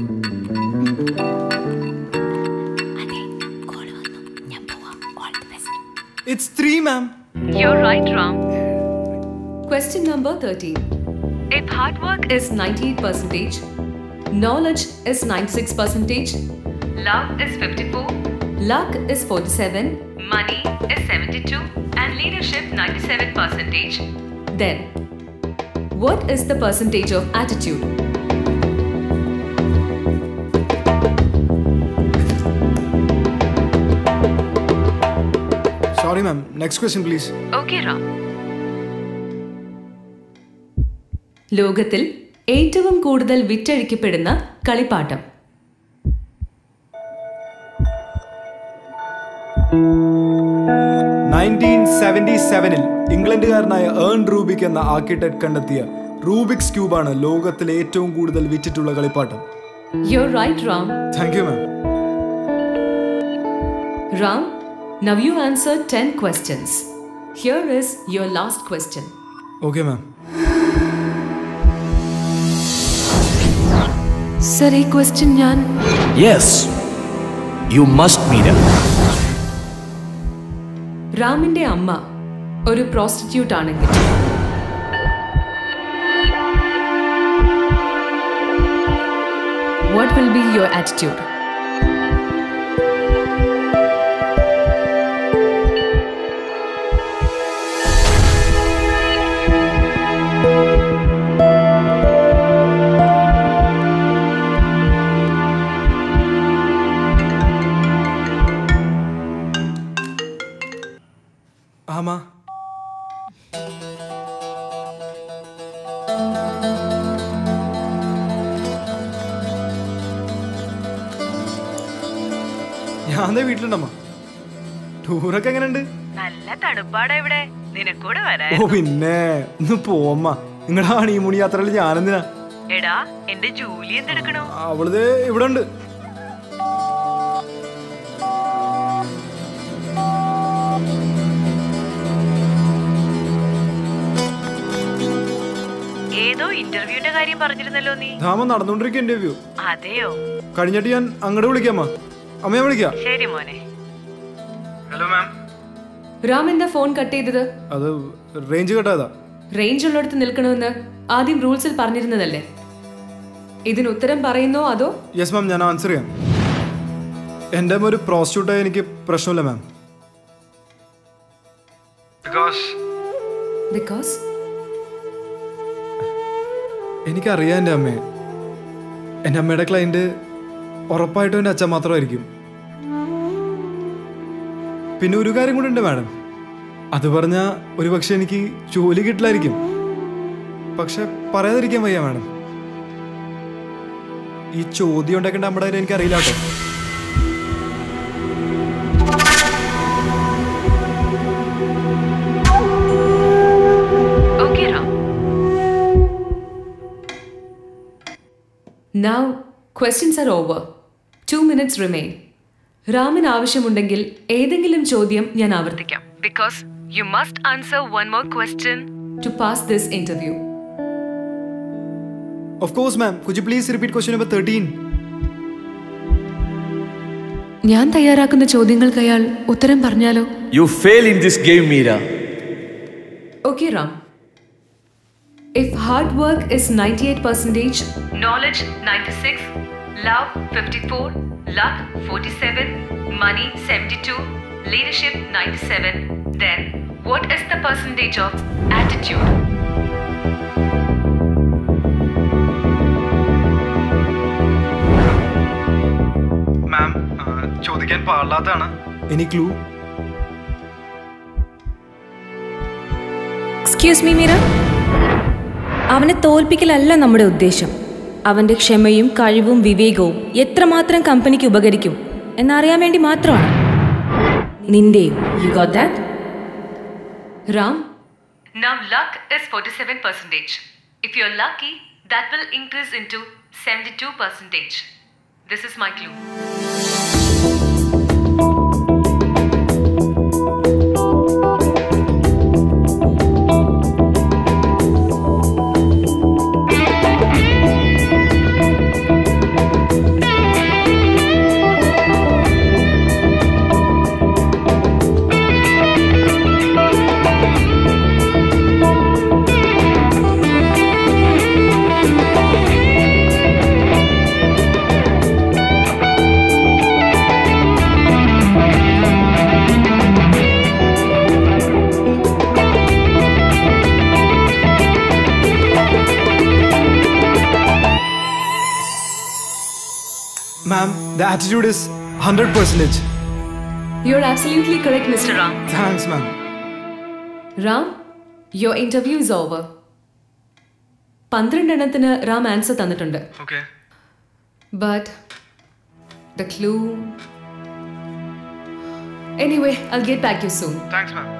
it's three ma'am you right Ram Question number 13. If hard work is 98%, knowledge is 96%, love is 54, luck is 47, money is 72, and leadership 97 percentage, then what is the percentage of attitude? Sorry ma'am next question please okay Ram ലോകത്തിൽ ഏറ്റവും കൂടുതൽ വിറ്റഴിക്കപ്പെടുന്ന കളിപ്പാട്ടം nineteen seventy സെവനിൽ ഇംഗ്ലണ്ടുകാരനായ Erno Rubik എന്ന architect കണ്ടെത്തിയ Rubik's ക്യൂബാണ് ലോകത്തിലെ ഏറ്റവും കൂടുതൽ വിറ്റിട്ടുള്ള കളിപ്പാട്ടം You're right, Ram. Thank you ma'am Ram, now you answered 10 questions. Here is your last question. Okay ma'am sir ഈ ക്വസ്റ്റ്യൻ ഞാൻ യെസ് യു മസ്റ്റ് മീര റാമിന്റെ അമ്മ ഒരു പ്രോസ്റ്റിറ്റ്യൂട്ട് ആണെങ്കിൽ what will be your attitude അമ്മ ഞാൻ ദേ വീട്ടിലുണ്ടമ്മ ടൂറൊക്കെ എങ്ങനെയുണ്ട് നല്ല തണുപ്പാടാ ഇവിടെ നിനക്കൂടെ ഓ വരാൻ പിന്നെ ഒന്ന് പോമ്മ നിങ്ങളുടെ ഹണിമൂണി യാത്രയിൽ ഞാനെന്തിനാ എടാ എന്റെ ജോലി എന്തെടുക്കണോ അവളിത് ഇവിടെ ഉണ്ട് ഏതോ ഇന്റർവ്യൂവിന്റെ കാര്യം പറഞ്ഞിരുന്നല്ലോ നീ ധാമ നടന്നുകൊണ്ടിരിക്കുക ഇന്റർവ്യൂ അതെയോ കഴിഞ്ഞിട്ട് ഞാൻ അങ്ങോട്ട് വിളിക്കാമ്മ അമ്മയെ വിളിക്കാം ശരി മോനെ ഹലോ മാം രാം എന്താ ഫോൺ കട്ട് ചെയ്തത് അത് റേഞ്ച് കെട്ടാതാ റേഞ്ച് ഉള്ളിടത്ത് നിൽക്കണമെന്ന് ആദ്യം റൂൾസിൽ പറഞ്ഞിരുന്നതല്ലേ ഇതിന് ഉത്തരം പറയുന്നോ അതോ യെസ് മാം ഞാൻ ആൻസർ ചെയ്യാം എൻ്റെ ഒരു പ്രോസ്റ്റിറ്റ്യൂട്ടായി എനിക്ക് പ്രശ്നമില്ല മാം ബിക്കോസ് ബിക്കോസ് എനിക്കറിയാം എൻ്റെ അമ്മയെ എൻ്റെ അമ്മയുടെ ക്ലയൻറ്റ് ഉറപ്പായിട്ടും എൻ്റെ അച്ഛൻ മാത്രമായിരിക്കും പിന്നെ ഒരു കാര്യം കൂടെ ഉണ്ട് മാഡം അത് പറഞ്ഞാൽ ഒരു പക്ഷെ എനിക്ക് ജോലി കിട്ടില്ലായിരിക്കും പക്ഷെ പറയാതിരിക്കാൻ വയ്യ മാഡം ഈ ചോദ്യം ഉണ്ടാക്കേണ്ട നമ്മുടെ കാര്യം എനിക്കറിയില്ല കേട്ടോ Okay, Ram. Now, questions are over. Two minutes remain. രാമിന് ആവശ്യമുണ്ടെങ്കിൽ ഏതെങ്കിലും ചോദ്യം ഞാൻ ആവർത്തിക്കാം because you must answer one more question to pass this interview of course ma'am could please repeat question number thirteen ഞാൻ തയ്യാറാക്കുന്ന ചോദ്യങ്ങൾക്ക് അയാൾ ഉത്തരം പറഞ്ഞാലോ You fail in this game, Meera. Okay, Ram. If hard work is 98%, knowledge 96, love 54, luck 47, money 72, leadership 97, then what is the percentage of attitude? Ma'am ചോദിക്കാൻ പാടില്ലാത്തതാണ് any clue excuse me Mira അവനെ തോൽപ്പിക്കലല്ല നമ്മുടെ ഉദ്ദേശം അവന്റെ ക്ഷമയും കഴിവും വിവേകവും എത്രമാത്രം കമ്പനിക്ക് ഉപകരിക്കും എന്നറിയാൻ വേണ്ടി മാത്രമാണ് നിന്റെയും you got that Ram? Now luck is 47%. If you're lucky, that will increase into 72%. This is my clue. Ma'am the attitude is hundred percentage You're absolutely correct, Mr. Ram. Thanks ma'am Ram your interview is over പന്ത്രണ്ടെണ്ണത്തിന് Ram answer തന്നിട്ടുണ്ട് okay but the clue anyway I get back you soon thanks ma'am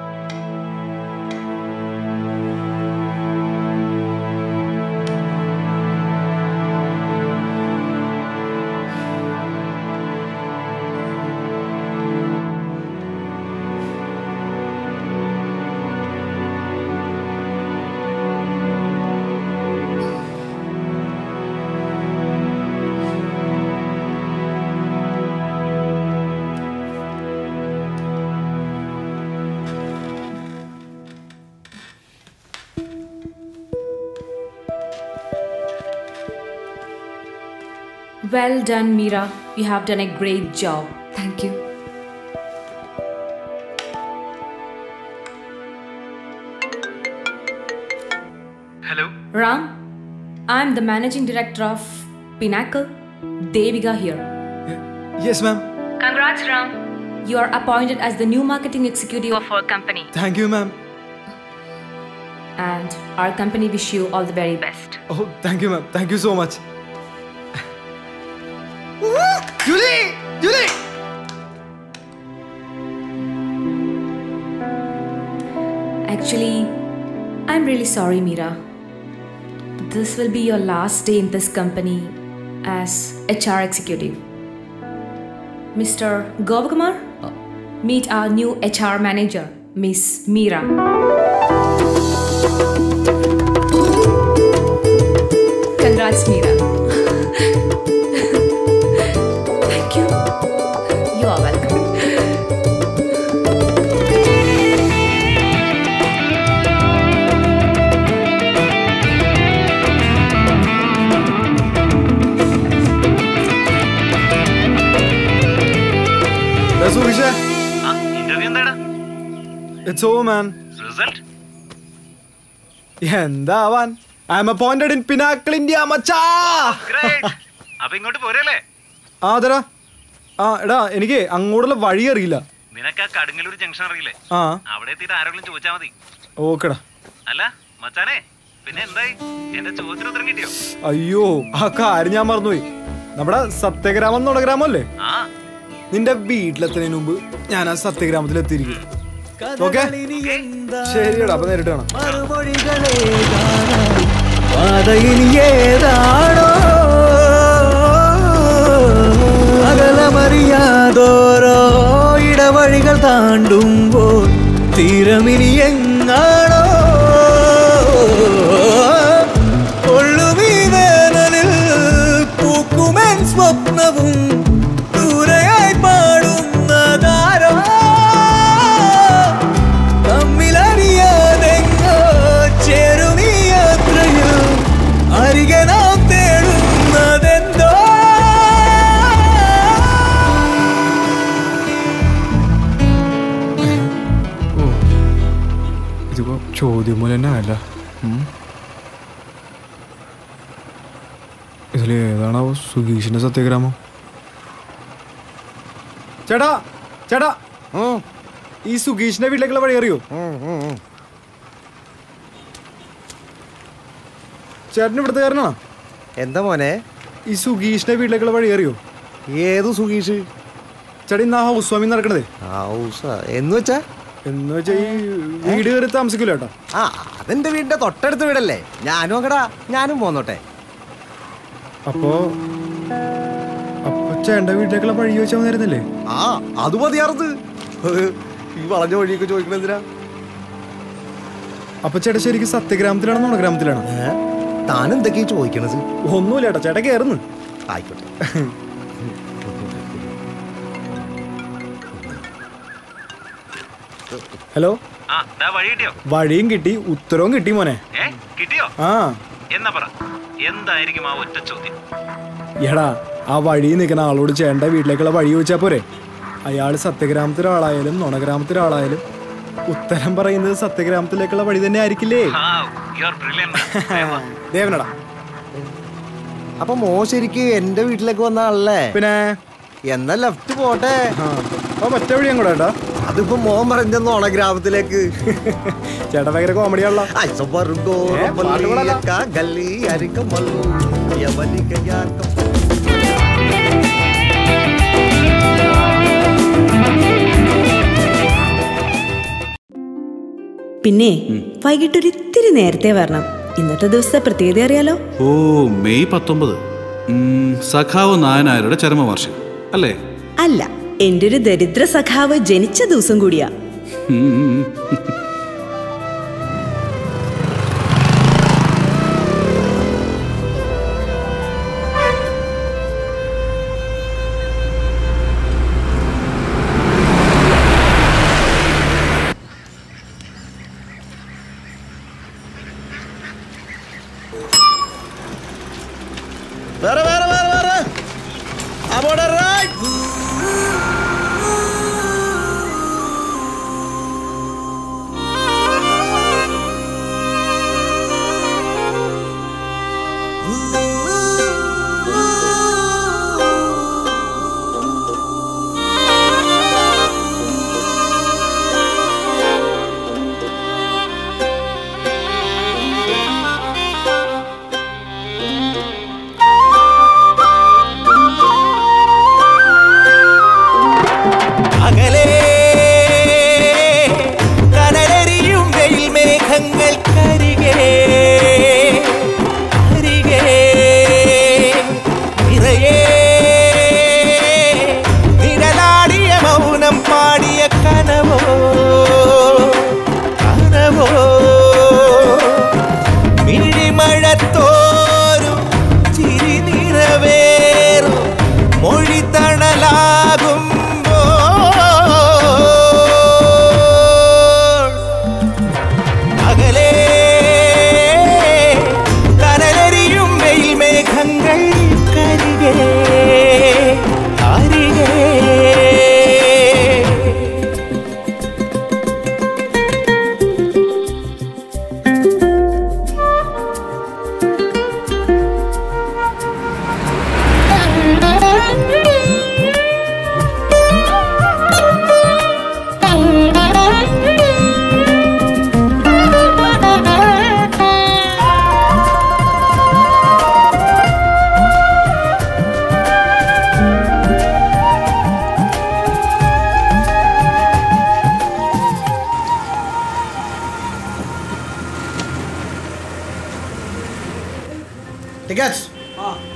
Well done, Mira. You have done a great job. Thank you. Hello Ram, I'm the managing director of Pinnacle. Devika here. Yes ma'am Congrats, Ram. You are appointed as the new marketing executive of our company, thank you ma'am and our company wish you all the very best. Oh thank you ma'am thank you so much Julie Julie Actually, I'm really sorry, Meera. This will be your last day in this company as HR executive. Mr. Govakumar, meet our new HR manager, Miss Meera. Congrats, Meera. Thank you. You are welcome. സുവിശേ interview എന്താടാ it's oh man result എന്താവാൻ I am appointed in Pinnacle India മച്ചാ അപ്പൊ ഇങ്ങോട്ട് പോരല്ലേ ആ അതെടാ ആ എടാ എനിക്ക് അങ്ങോട്ടുള്ള വഴി അറിയില്ല നിനക്ക് ആ കടുങ്ങലൂർ ജംഗ്ഷൻ അറിയില്ലേ ആ അവിടെ എത്തിയിട്ട് ആരെങ്കിലും ചോദിച്ചാ മതി ഓക്കെടാ അല്ല മച്ചാനെ പിന്നെ എന്തായി എന്റെ ചോദ്യത്തിന് ഉത്തരം കിട്ടിയോ അയ്യോ ആ കാര്യം ഞാൻ മറന്നുപോയി നമ്മുടെ സത്യഗ്രാമം നുണഗ്രാമം അല്ലേ ആ നിന്റെ വീട്ടിലെത്തുന്നതിന് മുമ്പ് ഞാൻ ആ സത്യഗ്രാമത്തിൽ എത്തിയിരിക്കും ഓക്കെ ശരിയടാ അപ്പൊ നേരിട്ട് കാണാം പാതയിനി ഏതാണോ അകലമറിയാതോരോ ഇടവഴികൾ താണ്ടുമ്പോൾ തീരമിനി എങ്ങാണോ കൊള്ളുമീ വേനലിൽ പൂക്കുമെൻ സ്വപ്നവും ദൂരെയായി പാടുന്നതാരോ തമ്മിലറിയാതെങ്ങോ ചേരുമീ യാത്രയിൽ അരികെ നാം തേടുന്നതെന്തോ ഇതിപ്പോ ചോദ്യം പോലെ തന്നെ അല്ല ഇതിൽ ഏതാണാവോ സുഗീഷിന്റെ സത്യഗ്രാമം ചേട്ടാ ചേട്ടാ ഈ സുഗീഷിന്റെ വീട്ടിലേക്കുള്ള വഴി അറിയോ ചേട്ടൻ ഇവിടുത്തെ കാരനാണോ എന്താ മോനെ ഈ സുഗീഷിന്റെ വീട്ടിലേക്കുള്ള വഴി അറിയോ ഏത് സുഗീഷ് ചേട്ടാ ഇന്ന് ആ ഹൗസ് വാമിങ് നടക്കണതേ എന്ന് വെച്ചാ എന്ന് വെച്ചാ ഈ വീട് കയറി താമസിക്കൂല ചേട്ടാ ആ അതെന്റെ വീടിന്റെ തൊട്ടടുത്ത വീടല്ലേ ഞാനും അങ്ങടാ ഞാനും പോന്നോട്ടെ അപ്പോ അപ്പൊ ചേട്ടന്റെ വീട്ടിലേക്കുള്ള വഴി ചോദിച്ചാൽ മതിയായിരുന്നല്ലേ ആ അത് മതിയാർന്ന് ഈ വളഞ്ഞ വഴിയൊക്കെ ചോദിക്കണ എന്തിനാ അപ്പൊ ചേട്ടാ ശരിക്കും സത്യഗ്രാമത്തിലാണോ നുണഗ്രാമത്തിലാണോ താൻ എന്തൊക്കെയാ ചോദിക്കണത് ഒന്നുമില്ല ചേട്ടാ ചേട്ടാ കയറുന്നു ആയിക്കോട്ടെ ഹലോ ആ ദാ വഴി കിട്ടിയോ വഴിയും കിട്ടി ഉത്തരവും കിട്ടി മോനെ ഏ കിട്ടിയോ ആ എന്നാ പറ എന്തായിരിക്കും ആ ഒറ്റ ചോദ്യം എടാ ആ വഴി നിൽക്കുന്ന ആളോട് ചേട്ടൻ്റെ വീട്ടിലേക്കുള്ള വഴി ചോദിച്ചാൽ പോരെ അയാൾ സത്യഗ്രാമത്തിലെ ആളായാലും നുണഗ്രാമത്തിലെ ആളായാലും ഉത്തരം പറയുന്നത് സത്യഗ്രാമത്തിലേക്കുള്ള വഴി തന്നെ ആയിരിക്കില്ലേ യു ആർ ബ്രില്യൻ ദേവനടാ അപ്പൊ മോ ശരിക്ക് എന്റെ വീട്ടിലേക്ക് വന്ന ആളല്ലേ പിന്നെ എന്നാ ലെഫ്റ്റ് പോട്ടെ മറ്റേ വഴി അങ്ങോട്ടാ ചേട്ടാ അതിപ്പോ മോൻ പറഞ്ഞോണ ഗ്രാമത്തിലേക്ക് ചേട്ടാ ഭയങ്കര കോമഡിയാണല്ലോ ഗല്ലി അരിക്കം വല്ലു യവനികയാർക്കം പിന്നെ വൈകിട്ടൊരു ഇത്തിരി നേരത്തെ വരണം ഇന്നത്തെ ദിവസത്തെ പ്രത്യേകത അറിയാലോ ഓ മെയ് പത്തൊമ്പത് ഉം, സഖാവ് നായനായരുടെ ചരമവാർഷികം അല്ലേ അല്ല എന്റെ ഒരു ദരിദ്ര സഖാവ് ജനിച്ച ദിവസം കൂടിയാ ഉം. വേറെ വേറെ വേറെ വേറെ അവിടെ റൈറ്റ്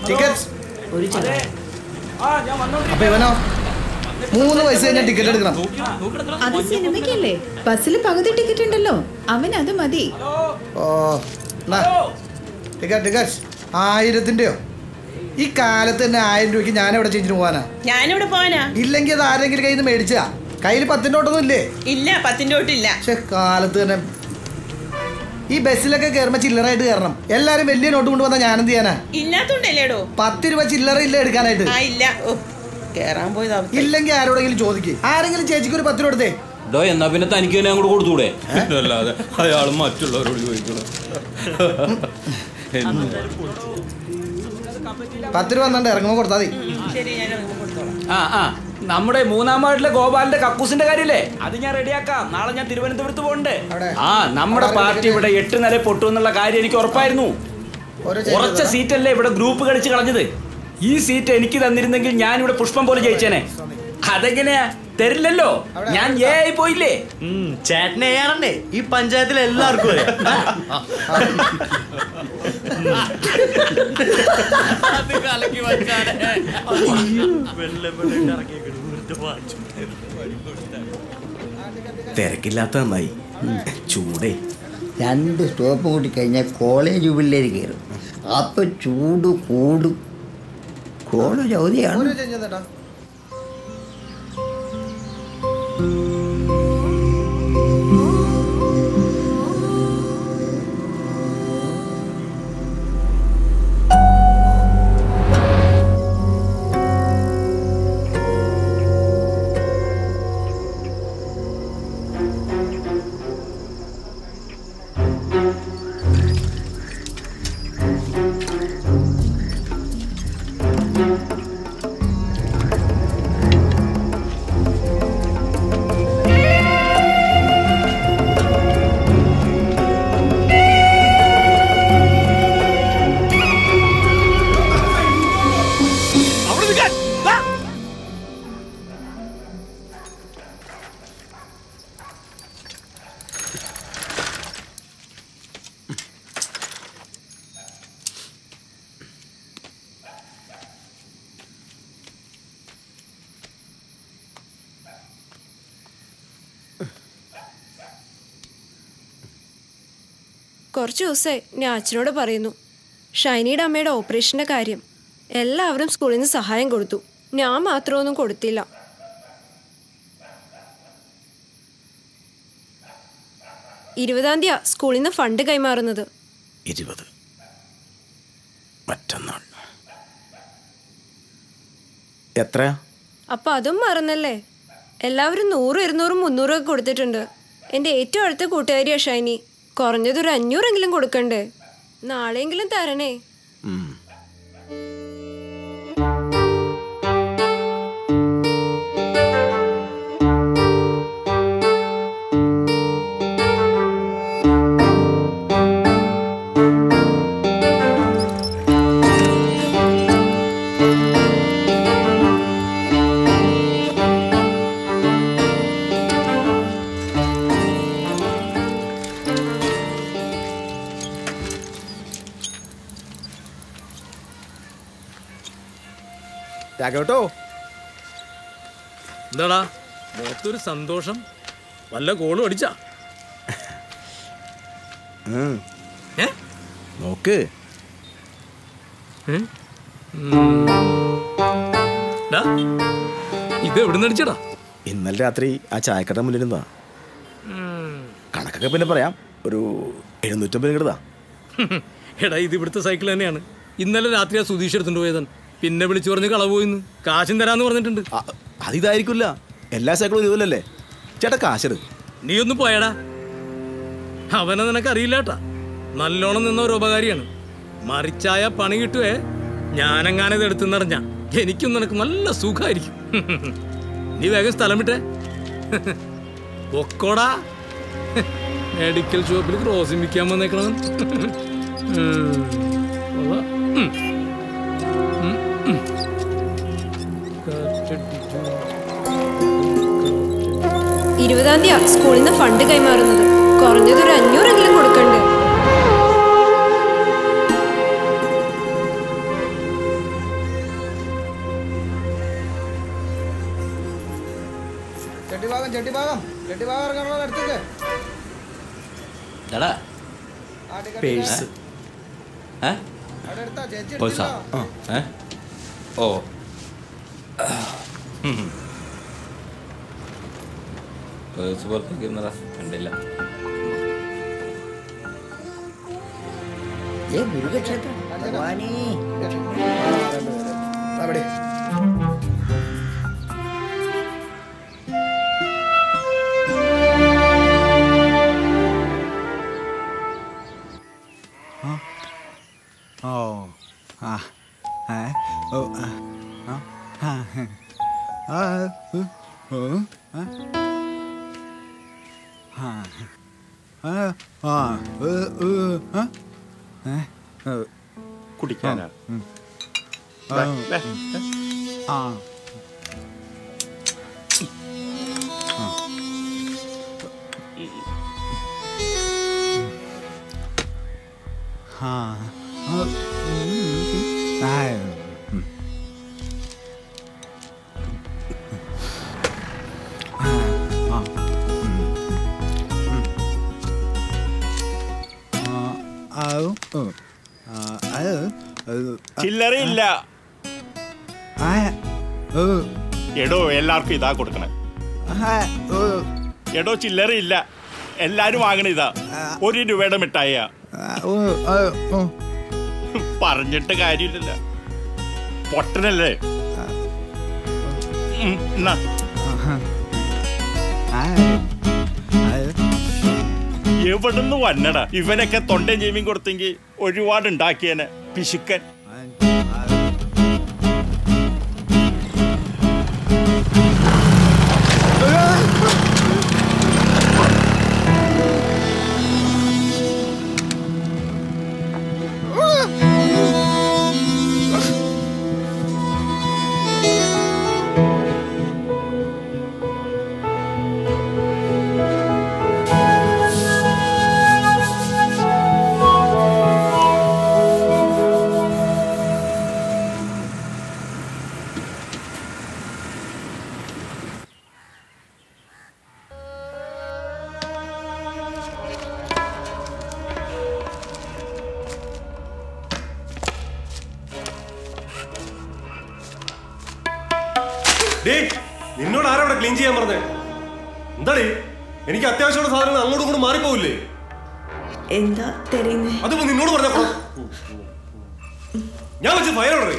ടിക്കറ്റ് ഒരു ചായ അപ്പൊ ഇവനോ മൂന്ന് വയസ്സ് കഴിഞ്ഞാൽ ടിക്കറ്റ് എടുക്കണം അത് സിനിമയ്ക്കല്ലേ ബസ്സിൽ പകുതി ടിക്കറ്റ് ഉണ്ടല്ലോ അവൻ അത് മതി ഓ എന്നാ ടിക്കറ്റ് ടിക്കറ്റ് ആയിരത്തിന്റെയോ ഈ കാലത്ത് തന്നെ ആയിരം രൂപയ്ക്ക് ഞാൻ എവിടെ ചേഞ്ചിന് പോവാനാ ഞാനിവിടെ പോവാനാ ഇല്ലെങ്കിൽ അത് ആരെങ്കിലും കയ്യിൽ നിന്ന് മേടിച്ചാ കയ്യിൽ പത്തിന്റെ ഓട്ടൊന്നും ഇല്ലേ ഇല്ല പത്തിന്റെ തൊട്ടില്ല പക്ഷെ കാലത്ത് തന്നെ ഈ ബസ്സിലൊക്കെ കയറുമ്പോ ചില്ലറായിട്ട് കയറണം എല്ലാരും വലിയ നോട്ട് കൊണ്ടുവന്നാ ഞാനെന്ത് ചെയ്യാനാ ഇല്ലാത്തോണ്ടല്ലേടോ പത്ത് രൂപ ചില്ലറ ഇല്ല എടുക്കാനായിട്ട് ആ ഇല്ല ഓ കേറാൻ പോയത് അവസ്ഥ. ഇല്ലെങ്കിൽ ആരോടെങ്കിലും ചോദിക്ക് ആരെങ്കിലും ചേച്ചിക്ക് ഒരു പത്ത് രൂപ എടുത്തേ ഡോ എന്നാ പിന്നെ തനിക്ക് തന്നെ അങ്ങോട്ട് കൊടുത്തൂടെ അല്ലാതെ അയാൾ മറ്റുള്ളവരോട് ചോദിക്കണം പത്ത് രൂപ എന്നാണ്ട് ഇറങ്ങുമ്പോ കൊടുത്താൽ മതി ശരി ഞാൻ ഇറങ്ങുമ്പോ കൊടുത്തോളാം ആ ആ നമ്മുടെ മൂന്നാം വാർഡിലെ ഗോപാലിന്റെ കക്കൂസിന്റെ കാര്യല്ലേ അത് ഞാൻ റെഡിയാക്കാം നാളെ ഞാൻ തിരുവനന്തപുരത്ത് പോകണ്ടേ ആ നമ്മുടെ പാർട്ടി ഇവിടെ എട്ട് നില പൊട്ടു എന്നുള്ള കാര്യം എനിക്ക് ഉറപ്പായിരുന്നു ഉറച്ച സീറ്റല്ലേ ഇവിടെ ഗ്രൂപ്പ് കളിച്ച് കളഞ്ഞത് ഈ സീറ്റ് എനിക്ക് തന്നിരുന്നെങ്കിൽ ഞാൻ ഇവിടെ പുഷ്പം പോലെ ജയിച്ചേനെ അതെങ്ങനെയാ തരില്ലല്ലോ ഞാൻ ഏ ആയി പോയില്ലേ ചേട്ടനെ ഏറണ്ടേ ഈ പഞ്ചായത്തിലെ എല്ലാവർക്കും അറിയാം. അത് കലക്കി വച്ചാലേ. വെള്ളം വെള്ളം ഇറക്കിയേക്കണ്. വെറുതെ വാങ്ങിച്ചു. തിരക്കില്ലാത്ത നന്നായി ചൂടേ രണ്ട് സ്റ്റോപ്പ് കൂട്ടി കഴിഞ്ഞാൽ കോളേജ് പിള്ളേർ കയറും അപ്പൊ ചൂട് കൂടും കോളേജ് അവധിയാണ് അവിടെ നിൽക്കാൻ ദാ. കുറച്ച് ദിവസമായി ഞാൻ അച്ഛനോട് പറയുന്നു ഷൈനിയുടെ അമ്മയുടെ ഓപ്പറേഷൻ്റെ കാര്യം എല്ലാവരും സ്കൂളിൽ നിന്ന് സഹായം കൊടുത്തു ഞാൻ മാത്രമൊന്നും കൊടുത്തില്ല ഇരുപതാം തീയതി സ്കൂളിൽ നിന്ന് ഫണ്ട് കൈമാറുന്നത് ഇരുപത് മറ്റന്നാൾ എത്രയാ അപ്പം അതും മറന്നല്ലേ എല്ലാവരും നൂറും ഇരുന്നൂറും മുന്നൂറും ഒക്കെ കൊടുത്തിട്ടുണ്ട് എൻ്റെ ഏറ്റവും അടുത്ത കൂട്ടുകാരിയാ ഷൈനി കുറഞ്ഞത് ഒരു അഞ്ഞൂറെങ്കിലും കൊടുക്കണ്ടേ നാളെയെങ്കിലും തരണേ രാഘവട്ടോ എന്താടാ മുഖത്തൊരു സന്തോഷം വല്ല കോളും അടിച്ചാ ഉം. ഏ? നോക്ക് ഉം. ഡാ, ഇത് എവിടുന്ന് അടിച്ചടാ ഇന്നലെ രാത്രി ആ ചായക്കട മുന്നിലിരുന്നാ കണക്കൊക്കെ പിന്നെ പറയാം ഒരു എഴുന്നൂറ്റമ്പത് കിടതാ എടാ ഇത് ഇവിടുത്തെ സൈക്കിൾ തന്നെയാണ് ഇന്നലെ രാത്രി ആ സുധീഷ് എടുത്തുകൊണ്ട് പോയതാണ് പിന്നെ വിളിച്ചു പറഞ്ഞ് കളവ് പോയിന്ന് കാശും തരാന്ന് പറഞ്ഞിട്ടുണ്ട് അതിതായിരിക്കില്ല എല്ലാ സൈക്കിളും ഇതുപോലല്ലേ ചേട്ടാ കാശെടു നീ ഒന്ന് പോയടാ അവനെ നിനക്ക് അറിയില്ലാട്ടാ നല്ലോണം നിന്ന ഒരു ഉപകാരിയാണ് മറിച്ചായ പണി കിട്ടുവേ ഞാനെങ്ങാനും ഇത് എടുത്തെന്നറിഞ്ഞ എനിക്കും നിനക്ക് നല്ല സുഖമായിരിക്കും നീ വേഗം സ്ഥലം വിട്ടേ പൊക്കോടാ മെഡിക്കൽ ഷോപ്പിൽ ക്രോസിംഗ് വിൽക്കാൻ വന്നേക്കണം ഉം. കൊള്ളാം. ഉം. ഉം, ഉം. കാറ്റടിച്ചു. ഇരുപതാം തീയതി സ്കൂളിൽ നിന്ന് ഫണ്ട് കൈമാറുന്നത് കുറഞ്ഞത് ഒരു അഞ്ഞൂറെങ്കിലും കൊടുക്കണ്ടേ ചെട്ടിഭാഗം ചെട്ടിഭാഗം ചെട്ടിഭാഗം ഇറങ്ങാനുള്ള അടുത്തേക്ക് ഇതാടാ പേഴ്സ് ഏ അവിടെ എടുത്താ ചേച്ചി പേഴ്സാ എടുത്തിട്ടോ? ഏ ഓ പേഴ്സ് പുറത്തേക്ക് ഇരുന്നതാ കണ്ടില്ല ഏ മുരുകക്ഷേത്രം ഭഗവാനേ അവിടെ Oh. Ah. Ah. Oh. Ah. Ah. Ah. Ah. Uh. Oh. Ah. Ah. Ah. Ah. Uh. Uh. Ah. Eh. Uh. കുടിക്കാനാ ഉം. ദേ, ആ. ദേ, ആ ആ ആ ആ ഉം. ആ ആ ഉം. ഉം. ആ ആ ഉം. ആ അത് അത് ചില്ലറയില്ല ആ ഓ എടോ എല്ലാവർക്കും ഇതാ കൊടുക്കണേ ആ ഓ എടോ ചില്ലറയില്ല എല്ലാരും വാങ്ങണ ഇതാ ഒരു രൂപയുടെ മിഠായിയ ഓ ആ ഓ പറഞ്ഞിട്ട് കാര്യമില്ലല്ലോ പൊട്ടനല്ലേ ഉം, എന്നാ. എവിടുന്ന് വന്നടാ ഇവനൊക്കെ തൊണ്ടയും ചെവിയും കൊടുത്തെങ്കിൽ ഒരുപാട് ഉണ്ടാക്കിയനെ പിശുക്കൻ ഡേ നിന്നോട് ആരാ അവിടെ ക്ലീൻ ചെയ്യാൻ പറഞ്ഞേ എന്താടേ എനിക്ക് അത്യാവശ്യമുള്ള സാധനങ്ങൾ അങ്ങോട്ടും ഇങ്ങോട്ടും മാറിപ്പോവില്ലേ എന്താ തരുന്നേ അതിപ്പോ നിന്നോട് പറഞ്ഞ ഞാൻ വെച്ച് ഫയർ ഓർഡർ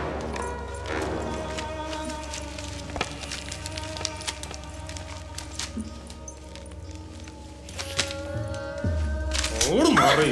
ഓടും മാറി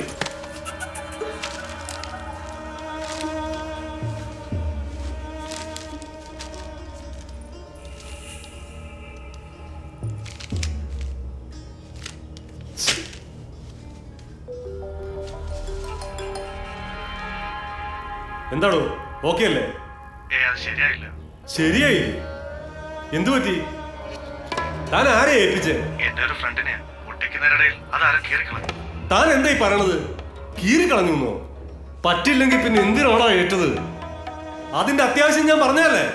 എന്താണോ ഓക്കെ അല്ലേ ഏ അത് ശരിയായില്ല ശരിയായി എന്തു പറ്റി താൻ ആരെ ഏൽപ്പിച്ചേ എന്റെ ഒരു ഫ്രണ്ടിനെ ഒട്ടിക്കുന്നതിനിടയിൽ അതാരും കീറിക്കളഞ്ഞു താൻ എന്തായി പറയണത് കീറി കളഞ്ഞു പറ്റില്ലെങ്കിൽ പിന്നെ എന്തിനാണോ ഏറ്റത് അതിന്റെ അത്യാവശ്യം ഞാൻ പറഞ്ഞല്ലേ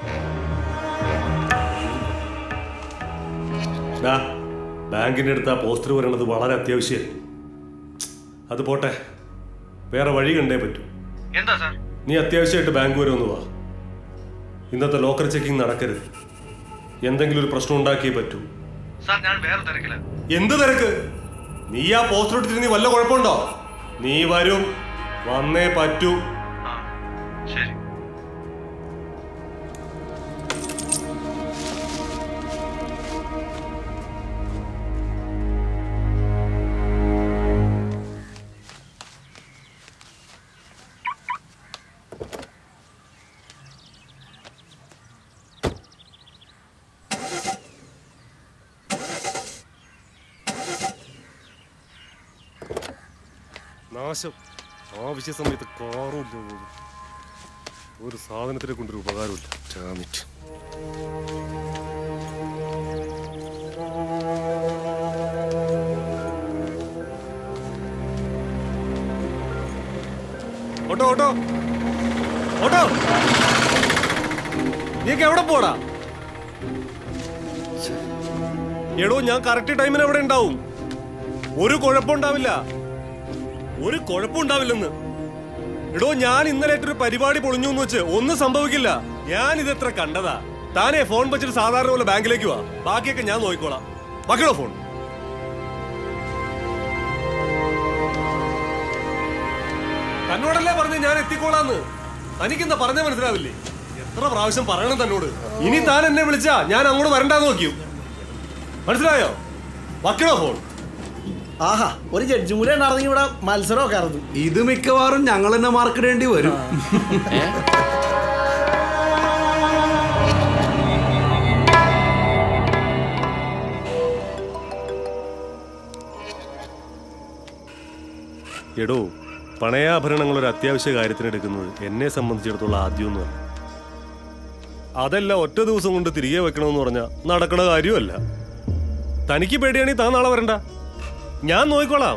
ദാ, ബാങ്കിന്റെ അടുത്ത് ആ പോസ്റ്റർ വരണത് വളരെ അത്യാവശ്യം അത് പോട്ടെ വേറെ വഴി കണ്ടേ പറ്റൂ എന്താ സാർ നീ അത്യാവശ്യമായിട്ട് ബാങ്ക് വരെ ഒന്ന് വാ ഇന്നത്തെ ലോക്കർ ചെക്കിംഗ് നടക്കരുത് എന്തെങ്കിലും ഒരു പ്രശ്നം ഉണ്ടാക്കിയേ പറ്റൂ സാർ ഞാൻ വേറെ തിരക്കില്ല എന്ത് തിരക്ക് നീ ആ പോസ്റ്റർ ഇട്ടിട്ട് നീ വല്ല കുഴപ്പമുണ്ടോ നീ വരും വന്നേ പറ്റൂ ശരി നാശം ആവശ്യ സമയത്ത് കാറും പോകും ഒരു സാധനത്തിനെ കൊണ്ടൊരു ഉപകാരമില്ല ചാമിറ്റ് ഓട്ടോ ഓട്ടോ ഓട്ടോ നീക്ക് എവിടെ പോടാ എടോ ഞാൻ കറക്റ്റ് ടൈമിന് അവിടെ ഉണ്ടാവും ഒരു കുഴപ്പമുണ്ടാവില്ല ഒരു കുഴപ്പമുണ്ടാവില്ലെന്ന് എടോ ഞാൻ ഇന്നലെ ഒരു പരിപാടി പൊളിഞ്ഞു എന്ന് വെച്ച് ഒന്നും സംഭവിക്കില്ല ഞാൻ ഇതെത്ര കണ്ടതാ താനേ ഫോൺ വെച്ചിട്ട് സാധാരണ പോലെ ബാങ്കിലേക്ക് വാ ബാക്കിയൊക്കെ ഞാൻ നോക്കിക്കോളാം വയ്ക്കണോ ഫോൺ തന്നോടല്ലേ പറഞ്ഞ് ഞാൻ എത്തിക്കോളാന്ന് തനിക്കെന്താ പറഞ്ഞ മനസ്സിലാവില്ലേ എത്ര പ്രാവശ്യം പറയണം തന്നോട് ഇനി താൻ എന്നെ വിളിച്ചാ ഞാൻ അങ്ങോട്ട് വരണ്ടാന്ന് നോക്കിയോ മനസ്സിലായോ വയ്ക്കണോ ഫോൺ ആഹാ ഒരു ജഡ്ജും കൂടെ ഉണ്ടായിരുന്നെങ്കിൽ ഇവിടെ മത്സരമൊക്കെ ആയിരുന്നു ഇത് മിക്കവാറും ഞങ്ങൾ തന്നെ മാർക്കിടേണ്ടി വരും എടോ പണയാഭരണങ്ങൾ ഒരു അത്യാവശ്യ കാര്യത്തിന് എടുക്കുന്നത് എന്നെ സംബന്ധിച്ചിടത്തോളം ആദ്യമൊന്നുമല്ല അതെല്ലാം ഒറ്റ ദിവസം കൊണ്ട് തിരികെ വെക്കണമെന്ന് പറഞ്ഞാൽ നടക്കണ കാര്യമല്ല തനിക്ക് പേടിയാണെങ്കിൽ താൻ നാളെ വരണ്ട ഞാൻ നോക്കിക്കോളാം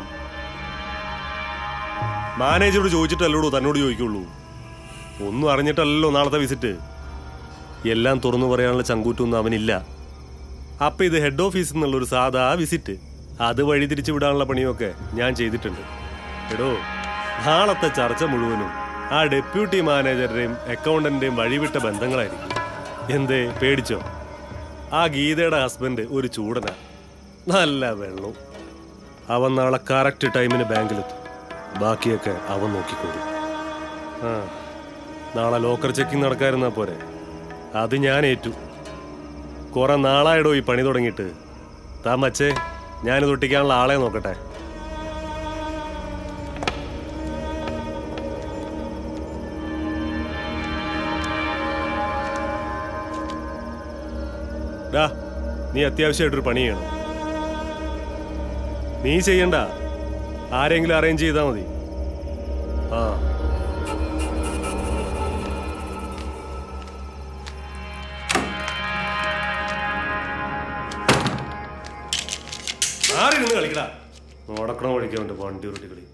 മാനേജറോട് ചോദിച്ചിട്ടല്ലോടോ തന്നോട് ചോദിക്കുള്ളൂ ഒന്നും അറിഞ്ഞിട്ടല്ലല്ലോ നാളത്തെ വിസിറ്റ് എല്ലാം തുറന്നു പറയാനുള്ള ചങ്കൂറ്റൊന്നും അവനില്ല അപ്പൊ ഇത് ഹെഡ് ഓഫീസിൽ നിന്നുള്ള ഒരു സാധാ വിസിറ്റ് അത് വഴി തിരിച്ചു വിടാനുള്ള പണിയൊക്കെ ഞാൻ ചെയ്തിട്ടുണ്ട് എടോ നാളത്തെ ചർച്ച മുഴുവനും ആ ഡെപ്യൂട്ടി മാനേജറുടെയും അക്കൗണ്ടന്റിന്റെയും വഴിവിട്ട ബന്ധങ്ങളായിരിക്കും എന്തേ പേടിച്ചോ ആ ഗീതയുടെ ഹസ്ബൻഡ് ഒരു ചൂടനാ നല്ല വെള്ളവും അവൻ നാളെ കറക്റ്റ് ടൈമിന് ബാങ്കിലെത്തും ബാക്കിയൊക്കെ അവൻ നോക്കിക്കോളും ആ നാളെ ലോക്കർ ചെക്കിംഗ് നടക്കാതിരുന്നാ പോരെ അത് ഞാൻ ഏറ്റു കുറെ നാളായിടോ ഈ പണി തുടങ്ങിയിട്ട് താൻ വച്ചേ ഞാനിത് ഒട്ടിക്കാനുള്ള ആളെ നോക്കട്ടെ ഡാ നീ അത്യാവശ്യമായിട്ടൊരു പണി ചെയ്യണം നീ ചെയ്യണ്ട ആരെങ്കിലും അറേഞ്ച് ചെയ്താൽ മതി ആ ആരിരുന്ന് കളിക്കടാ ഓടക്കണം ഓടിക്കാൻ വണ്ടി ഉരുട്ടി കളി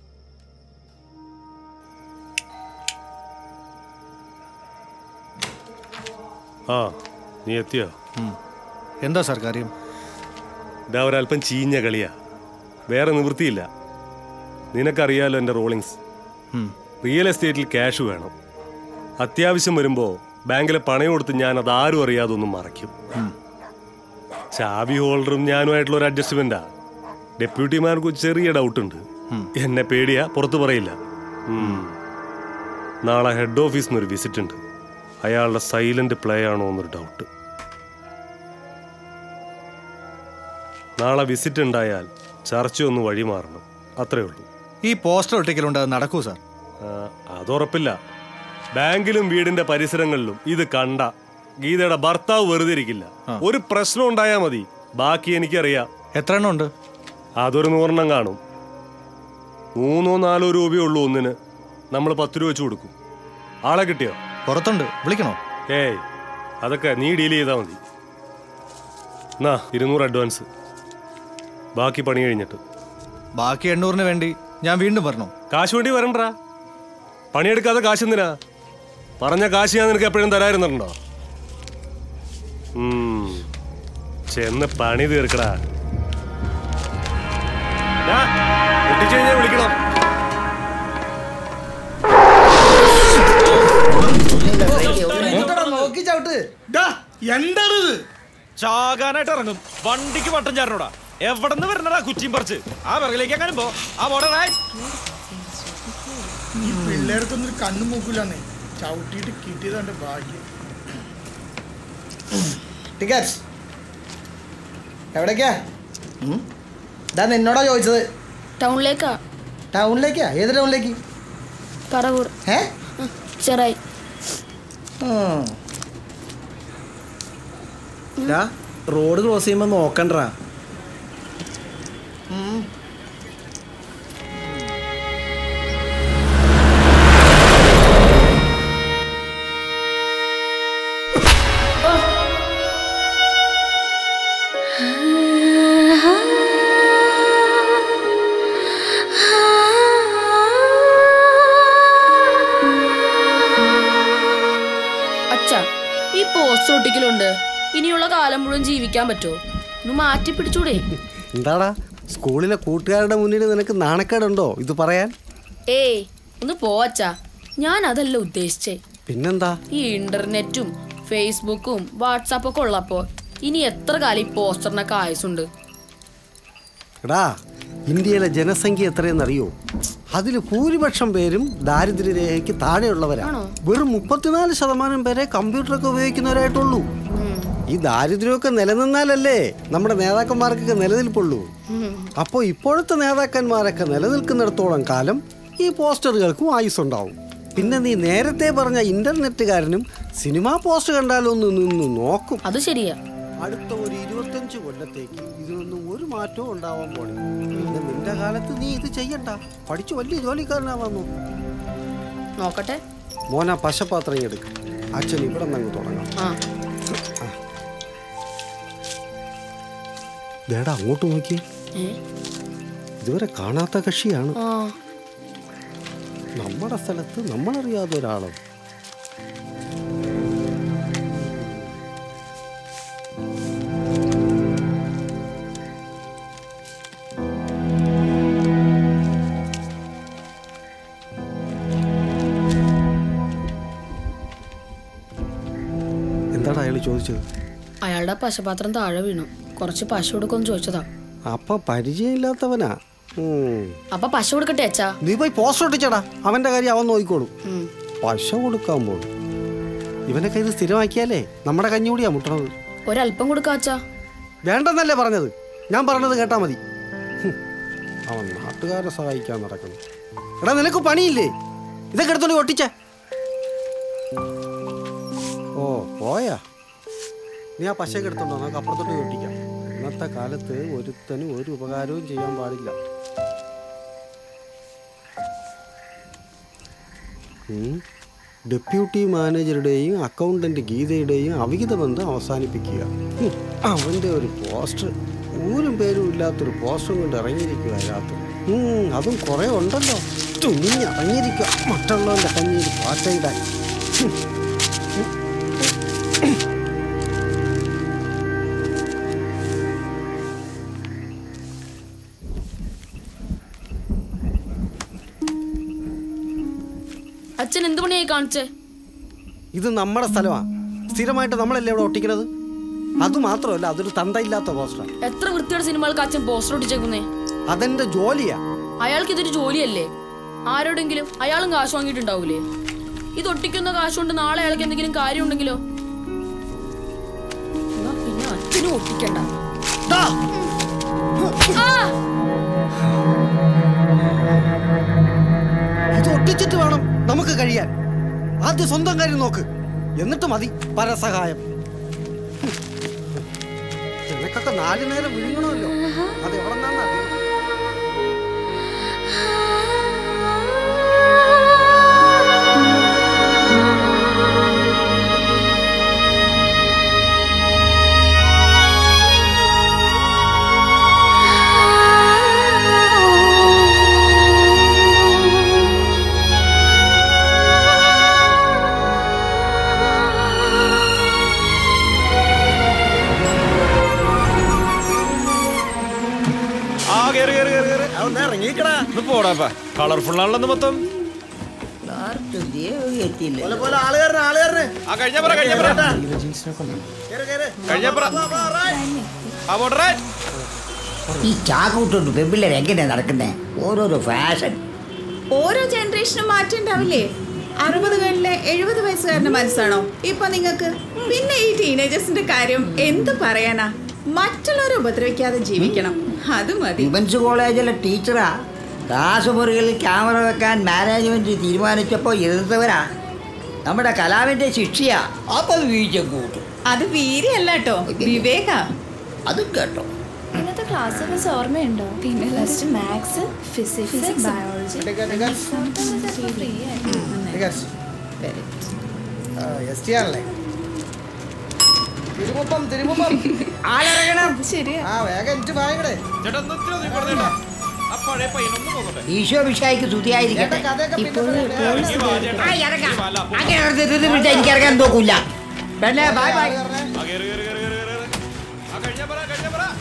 ആ നീ എത്തിയോ എന്താ സാർ കാര്യം ഇതാ ഒരല്പം ചീഞ്ഞ കളിയാ വേറെ നിവൃത്തിയില്ല നിനക്കറിയാലോ എൻ്റെ റോളിങ്സ് റിയൽ എസ്റ്റേറ്റിൽ ക്യാഷ് വേണം അത്യാവശ്യം വരുമ്പോൾ ബാങ്കിലെ പണയം കൊടുത്ത് ഞാൻ അത് ആരും അറിയാതെ ഒന്നും മറയ്ക്കും ചാവി ഹോൾഡറും ഞാനുമായിട്ടുള്ള ഒരു അഡ്ജസ്റ്റ്മെന്റാ ഡെപ്യൂട്ടിമാർക്ക് ചെറിയ ഡൗട്ട് ഉണ്ട് എന്നെ പേടിയാ പുറത്ത് പറയില്ല ഉം. നാളെ ഹെഡ് ഓഫീസിൽ നിന്ന് ഒരു വിസിറ്റ് ഉണ്ട് അയാളുടെ സൈലന്റ് പ്ലേ ആണോ എന്നൊരു ഡൗട്ട് നാളെ വിസിറ്റ് ഉണ്ടായാൽ ചർച്ചയൊന്ന് വഴിമാറണം അത്രേ ഉള്ളൂ ഈ പോസ്റ്റർ ഒട്ടിക്കലുണ്ട് അത് നടക്കൂ സാർ ആ, അതുറപ്പില്ല ബാങ്കിലും വീടിന്റെ പരിസരങ്ങളിലും ഇത് കണ്ട ഗീതയുടെ ഭർത്താവ് വെറുതെ ഇരിക്കില്ല ഒരു പ്രശ്നം ഉണ്ടായാ മതി ബാക്കി എനിക്കറിയാം എത്ര എണ്ണം ഉണ്ട് അതൊരു നൂറെണ്ണം കാണും മൂന്നോ നാലോ രൂപയേ ഉള്ളൂ ഒന്നിന് നമ്മൾ പത്ത് രൂപ വെച്ച് കൊടുക്കും ആളെ കിട്ടിയോ പുറത്തുണ്ട് വിളിക്കണോ ഏയ് അതൊക്കെ നീ ഡീൽ ചെയ്താൽ മതി എന്നാ ഇരുന്നൂറ് അഡ്വാൻസ് ബാക്കി പണി കഴിഞ്ഞിട്ട് ബാക്കി എണ്ണൂറിന് വേണ്ടി ഞാൻ വീണ്ടും വരണോ കാശ് വേണ്ടി വരണ്ടാ പണിയെടുക്കാതെ കാശ് എന്തിനാ പറഞ്ഞ കാശ് ഞാൻ നിനക്ക് എപ്പോഴും തരായിരുന്നുണ്ടോ ഉം. ചെന്ന് പണി തീർക്കടാ ഡാ, പൊട്ടിച്ച് കഴിഞ്ഞാ വിളിക്കണം നോക്കി ചവിട്ട് എന്താണിത് ചാകാനായിട്ട് ഇറങ്ങും വണ്ടിക്ക് വട്ടം ചാരണോടാ എവിടെ നിന്ന് വരണടാ കുറ്റിയും പറിച്ച് ആ പിറകിലേക്ക് എങ്ങനെ പോ ആ പോടാ ഈ പിള്ളേർക്കൊന്നും കണ്ണു മൂക്കില്ലാന്നേ ചവിട്ടിയിട്ട് കിട്ടിയതാണ്ട് ഭാഗ്യം ടിക്കറ്റ് എവിടേക്കാ ഇതാ നിന്നോടാ ചോദിച്ചത് ടൗണിലേക്കാ ടൗണിലേക്കാ ഏത് ടൗണിലേക്ക് പറവൂർ ഏ ചെറായി റോഡ് ക്രോസ് ചെയ്യുമ്പോ നോക്കണ്ടാ അച്ഛ ഈ പോസ്റ്റർ ഒട്ടിക്കലുണ്ട് ഇനിയുള്ള കാലം മുഴുവൻ ജീവിക്കാൻ പറ്റുമോ ഒന്ന് മാറ്റി പിടിച്ചൂടെ എന്താടാ സ്കൂളിലെ കൂട്ടുകാരുടെ മുന്നിൽ നിനക്ക് നാണക്കേടുണ്ടോ ഇത് പറയാൻ ഏയ് ഒന്ന് പോവച്ചാ ഞാൻ അതല്ല ഉദ്ദേശിച്ചേ പിന്നെന്താ ഈ ഇന്റർനെറ്റും ഫേസ്ബുക്കും വാട്സാപ്പൊക്കെ ഉള്ളപ്പോ ഇനി എത്ര കാലം ഈ പോസ്റ്ററിനൊക്കെ ആയുസുണ്ട് എടാ ഇന്ത്യയിലെ ജനസംഖ്യ എത്രയെന്നറിയോ അതിൽ ഭൂരിപക്ഷം പേരും ദാരിദ്ര്യരേഖയ്ക്ക് താഴെയുള്ളവരാണ് വെറും മുപ്പത്തിനാല് ശതമാനം പേരെ കമ്പ്യൂട്ടറൊക്കെ ഉപയോഗിക്കുന്നവരായിട്ടുള്ളൂ ഈ ദാരിദ്ര്യമൊക്കെ നിലനിന്നാലല്ലേ നമ്മുടെ നേതാക്കന്മാർക്കൊക്കെ നിലനിൽപ്പുള്ളൂ അപ്പോൾ ഇപ്പോഴത്തെ നേതാക്കന്മാരൊക്കെ നിലനിൽക്കുന്നിടത്തോളം കാലം ഈ പോസ്റ്ററുകൾക്കും ആയുസ്സുണ്ടാവും പിന്നെ നീ നേരത്തെ പറഞ്ഞ ഇന്റർനെറ്റുകാരനും സിനിമാ പോസ്റ്റർ കണ്ടാലൊന്ന് നിന്ന് നോക്കും അത് ശരിയാ അടുത്ത ഒരു ഇരുപത്തഞ്ച് കൊല്ലത്തേക്ക് ഇതിനൊന്നും ഒരു മാറ്റവും ഉണ്ടാവാൻ പോണില്ല പിന്നെ നിന്റെ കാലത്ത് നീ ഇത് ചെയ്യണ്ട പഠിച്ചു വലിയ ജോലിക്കാരനാവാൻ നോക്കും നോക്കട്ടെ മോന പശപാത്രം എടുക്ക അച്ഛൻ ഇവിടെ നിന്ന് തുടങ്ങാം ആ ദേടാ അങ്ങോട്ട് നോക്കിയേ ഏ? ഇതുവരെ കാണാത്ത കക്ഷിയാണ് ആ നമ്മുടെ സ്ഥലത്ത് നമ്മളറിയാത്ത ഒരാളും എന്താണ് അയാൾ ചോദിച്ചത് അയാളുടെ പശപാത്രം താഴെ വീണു കുറച്ച് പശ കൊടുക്കുമെന്ന് ചോദിച്ചതാ അപ്പൊ പരിചയമില്ലാത്തവനാ ഉം. അപ്പൊ പശ കൊടുക്കട്ടെ അച്ഛാ നീ പോയി പോസ്റ്റ് ഒട്ടിച്ചടാ അവന്റെ കാര്യം അവൻ നോക്കിക്കോളും ഉം. പശ കൊടുക്കാൻ പോകും ഇവനൊക്കെ ഇത് സ്ഥിരമാക്കിയാലേ നമ്മുടെ കഞ്ഞൂടിയാ മുട്ടണത് ഒരല്പം കൊടുക്കാ അച്ഛാ വേണ്ടെന്നല്ലേ പറഞ്ഞത് ഞാൻ പറഞ്ഞത് കേട്ടാ മതി ഹും. അവൻ നാട്ടുകാരെ സഹായിക്കാൻ നടക്കുന്നു എടാ നിനക്ക് പണിയില്ലേ ഇതൊക്കെ എടുത്തോണ്ട് ഒട്ടിച്ചേ ഓ പോയാ നീ ആ പശയൊക്കെ എടുത്തോണ്ടോ നമുക്ക് അപ്പുറത്തോട്ട് പോയി ഒട്ടിക്കാം ഇന്നത്തെ കാലത്ത് ഒരുത്തനും ഒരു ഉപകാരവും ചെയ്യാൻ പാടില്ല ഉം. ഡെപ്യൂട്ടി മാനേജറുടെയും അക്കൗണ്ടന്റ് ഗീതയുടെയും അവിഹിത ബന്ധം അവസാനിപ്പിക്കുക ഉം. അവന്റെ ഒരു പോസ്റ്റർ ഊരും പേരും ഇല്ലാത്തൊരു പോസ്റ്ററും കൊണ്ട് ഇറങ്ങിയിരിക്കുക രാത്രി ഉം, അതും കുറെ ഉണ്ടല്ലോ തുണിഞ്ഞ് ഇറങ്ങിയിരിക്കുക മറ്റുള്ളവന്റെ കഞ്ഞിയിൽ പാറ്റയിടാൻ ഉം. അച്ഛൻ എന്ത് പണിയായി കാണിച്ചേ ഇത് നമ്മുടെ സ്ഥലമാണ് സ്ഥിരമായിട്ട് നമ്മളല്ലേ ഇവിടെ ഒട്ടിക്കുന്നത് അതുമാത്രമല്ല അതൊരു തന്തയില്ലാത്ത പോസ്റ്ററാണ് എത്ര വൃത്തിയുടെ സിനിമകൾക്ക് അച്ഛൻ പോസ്റ്റർ ഒട്ടിച്ചേക്കുന്നേ അതെന്റെ ജോലിയാ അയാൾക്ക് ഇതൊരു ജോലിയല്ലേ ആരോടെങ്കിലും അയാളും കാശ് വാങ്ങിയിട്ടുണ്ടാവൂലേ ഇത് ഒട്ടിക്കുന്ന കാശ് കൊണ്ട് നാളെ അയാൾക്ക് എന്തെങ്കിലും കാര്യം ഉണ്ടെങ്കിലോ എന്നാ പിന്നെ അച്ഛനും ഒട്ടിക്കണ്ട ആ! ഇത് ഒട്ടിച്ചിട്ട് വേണം നമുക്ക് കഴിയാൻ ആദ്യം സ്വന്തം കാര്യം നോക്ക് എന്നിട്ട് മതി പരസഹായം ഹും. നിനക്കൊക്കെ നാലു നേരം വിഴുങ്ങണമല്ലോ അത് എവിടെ നിന്നാണ് ആ കേറി കേറി കേറി കേറി ഇറങ്ങിക്കടാ ഇത് പോടാപ്പാ കളർഫുൾ ആണല്ലോ മൊത്തം ആ കഴിഞ്ഞ പറ കഴിഞ്ഞ പറ കഴിഞ്ഞ പറ ആ പോട്ടെ ഈ ചാക്കൂട്ടുണ്ട് പെമ്പിള്ളേർ എങ്ങനെയാ നടക്കുന്നേ ഓരോരോ ഫാഷൻ ഓരോ ജനറേഷനും മാറ്റം ഉണ്ടാവില്ലേ അറുപതുകളിലെ എഴുപത് വയസ്സുകാരന്റെ മനസ്സാണോ ഇപ്പൊ നിങ്ങൾക്ക് പിന്നെ ഈ ടീനേജേഴ്സിന്റെ കാര്യം എന്ത് പറയാനാ മറ്റുള്ളവരെ ഉപദ്രവിക്കാതെ ജീവിക്കണം അത് മതി വിമൻസ് കോളേജിലെ ടീച്ചറാ ക്ലാസ് മുറികളിൽ ക്യാമറ വെക്കാൻ മാനേജ്മെന്റ് തീരുമാനിച്ചപ്പോൾ എതിർത്തവരാ നമ്മുടെ കലാവിന്റെ ശിക്ഷയാ അപ്പൊ വീഴ്ച കൂട്ടും അത് വീര്യല്ല കേട്ടോ വിവേക അതും കേട്ടോ ഇന്നത്തെ ക്ലാസ്സൊക്കെ ഓർമ്മയുണ്ടോ പിന്നെ first maths physics biology S T ആണല്ലേ തിരുമുപ്പം തിരുമുപ്പം ആളിറങ്ങണം ശരിയാ ആ വേഗം എനിക്ക് വാങ്ങണേ ചേട്ടാ ഒന്ന് ഇത്തിരി ഒതുങ്ങി കൊടുത്തേട്ടാ. ആ പഴയ പയ്യനൊന്ന് പോകട്ടെ ഈശോ വിഷായിക്ക് സ്തുതിയായിരിക്കട്ടെ ആ, ഇറങ്ങാം. അങ്ങനെ ഒരു ഇത് ഇത് വിട്ടാ എനിക്ക് ഇറങ്ങാൻ നോക്കൂല പെണ്ണെ ബൈ ബൈ ആ കേറി കേറി കേറി കേറി കേറി ആ കഴിഞ്ഞ പറ കഴിഞ്ഞ പറ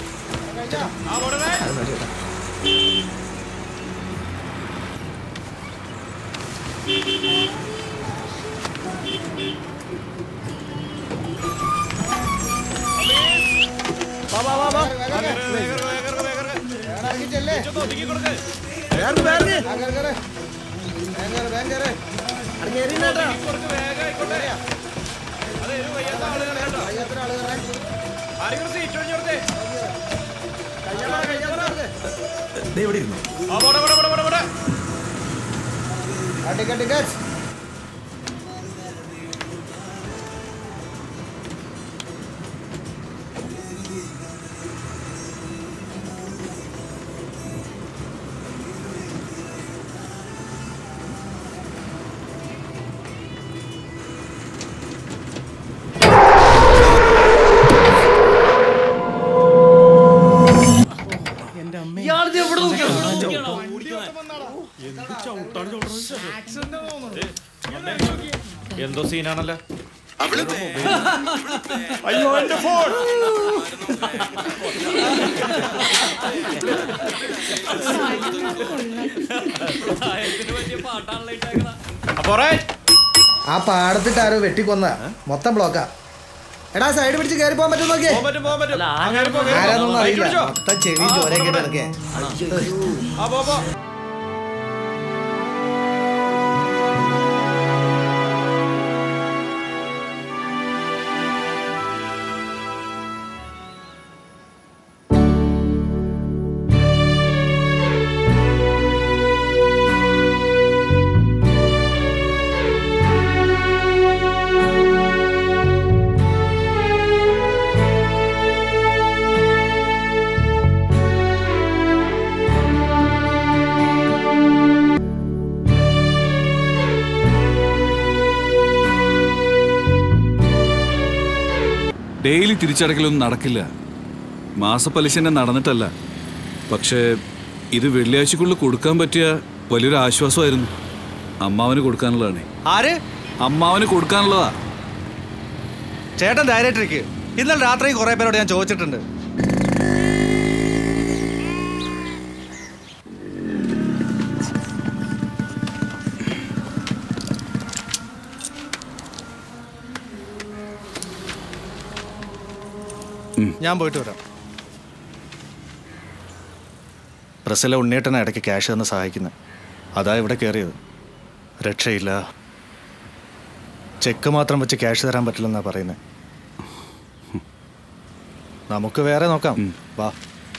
എന്തോ സീനാണല്ലോ അയ്യോ എന്റെ ഫോൺ ആ പാടത്തിട്ട് ആരോ വെട്ടിക്കൊന്ന മൊത്തം ബ്ലോക്കാ എടാ സൈഡ് പിടിച്ച് കയറി പോകാൻ പറ്റും നോക്കിയേ ആരാന്നൊന്നും അറിയില്ല മൊത്തം ചെവി ചോരയൊക്കെ കിടക്കേ ഡെയിലി തിരിച്ചടക്കലൊന്നും നടക്കില്ല മാസപ്പലിശ തന്നെ നടന്നിട്ടല്ല പക്ഷേ ഇത് വെള്ളിയാഴ്ചക്കുള്ളിൽ കൊടുക്കാൻ പറ്റിയ വലിയൊരു ആശ്വാസമായിരുന്നു അമ്മാവന് കൊടുക്കാനുള്ളതാണ് ആര് അമ്മാവന് കൊടുക്കാനുള്ളതാ ചേട്ടൻ ഡയറക്ടർക്ക് ഇന്നലെ രാത്രി കുറെ പേരോട് ഞാൻ ചോദിച്ചിട്ടുണ്ട് ഞാൻ പോയിട്ട് വരാം പ്രസ്സിലെ ഉണ്ണിയേട്ടനെ ഇടയ്ക്ക് ക്യാഷ് തന്ന് സഹായിക്കുന്നത് അതാ ഇവിടെ കയറിയത് രക്ഷയില്ല ചെക്ക് മാത്രം വെച്ച് ക്യാഷ് തരാൻ പറ്റില്ലെന്നാ പറയുന്നത് നമുക്ക് വേറെ നോക്കാം വാ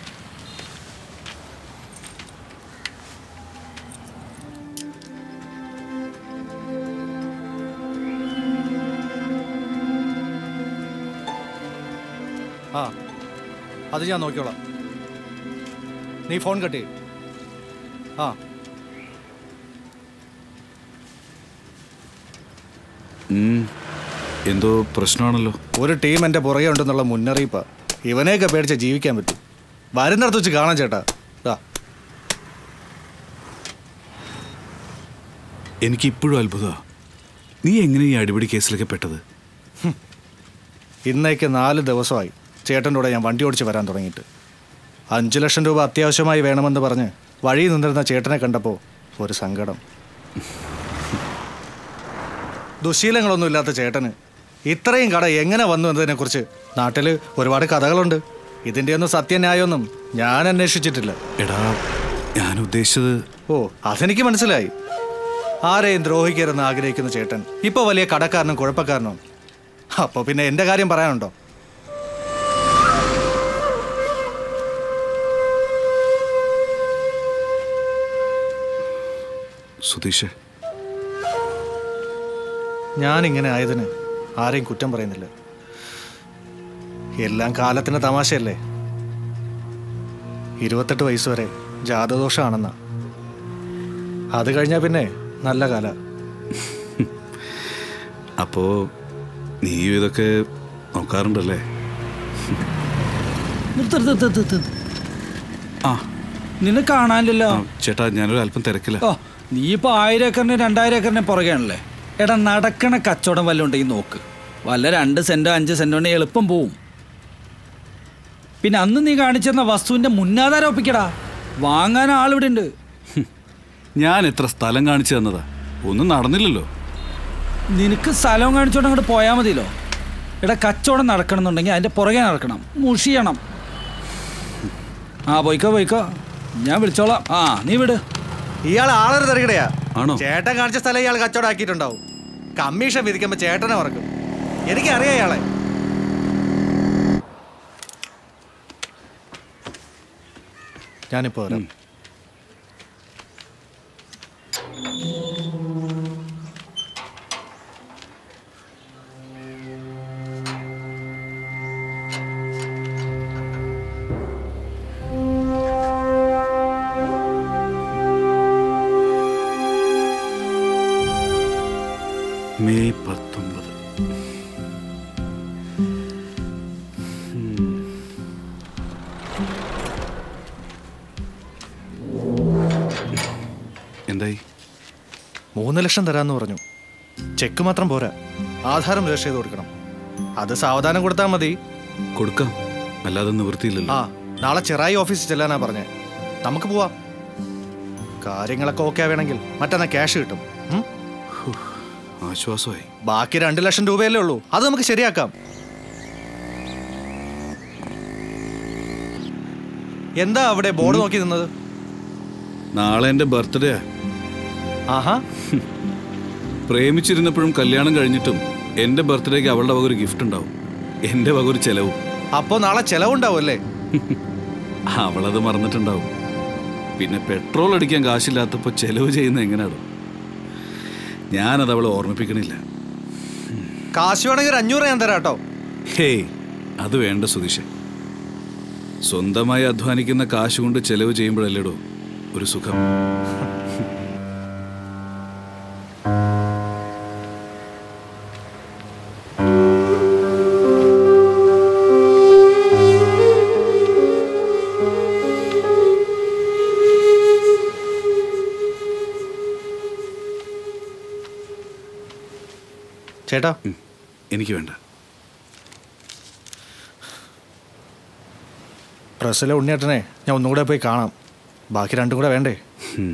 ആ അത് ഞാൻ നോക്കിയോളാം നീ ഫോൺ കട്ടി ആ ഉം. എന്തോ പ്രശ്നമാണല്ലോ ഒരു ടീം എൻ്റെ പുറകെ ഉണ്ടെന്നുള്ള മുന്നറിയിപ്പാ ഇവനെയൊക്കെ പേടിച്ച ജീവിക്കാൻ പറ്റും വരുന്നിടത്ത് വെച്ച് കാണാം ചേട്ടാ ദാ എനിക്ക് ഇപ്പോഴും അത്ഭുതമാ നീ എങ്ങനെ ഈ അടിപിടി കേസിലൊക്കെ പെട്ടത് ഇന്നേക്ക് നാല് ദിവസമായി ചേട്ടൻ്റെ കൂടെ ഞാൻ വണ്ടി ഓടിച്ച് വരാൻ തുടങ്ങിയിട്ട് അഞ്ച് ലക്ഷം രൂപ അത്യാവശ്യമായി വേണമെന്ന് പറഞ്ഞ് വഴി നിന്നിരുന്ന ചേട്ടനെ കണ്ടപ്പോൾ ഒരു സങ്കടം ദുശീലങ്ങളൊന്നും ഇല്ലാത്ത ചേട്ടന് ഇത്രയും കട എങ്ങനെ വന്നു എന്നതിനെക്കുറിച്ച് നാട്ടിൽ ഒരുപാട് കഥകളുണ്ട് ഇതിൻ്റെയൊന്നും സത്യന്യായമൊന്നും ഞാൻ അന്വേഷിച്ചിട്ടില്ല എടാ ഞാൻ ഉദ്ദേശിച്ചത് ഓ അതെനിക്ക് മനസ്സിലായി ആരെയും ദ്രോഹിക്കരുതെന്ന് ആഗ്രഹിക്കുന്ന ചേട്ടൻ ഇപ്പോൾ വലിയ കടക്കാരനും കുഴപ്പക്കാരനും അപ്പോൾ പിന്നെ എൻ്റെ കാര്യം പറയാനുണ്ടോ സുധീഷ് ഞാൻ ഇങ്ങനെ ആയതിന് ആരെയും കുറ്റം പറയുന്നില്ല എല്ലാം കാലത്തിന്റെ തമാശയല്ലേ ഇരുപത്തെട്ട് വയസ്സ് വരെ ജാതദോഷമാണെന്നാ അത് കഴിഞ്ഞാൽ പിന്നെ നല്ല കാല അപ്പോ നീ ഇതൊക്കെ നോക്കാറുണ്ടല്ലേ നിർത്ത് നിർത്ത് നിർത്ത് നിർത്ത്. ആ നിന്നെ കാണാനില്ലല്ലോ ചേട്ടാ ഞാനൊരു അല്പം തിരക്കില്ല ഓ നീ ഇപ്പൊ ആയിരം ഏക്കറിന് രണ്ടായിരം ഏക്കറിനെ പുറകെയാണല്ലേ എടാ നടക്കണ കച്ചവടം വല്ലതും ഉണ്ടെങ്കിൽ നോക്ക് വല്ല രണ്ട് സെന്റോ അഞ്ച് സെന്റോ ഉണ്ടെങ്കിൽ എളുപ്പം പോവും പിന്നെ അന്ന് നീ കാണിച്ചെന്ന വസ്തുവിന്റെ മുന്നാധാരം ഒപ്പിക്കടാ വാങ്ങാൻ ആളിവിടെ ഉണ്ട് ഞാൻ എത്ര സ്ഥലം കാണിച്ചു തന്നതാ ഒന്നും നടന്നില്ലല്ലോ നിനക്ക് സ്ഥലം കാണിച്ചോണ്ട് അങ്ങോട്ട് പോയാൽ മതിയല്ലോ എടാ കച്ചവടം നടക്കണമെന്നുണ്ടെങ്കിൽ അതിന്റെ പുറകെ നടക്കണം മുഷിയണം ആ പോയിക്കോ പോയിക്കോ ഞാൻ വിളിച്ചോളാം ആ നീ വിട് ഇയാൾ ആളൊരു തിരക്കടയാ ആണോ ചേട്ടൻ കാണിച്ച സ്ഥലം ഇയാൾ കച്ചവടം ആക്കിയിട്ടുണ്ടാവും കമ്മീഷൻ വിധിക്കുമ്പോ ചേട്ടനെ മറക്കും എനിക്കറിയാം ഇയാളെ ഞാനിപ്പോ വരാം മെയ് പത്തൊമ്പത് എന്തായി മൂന്ന് ലക്ഷം തരാന്ന് പറഞ്ഞു ചെക്ക് മാത്രം പോരാ ആധാരം രജിസ്റ്റർ ചെയ്ത് കൊടുക്കണം അത് സാവധാനം കൊടുത്താൽ മതി കൊടുക്കാം അല്ലാതെ നിവൃത്തിയില്ലല്ലോ ആ നാളെ ചെറായി ഓഫീസിൽ ചെല്ലാനാ പറഞ്ഞേ നമുക്ക് പോവാം കാര്യങ്ങളൊക്കെ ഓക്കെ ആവേണമെങ്കിൽ മറ്റന്നാ ക്യാഷ് കിട്ടും ഉം? ആശ്വാസമായി ബാക്കി രണ്ട് ലക്ഷം രൂപയല്ലേ ഉള്ളൂ അത് നമുക്ക് ശരിയാക്കാം എന്താ അവിടെ ബോർഡ് നോക്കി നിന്നത് നാളെ എൻ്റെ ബർത്ത്ഡേ ആഹാ പ്രേമിച്ചിരുന്നപ്പോഴും കല്യാണം കഴിഞ്ഞിട്ടും എൻ്റെ ബർത്ത്ഡേക്ക് അവളുടെ വക ഒരു ഗിഫ്റ്റ് ഉണ്ടാവും എൻ്റെ വക ഒരു ചെലവും അപ്പോ നാളെ ചെലവുണ്ടാവും അല്ലേ അവളത് മറന്നിട്ടുണ്ടാവും പിന്നെ പെട്രോൾ അടിക്കാൻ കാശില്ലാത്തപ്പോൾ ചെലവ് ചെയ്യുന്നത് എങ്ങനെയാണ് ഞാനത് അവളെ ഓർമ്മിപ്പിക്കണില്ല കാശ് വേണമെങ്കിൽ ഒരു അഞ്ഞൂറ് ഞാൻ തരാം കേട്ടോ ഹേയ് അത് വേണ്ട സുതീഷ് സ്വന്തമായി അധ്വാനിക്കുന്ന കാശ് കൊണ്ട് ചെലവ് ചെയ്യുമ്പോഴല്ലേടോ ഒരു സുഖം ചേട്ടാ എനിക്ക് വേണ്ട പ്രസ്സിലെ ഉണ്ണിയേട്ടനെ ഞാൻ ഒന്നുകൂടെ പോയി കാണാം ബാക്കി രണ്ടും കൂടെ വേണ്ടേ ഉം.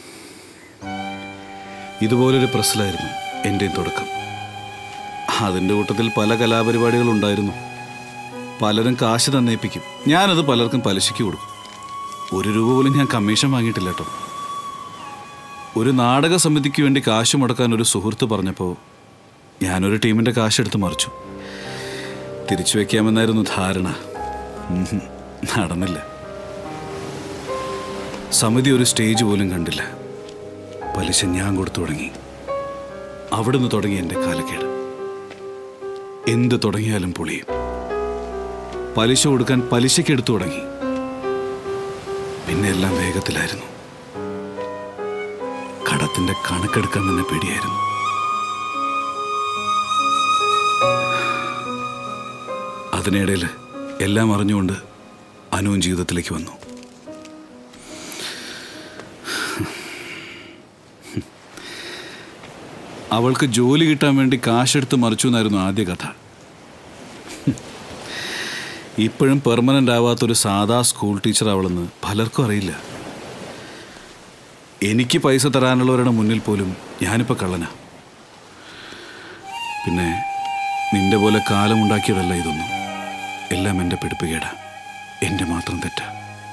ഇതുപോലൊരു പ്രസ്സിലായിരുന്നു എൻ്റെയും തുടക്കം അതിൻ്റെ കൂട്ടത്തിൽ പല കലാപരിപാടികളുണ്ടായിരുന്നു പലരും കാശ് തന്നേപ്പിക്കും ഞാനത് പലർക്കും പലിശയ്ക്ക് കൊടുക്കും ഒരു രൂപ പോലും ഞാൻ കമ്മീഷൻ വാങ്ങിയിട്ടില്ല കേട്ടോ ഒരു നാടക സമിതിക്ക് വേണ്ടി കാശ് മുടക്കാൻ ഒരു സുഹൃത്ത് പറഞ്ഞപ്പോൾ ഞാനൊരു ടീമിൻ്റെ കാശെടുത്ത് മറിച്ചു തിരിച്ചു വയ്ക്കാമെന്നായിരുന്നു ധാരണ ഉം, നടന്നില്ല സമിതി ഒരു സ്റ്റേജ് പോലും കണ്ടില്ല പലിശ ഞാൻ കൊടുത്തു തുടങ്ങി അവിടുന്ന് തുടങ്ങി എൻ്റെ കാലക്കേട് എന്ത് തുടങ്ങിയാലും പൊളിയും പലിശ കൊടുക്കാൻ പലിശയ്ക്ക് എടുത്തു തുടങ്ങി പിന്നെ എല്ലാം വേഗത്തിലായിരുന്നു കടത്തിന്റെ കണക്കെടുക്കാൻ തന്നെ പേടിയായിരുന്നു അതിനിടയിൽ എല്ലാം അറിഞ്ഞുകൊണ്ട് അനുവും ജീവിതത്തിലേക്ക് വന്നു അവൾക്ക് ജോലി കിട്ടാൻ വേണ്ടി കാശെടുത്ത് മറിച്ചു എന്നായിരുന്നു ആദ്യ കഥ ഇപ്പോഴും പെർമനൻ്റ് ആവാത്തൊരു സാധാ സ്കൂൾ ടീച്ചർ അവളെന്ന് പലർക്കും അറിയില്ല എനിക്ക് പൈസ തരാനുള്ളവരുടെ മുന്നിൽ പോലും ഞാനിപ്പോൾ കള്ളനാ പിന്നെ നിന്റെ പോലെ കാലമുണ്ടാക്കിയതല്ല ഇതൊന്നും എല്ലാം എൻ്റെ പിടിപ്പുകേടാ എൻ്റെ മാത്രം തെറ്റാ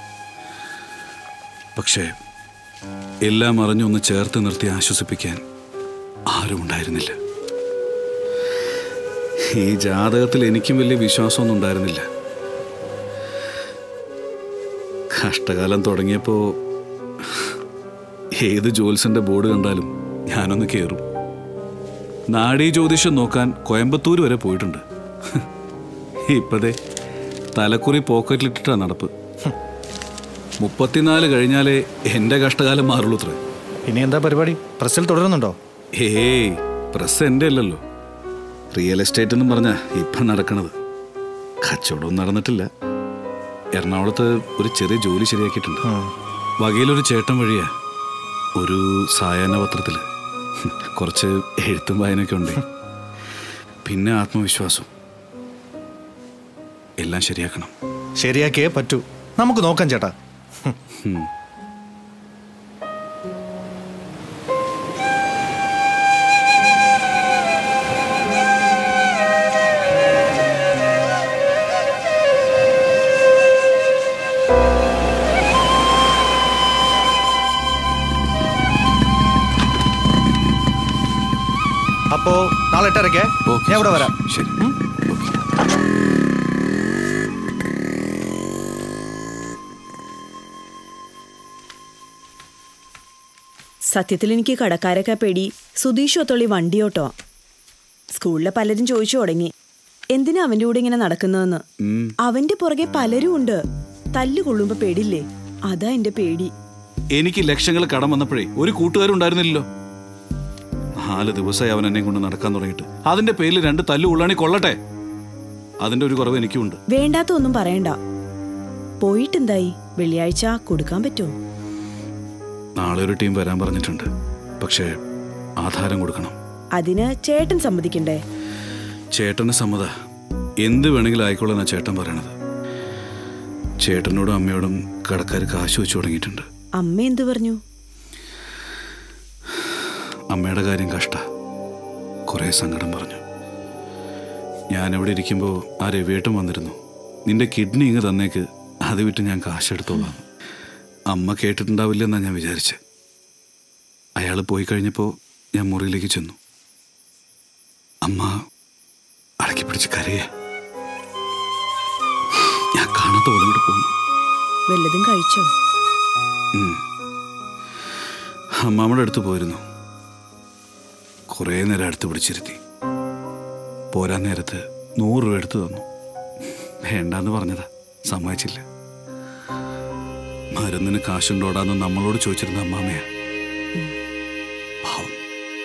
പക്ഷേ എല്ലാം അറിഞ്ഞൊന്ന് ചേർത്ത് നിർത്തി ആശ്വസിപ്പിക്കാൻ ആരും ഉണ്ടായിരുന്നില്ല ഈ ജാതകത്തിൽ എനിക്കും വലിയ വിശ്വാസമൊന്നും ഉണ്ടായിരുന്നില്ല കഷ്ടകാലം തുടങ്ങിയപ്പോൾ ഏത് ജോത്സ്യൻ്റെ ബോർഡ് കണ്ടാലും ഞാനൊന്ന് കയറും നാടീ ജ്യോതിഷം നോക്കാൻ കോയമ്പത്തൂർ വരെ പോയിട്ടുണ്ട് ഇപ്പതേ തലക്കുറി പോക്കറ്റിലിട്ടിട്ടാ നടപ്പ് മുപ്പത്തിനാല് കഴിഞ്ഞാലേ എൻ്റെ കഷ്ടകാലം മാറുള്ളൂ അത്രേ ഇനി എന്താ പരിപാടി പ്രസ്സിൽ തുടരുന്നുണ്ടോ ഏയ് പ്രസ് എൻ്റെ അല്ലല്ലോ റിയൽ എസ്റ്റേറ്റ് എന്നും പറഞ്ഞാ ഇപ്പം നടക്കണത് കച്ചവടവും നടന്നിട്ടില്ല എറണാകുളത്ത് ഒരു ചെറിയ ജോലി ശരിയാക്കിയിട്ടുണ്ട് വകയിലൊരു ചേട്ടൻ വഴിയാ ഒരു സായാഹ്ന പത്രത്തിൽ കുറച്ച് എഴുത്തും വായനയൊക്കെ ഉണ്ട് പിന്നെ ആത്മവിശ്വാസം എല്ലാം ശരിയാക്കണം ശരിയാക്കിയേ പറ്റൂ നമുക്ക് നോക്കാം ചേട്ടാ ഉം. അപ്പോ നാളെ എട്ടരക്കേ ഞാൻ ഇവിടെ വരാം ശരി സത്യത്തിൽ എനിക്ക് കടക്കാരൊക്കെ പേടി സുധീഷ് ഒത്തുള്ളി വണ്ടിയോട്ടോ സ്കൂളിലെ പലരും ചോദിച്ചു തുടങ്ങി എന്തിനാ അവന്റെ കൂടെ ഇങ്ങനെ നടക്കുന്നതെന്ന് ഉം. അവന്റെ പുറകെ പലരും ഉണ്ട് തല്ലു കൊള്ളുമ്പോ പേടില്ലേ അതാ എന്റെ പേടി എനിക്ക് ലക്ഷങ്ങൾ കടം വന്നപ്പോഴേ ഒരു കൂട്ടുകാരും ഉണ്ടായിരുന്നില്ലല്ലോ നാല് ദിവസമായി അവൻ എന്നെ കൊണ്ട് നടക്കാൻ തുടങ്ങിയിട്ട് അതിന്റെ പേരിൽ രണ്ട് തല്ലു ഉള്ളാണി കൊള്ളട്ടെ അതിന്റെ ഒരു കുറവ് എനിക്കുണ്ട് വേണ്ടാത്ത ഒന്നും പറയണ്ട പോയിട്ടെന്തായി വെള്ളിയാഴ്ച കൊടുക്കാൻ പറ്റുമോ നാളെ ഒരു ടീം വരാൻ പറഞ്ഞിട്ടുണ്ട് പക്ഷേ ആധാരം കൊടുക്കണം അതിന് ചേട്ടൻ സമ്മതിക്കണ്ടേ ചേട്ടന് സമ്മത എന്ത് വേണമെങ്കിലും ആയിക്കോളാന്നാ ചേട്ടൻ പറയണത് ചേട്ടനോടും അമ്മയോടും കടക്കാർ കാശ് വെച്ചു തുടങ്ങിയിട്ടുണ്ട് അമ്മ എന്തു പറഞ്ഞു അമ്മയുടെ കാര്യം കഷ്ട കുറേ സങ്കടം പറഞ്ഞു ഞാൻ അവിടെ ഇരിക്കുമ്പോൾ ആ രവിയേട്ടൻ വന്നിരുന്നു നിന്റെ കിഡ്നി ഇങ്ങ് തന്നേക്ക് അത് വിട്ട് ഞാൻ കാശെടുത്തോളാം അമ്മ കേട്ടിട്ടുണ്ടാവില്ലെന്നാ ഞാൻ വിചാരിച്ച് അയാൾ പോയി കഴിഞ്ഞപ്പോൾ ഞാൻ മുറിയിലേക്ക് ചെന്നു അമ്മ അടക്കി പിടിച്ച് കരയെ ഞാൻ കാണാത്ത പോലെ ഇങ്ങോട്ട് പോന്നു വല്ലതും കഴിച്ചോ ഉം. അമ്മാമ്മയുടെ അടുത്ത് പോയിരുന്നു കുറേ നേരം അടുത്ത് പിടിച്ചിരുത്തി പോരാൻ നേരത്ത് നൂറ് രൂപ എടുത്തു തന്നു വേണ്ടാന്ന് പറഞ്ഞതാ സമ്മതിച്ചില്ല മരുന്നിന് കാശുണ്ടോടാന്ന് നമ്മളോട് ചോദിച്ചിരുന്ന അമ്മാമ്മയാ പാവം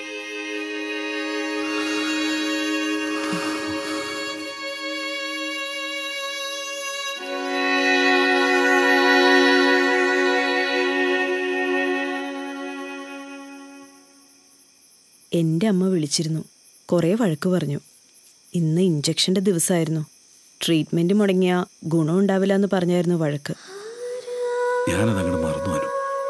എൻ്റെ അമ്മ വിളിച്ചിരുന്നു കുറേ വഴക്ക് പറഞ്ഞു ഇന്ന് ഇഞ്ചക്ഷൻ്റെ ദിവസമായിരുന്നു ട്രീറ്റ്മെൻറ്റ് മുടങ്ങിയ ഗുണം ഉണ്ടാവില്ല എന്ന് പറഞ്ഞായിരുന്നു വഴക്ക് ഞാനത് അങ്ങോട്ട് മറന്നു അനു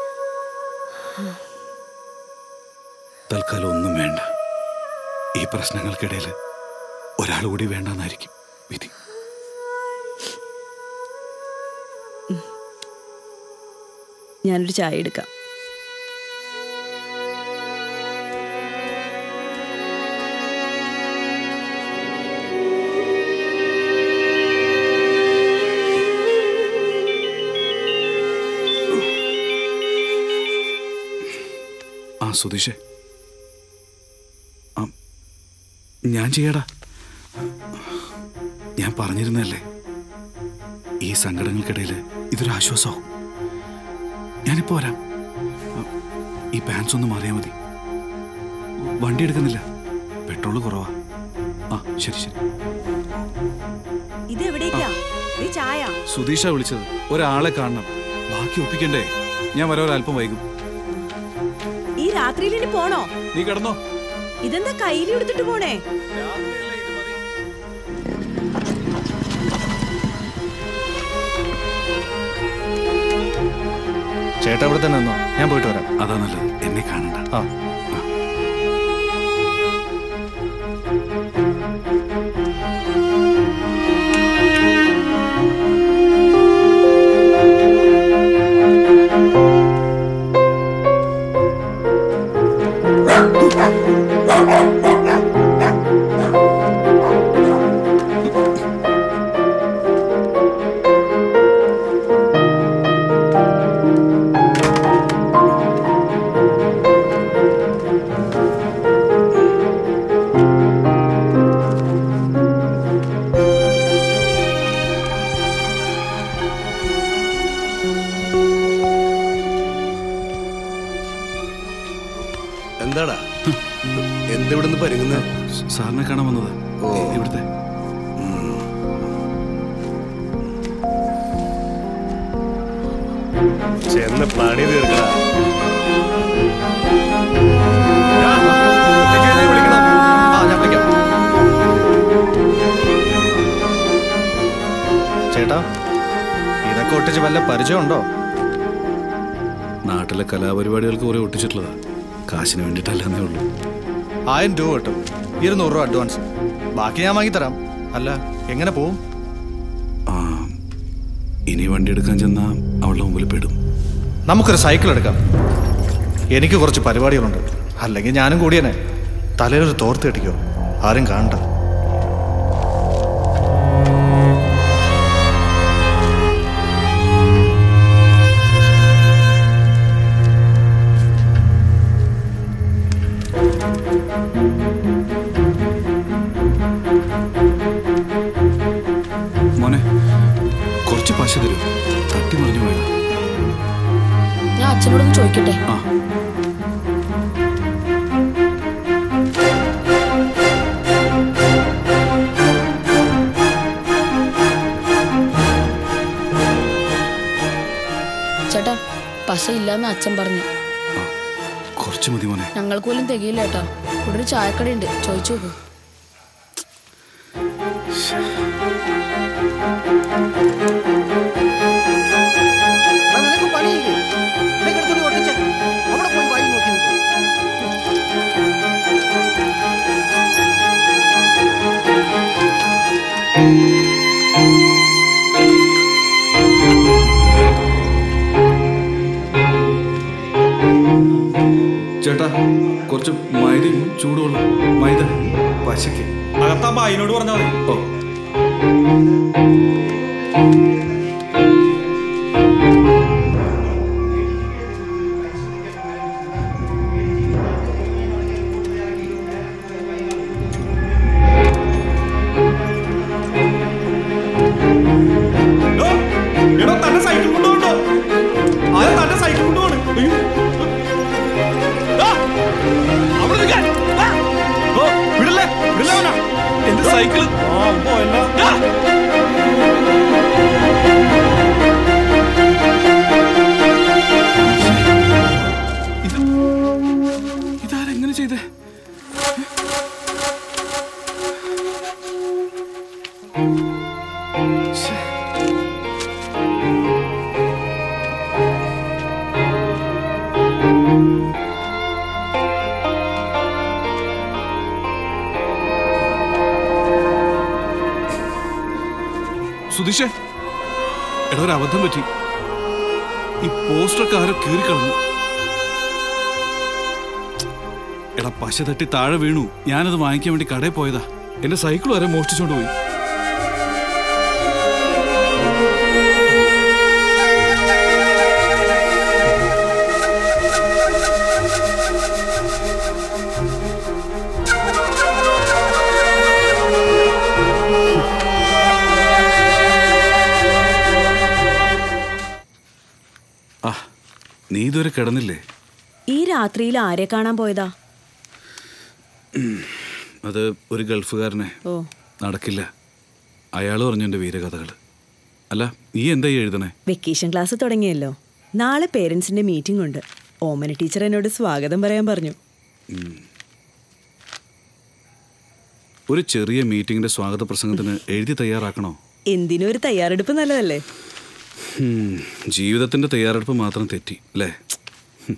തൽക്കാലം ഒന്നും വേണ്ട ഈ പ്രശ്നങ്ങൾക്കിടയിൽ ഒരാൾ കൂടി വേണ്ടെന്നായിരിക്കും വിധി ഞാനൊരു ചായ എടുക്കാം ആ സുധീഷേ ആ ഞാൻ ചെയ്യടാ ഞാൻ പറഞ്ഞിരുന്നല്ലേ ഈ സങ്കടങ്ങൾക്കിടയിൽ ഇതൊരു ആശ്വാസമാവും ഞാനിപ്പോ വരാം ആ, ഈ പാൻസ് ഒന്ന് മാറിയാൽ മതി വണ്ടി എടുക്കുന്നില്ല പെട്രോൾ കുറവാ ആ ശരി ശരി ഇത് എവിടേക്കാ ദേ ചായ സുധീഷ വിളിച്ചത് ഒരാളെ കാണണം ബാക്കി ഒപ്പിക്കണ്ടേ ഞാൻ വരാൻ ഒരല്പം വൈകും ഈ രാത്രിയിൽ ഇനി പോണോ നീ കിടന്നോ ഇതെന്താ കയ്യിൽ എടുത്തിട്ട് പോണേ ചേട്ടാ ഇവിടെ തന്നെ നിന്നോ ഞാൻ പോയിട്ട് വരാം അതാ നല്ലത് എന്നെ കാണണ്ട ആ എന്താടാ എന്തിവിടുന്ന് പരുങ്ങുന്നത് സാറിനെ കാണാൻ വന്നത് ഇവിടുത്തെ ചെന്ന് പണി തീർക്കടാ ചേട്ടാ ഇതൊക്കെ ഒട്ടിച്ച് വല്ല പരിചയമുണ്ടോ നാട്ടിലെ കലാപരിപാടികൾക്ക് കുറെ ഒട്ടിച്ചിട്ടുള്ളതാ കാശിന് വേണ്ടിയിട്ടല്ലെന്നേ ഉള്ളൂ ആയിരം രൂപ കിട്ടും ഇരുന്നൂറ് രൂപ അഡ്വാൻസ് ബാക്കി ഞാൻ വാങ്ങിത്തരാം അല്ല എങ്ങനെ പോവും ആ ഇനി വണ്ടി എടുക്കാൻ ചെന്നാ അവളുടെ മുമ്പിൽ പെടും നമുക്കൊരു സൈക്കിൾ എടുക്കാം എനിക്ക് കുറച്ച് പരിപാടികളുണ്ട് അല്ലെങ്കിൽ ഞാനും കൂടിയനെ തലയിലൊരു തോർത്ത് കെട്ടിക്കോ ആരും കാണണ്ട മോനെ കുറച്ച് പശ തരൂ തട്ടി മറിഞ്ഞു പോയതാ ഞാൻ അച്ഛനോടൊന്ന് ചോദിക്കട്ടെ ആ ചേട്ടാ പശ ഇല്ലാന്ന് അച്ഛൻ പറഞ്ഞു കുറച്ച് മതി മോനെ ഞങ്ങൾക്ക് പോലും തികയില്ല ചേട്ടാ ഇവിടെ ഒരു ചായക്കടയുണ്ട് ചോദിച്ചു നോക്കൂ നിനക്ക് പണിയില്ലേ ഇതൊക്കെ എടുത്തോണ്ട് ഒട്ടിച്ച് അവിടെ പോയി വഴി നോക്കി നിൽക്കും ചേട്ടാ കുറച്ച് മൈദയും ചൂടുവെള്ളം മൈദ പശയ്ക്ക് അകത്താകുമ്പോ അതിനോട് പറഞ്ഞാൽ മതി ഓ ഡോ, എടോ തന്നെ സൈക്കിൾ കൊണ്ടുപോകണ്ടോ ആരും തന്നെ സൈക്കിൾ കൊണ്ടുപോണ് അയ്യോ. ഡാ, അവിടെ നിൽക്കാൻ. ഡാ. ഓ, വിടില്ലേ വിടില്ലേ അവനാ എന്റെ സൈക്കിൾ ആ പോയല്ലോ ഡാ. ഇതാരെങ്ങനെ ചെയ്തേ സുധീഷേ എടാ ഒരു അബദ്ധം പറ്റി ഈ പോസ്റ്ററൊക്കെ ആരോ കീറിക്കളഞ്ഞു എടാ പശ തട്ടി താഴെ വീണു ഞാനത് വാങ്ങിക്കാൻ വേണ്ടി കടയിൽ പോയതാ എന്റെ സൈക്കിൾ വരെ മോഷ്ടിച്ചോണ്ട് പോയി ആ നീ ഇതുവരെ കിടന്നില്ലേ ഈ രാത്രിയിൽ ആരെ കാണാൻ പോയതാ അത് ഒരു ഗൾഫുകാരനെ ഓ നടക്കില്ല അയാൾ പറഞ്ഞു എൻ്റെ വീരകഥകൾ അല്ല നീ എന്താ ഈ എഴുതണേ വെക്കേഷൻ ക്ലാസ് തുടങ്ങിയല്ലോ നാളെ പേരൻസിന്റെ മീറ്റിംഗ് ഉണ്ട് ഓമന ടീച്ചർ എന്നോട് സ്വാഗതം പറയാൻ പറഞ്ഞു ഉം. ഒരു ചെറിയ മീറ്റിംഗിന്റെ സ്വാഗത പ്രസംഗത്തിന് എഴുതി തയ്യാറാക്കണോ എന്തിനും ഒരു തയ്യാറെടുപ്പ് നല്ലതല്ലേ ഉം, ജീവിതത്തിന്റെ തയ്യാറെടുപ്പ് മാത്രം തെറ്റി അല്ലേ ഹും.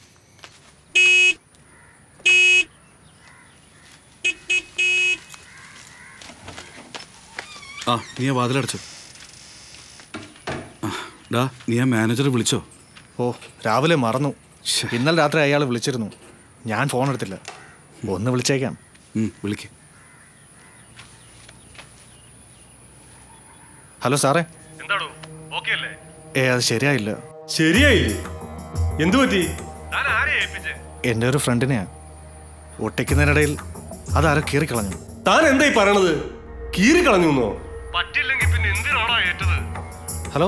ആ നീ ആ വാതിലടച്ചോ ആ, ഡാ നീ ആ മാനേജറെ വിളിച്ചോ ഓ രാവിലെ മറന്നു ഇന്നലെ രാത്രി അയാൾ വിളിച്ചിരുന്നു ഞാൻ ഫോൺ എടുത്തില്ല ഒന്ന് വിളിച്ചേക്കാം വിളിക്ക് ഹലോ സാറേ എന്താടോ ഓക്കെ അല്ലേ ഏ അത് ശരിയായില്ല ശരിയായില്ലേ എന്തു പറ്റി എൻ്റെ ഒരു ഫ്രണ്ടിനെയാ ഒട്ടിക്കുന്നതിനിടയിൽ അതാരോ കീറിക്കളഞ്ഞു താൻ എന്തായി പറയണത് കീറി കളഞ്ഞു പറ്റില്ലെങ്കിൽ പിന്നെ എന്തിനാണോ ഏറ്റത് ഹലോ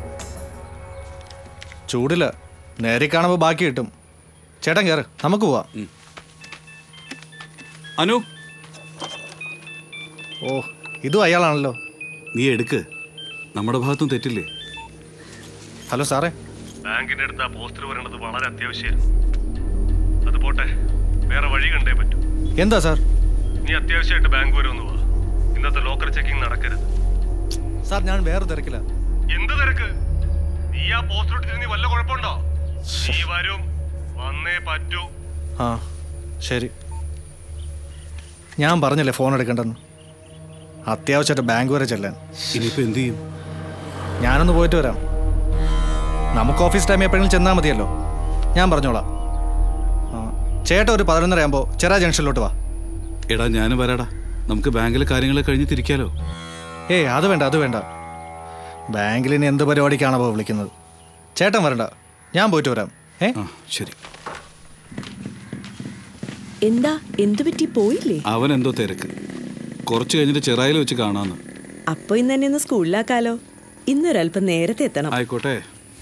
ചൂടില്ല നേരെ കാണുമ്പോൾ ബാക്കി കിട്ടും ചേട്ടൻ കയറ് നമുക്ക് പോവാം അനു ഓ ഇതും അയാളാണല്ലോ നീ എടുക്ക് നമ്മുടെ ഭാഗത്തും തെറ്റില്ലേ ഹലോ സാറേ ബാങ്കിന്റെ അടുത്ത് ആ പോസ്റ്റർ വരേണ്ടത് വളരെ അത്യാവശ്യമായിരുന്നു അത് പോട്ടെ വേറെ വഴി കണ്ടേ പറ്റൂ എന്താ സാർ നീ അത്യാവശ്യമായിട്ട് ബാങ്ക് വരെ ഒന്ന് വാ ഇന്നത്തെ ലോക്കർ ചെക്കിംഗ് നടക്കരുത് സാർ ഞാൻ വേറെ തിരക്കില്ല എന്ത് തിരക്ക് നീ ആ പോസ്റ്റർ ഇട്ടിട്ട് നീ വല്ല കുഴപ്പമുണ്ടോ നീ വരും വന്നേ പറ്റൂ ആ ശരി ഞാൻ പറഞ്ഞില്ലേ ഫോൺ എടുക്കണ്ടെന്ന് അത്യാവശ്യമായിട്ട് ബാങ്ക് വരെ ചെല്ലാൻ ഇനിയിപ്പോ എന്ത് ചെയ്യും ഞാനൊന്ന് പോയിട്ട് വരാം നമുക്ക് ഓഫീസ് ടൈം എപ്പോഴെങ്കിലും ചെന്നാൽ മതിയല്ലോ ഞാൻ പറഞ്ഞോളാം ആ, ചേട്ടാ ഒരു പതിനൊന്നര ആകുമ്പോൾ ചെറാ ജംഗ്ഷനിലോട്ട് വാ എടാ ഞാനും വരാടാ നമുക്ക് ബാങ്കിലെ കാര്യങ്ങൾ കഴിഞ്ഞ് തിരിക്കാലോ ഏയ് അത് വേണ്ട അത് വേണ്ട ബാങ്കിൽ ഇനി എന്ത് പരിപാടിക്കാണോ വിളിക്കുന്നത് ചേട്ടൻ വരണ്ട ഞാൻ പോയിട്ട് വരാം ഏ ശരി എന്താ എന്തു പറ്റി പോയില്ലേ അവൻ എന്തോ തിരക്ക് കുറച്ച് കഴിഞ്ഞിട്ട് ചെറായിൽ വെച്ച് കാണാന്ന് അപ്പൊ ഇന്ന് തന്നെ ഒന്ന് സ്കൂളിലാക്കാലോ ഇന്നൊരല്പം നേരത്തെ എത്തണം ആയിക്കോട്ടെ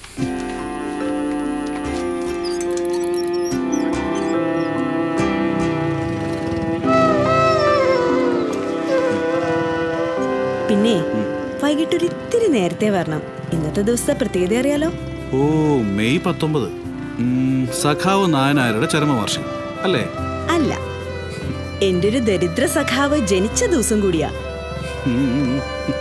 പിന്നെ വൈകിട്ട് ഒരു ഇത്തിരി നേരത്തെ വരണം ഇന്നത്തെ ദിവസത്തെ പ്രത്യേകത അറിയാലോ ഓ മെയ് പത്തൊമ്പത് ഉം, സഖാവ് നായനായരുടെ ചരമവാർഷികം അല്ലേ അല്ല എന്റെ ഒരു ദരിദ്ര സഖാവ് ജനിച്ച ദിവസം കൂടിയാ ഉം.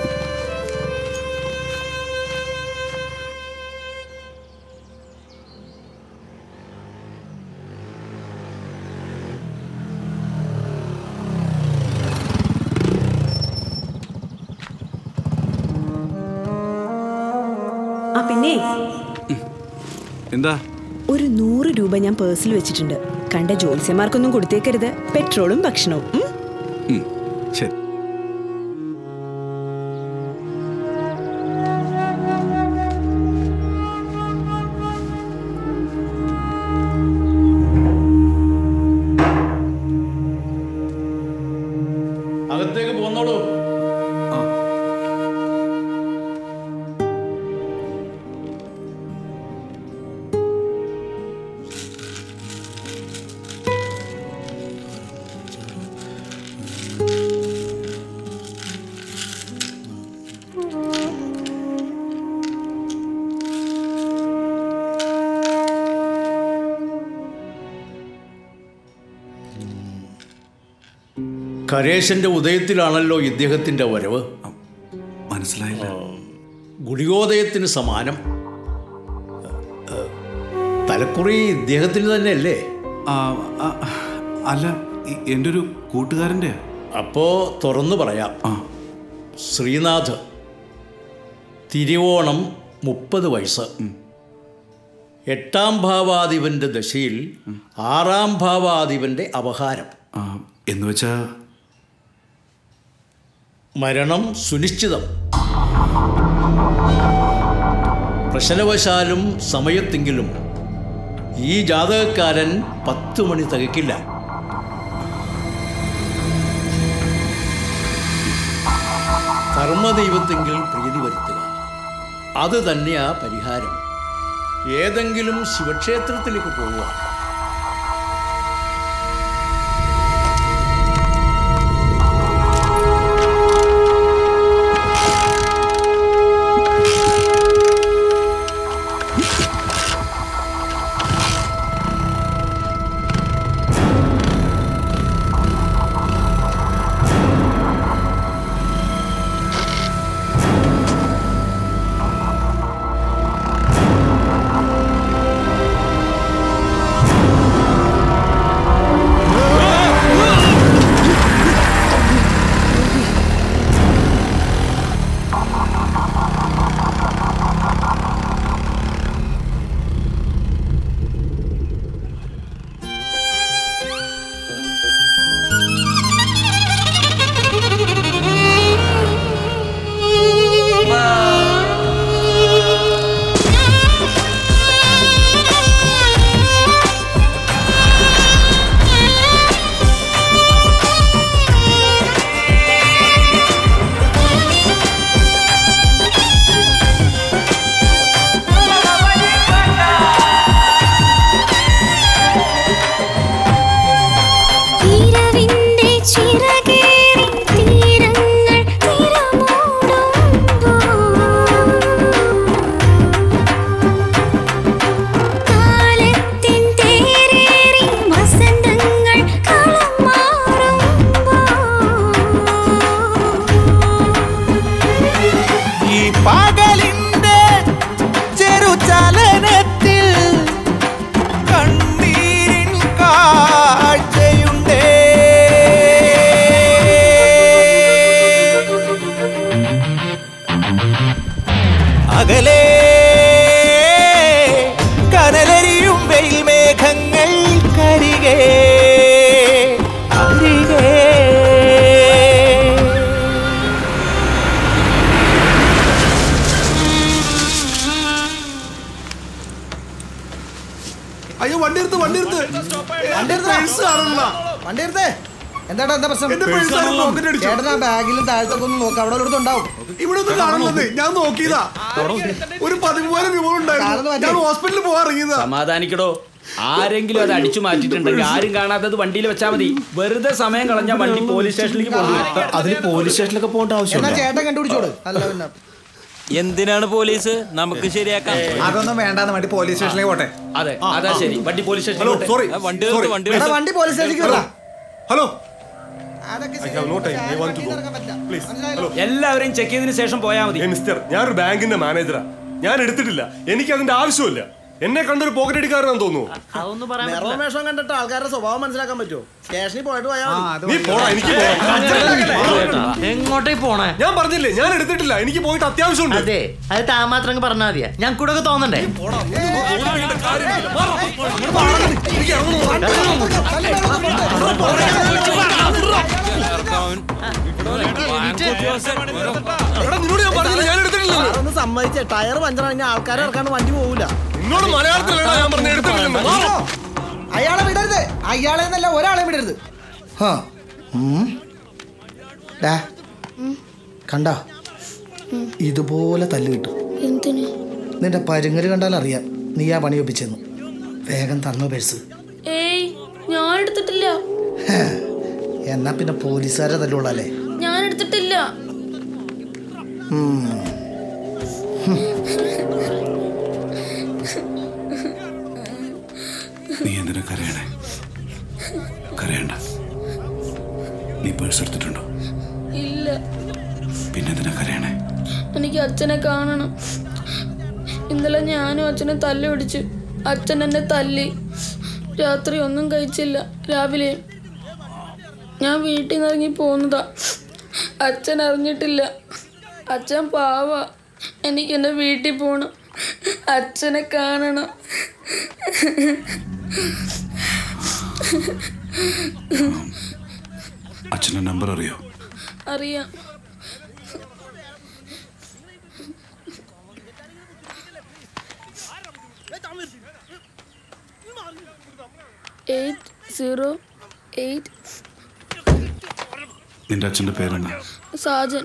ആ പിന്നെ എന്താ ഒരു നൂറ് രൂപ ഞാൻ പേഴ്സിൽ വെച്ചിട്ടുണ്ട് കണ്ട ജോത്സ്യന്മാർക്കൊന്നും കൊടുത്തേക്കരുത് പെട്രോളും ഭക്ഷണവും ഉം? ഉം, ശരി അകത്തേക്ക് പോന്നോളൂ കരേശന്റെ ഉദയത്തിലാണല്ലോ ഇദ്ദേഹത്തിന്റെ വരവ് മനസ്സിലായില്ല ഗുളികോദയത്തിന് സമാനം ഏ, തലക്കുറി ഇദ്ദേഹത്തിന് തന്നെയല്ലേ ആ, ആ, അല്ല ഇ- എൻ്റെ ഒരു കൂട്ടുകാരൻ്റെ അപ്പോ തുറന്നു പറയാം ശ്രീനാഥ് തിരുവോണം മുപ്പത് വയസ്സ് എട്ടാം ഭാവാധിപന്റെ ദശയിൽ ആറാം ഭാവാധിപന്റെ അപഹാരം എന്ന് വെച്ചാ മരണം സുനിശ്ചിതം പ്രശ്നവശാലും സമയത്തെങ്കിലും ഈ ജാതകക്കാരൻ പത്ത് മണി തികക്കില്ല കർമ്മദൈവത്തെങ്കിൽ പ്രീതി വരുത്തുക അത് തന്നെയാ പരിഹാരം ഏതെങ്കിലും ശിവക്ഷേത്രത്തിലേക്ക് പോവുക ആ അകലേ കനലരിയും വെയിൽ മേഘങ്ങൾ കരികേ അരികേ അയ്യോ വണ്ടി എടുത്ത് വണ്ടി എടുത്ത് വണ്ടി എടുത്തോ? പേഴ്സ് കാണുന്നില്ല. വണ്ടി എടുത്തേ എന്താടാ എന്താ പ്രശ്നം എന്റെ purse ആരോ pocket അടിച്ചു. ചേട്ടനാ ബാഗിലും താഴത്തൊക്കെ ഒന്ന് നോക്കാം അവിടെ ഒരിടത്ത് ഉണ്ടാവും ഇവിടെ ഒന്നും കാണുന്നത് ഞാൻ നോക്കിയതാ ഒരു പതിമൂവായിരം രൂപ ഉണ്ടായിരുന്നു ഞാൻ ഹോസ്പിറ്റലിൽ പോകാൻ ഇറങ്ങിയതാ സമാധാനിക്കടോ ആരെങ്കിലും അത് അടിച്ചു മാറ്റിയിട്ടുണ്ടെങ്കിൽ ആരും കാണാത്തത് വണ്ടിയിൽ വെച്ചാൽ മതി വെറുതെ സമയം കളഞ്ഞാൽ വണ്ടി പോലീസ് സ്റ്റേഷനിലേക്ക് പോകും അതിന് പോലീസ് സ്റ്റേഷനിലൊക്കെ പോകേണ്ട എന്നാ ആവശ്യമില്ല ചേട്ടൻ കണ്ടുപിടിച്ചോട് അല്ല പിന്നെ എന്തിനാണ് പോലീസ് നമുക്ക് ശരിയാക്കാം അതൊന്നും വേണ്ടാന്ന് വണ്ടി പോലീസ് സ്റ്റേഷനിലേക്ക് പോട്ടെ അതെ അതാ ശരി വണ്ടി പോലീസ് ഹലോ സ്റ്റേഷനിൽ സോറി വണ്ടി നിർത്ത്, വണ്ടി എടാ, വണ്ടി പോലീസ് സ്റ്റേഷനിലേക്ക് വിടാ ഹലോ അതൊക്കെ I have no time I want to go please hello എല്ലാവരെയും ചെക്ക് ചെയ്തതിന് ശേഷം പോയാൽ മതി ഏ മിസ്റ്റർ ഞാനൊരു ബാങ്കിന്റെ മാനേജറാ ഞാൻ എടുത്തിട്ടില്ല എനിക്ക് അതിന്റെ ആവശ്യമില്ല എന്നെ കണ്ടൊരു പോക്കറ്റ് അടിക്കാരനാന്ന് തോന്നുന്നു നിറവും വേഷം കണ്ടിട്ട് ആൾക്കാരുടെ സ്വഭാവം മനസ്സിലാക്കാൻ പറ്റുമോ സ്റ്റേഷനിൽ പോയിട്ട് പോയാൽ നീ പോടാ എനിക്ക് പോണം എങ്ങോട്ടേ പോണേ ഞാൻ പറഞ്ഞില്ലേ ഞാൻ എടുത്തിട്ടില്ല എനിക്ക് പോയിട്ട് അത്യാവശ്യമുണ്ട് അതെ അത് താ മാത്രം പറഞ്ഞാൽ മതിയാ ഞാൻ കൂടെ ഒക്കെ തോന്നണ്ടേ എടാ നിന്നോട് ഞാൻ പറഞ്ഞില്ല ഞാൻ എടുത്തിട്ടില്ല ഒന്ന് സമ്മതിച്ചേ ടയർ പഞ്ചറാണെങ്കിൽ ആൾക്കാരെ ഇറക്കാണ്ട് വണ്ടി പോകൂല നിന്നോട് മലയാളത്തിലല്ല ഞാൻ പറഞ്ഞ എടുത്തിട്ടില്ലെന്ന് അയാളെ വിടരുത് അയാളെ എന്നല്ല ഒരാളെ വിടരുത് ഹാ. ഉം. ഡാ, കണ്ടോ ഇതുപോലെ തല്ല് കിട്ടും എന്തിന് നിന്റെ പരുങ്ങല് കണ്ടാൽ അറിയാം നീ ആ പണി ഒപ്പിച്ചെന്ന് വേഗം തന്നോ പേഴ്സ് ഏയ് ഞാൻ എടുത്തിട്ടില്ല ഹേ. എന്നാ പിന്നെ പോലീസുകാരെ തല്ലുള്ളല്ലേ ഞാൻ എടുത്തിട്ടില്ല ഉം. നീ എന്തിനാ കരയണേ കരയണ്ട നീ പേഴ്സ് എടുത്തിട്ടുണ്ടോ ഇല്ല പിന്നെ എന്തിനാ കരയണേ എനിക്ക് അച്ഛനെ കാണണം ഇന്നലെ ഞാനും അച്ഛനെ തല്ലി പിടിച്ചു അച്ഛൻ എന്നെ തല്ലി രാത്രി ഒന്നും കഴിച്ചില്ല രാവിലെ ഞാൻ വീട്ടിൽ നിന്ന് ഇറങ്ങി പോകുന്നതാ അച്ഛൻ അറിഞ്ഞിട്ടില്ല അച്ഛൻ പാവ എനിക്ക് എൻ്റെ വീട്ടിൽ പോകണം അച്ഛനെ കാണണം അച്ഛൻ്റെ നമ്പർ അറിയോ അറിയാം എയ്റ്റ് സീറോ എയ്റ്റ് നിന്റെ അച്ഛൻ്റെ പേരെന്താ സാജൻ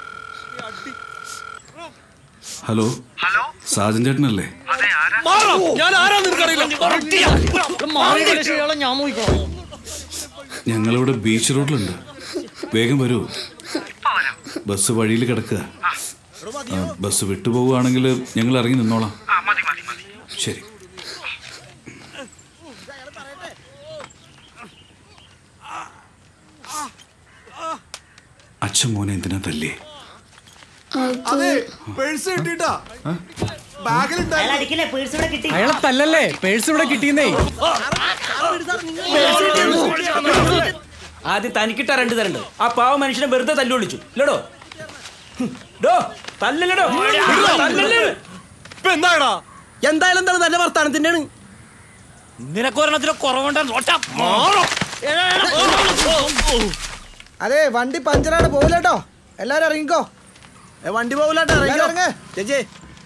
ഹലോ സാജൻ ചേട്ടനല്ലേ ഞാൻ ആരാ നിനക്കറിയില്ല ഞാൻ നോക്കിക്കോളാം ഞങ്ങളിവിടെ ബീച്ച് റോഡിലുണ്ട് വേഗം വരൂ ബസ് വഴിയിൽ കിടക്കുക ആ, ബസ് വിട്ടുപോവുകയാണെങ്കിൽ ഞങ്ങൾ ഇറങ്ങി നിന്നോളാം ശരി അച്ഛൻ മോനെ എന്തിനാ തല്ലേ അതെ പേഴ്സ് കിട്ടിട്ടാ ബാഗിലുണ്ടായിരുന്നു അയാളെ തല്ലല്ലേ പേഴ്സ് ഇവിടെ കിട്ടിയെന്നേ ആദ്യം തനിക്കിട്ട രണ്ട് തരണ്ട് ആ പാവ മനുഷ്യനെ വെറുതെ തല്ലു വിളിച്ചു ഇല്ലടോ ഹും. ഡോ തല്ലല്ലടോ തല്ലല്ലേ ഇപ്പൊ എന്താടാ എന്തായാലും എന്താണ് നല്ല വർത്താനത്തിന്റെയാണ് നിനക്കൊരെണ്ണത്തിന് കുറവുണ്ടെന്ന് അതെ വണ്ടി പഞ്ചറാണ് പോകില്ലട്ടോ എല്ലാരും ഇറങ്ങിക്കോ ഏ, വണ്ടി പോകില്ലട്ടോ ഇറങ്ങ ചേച്ചി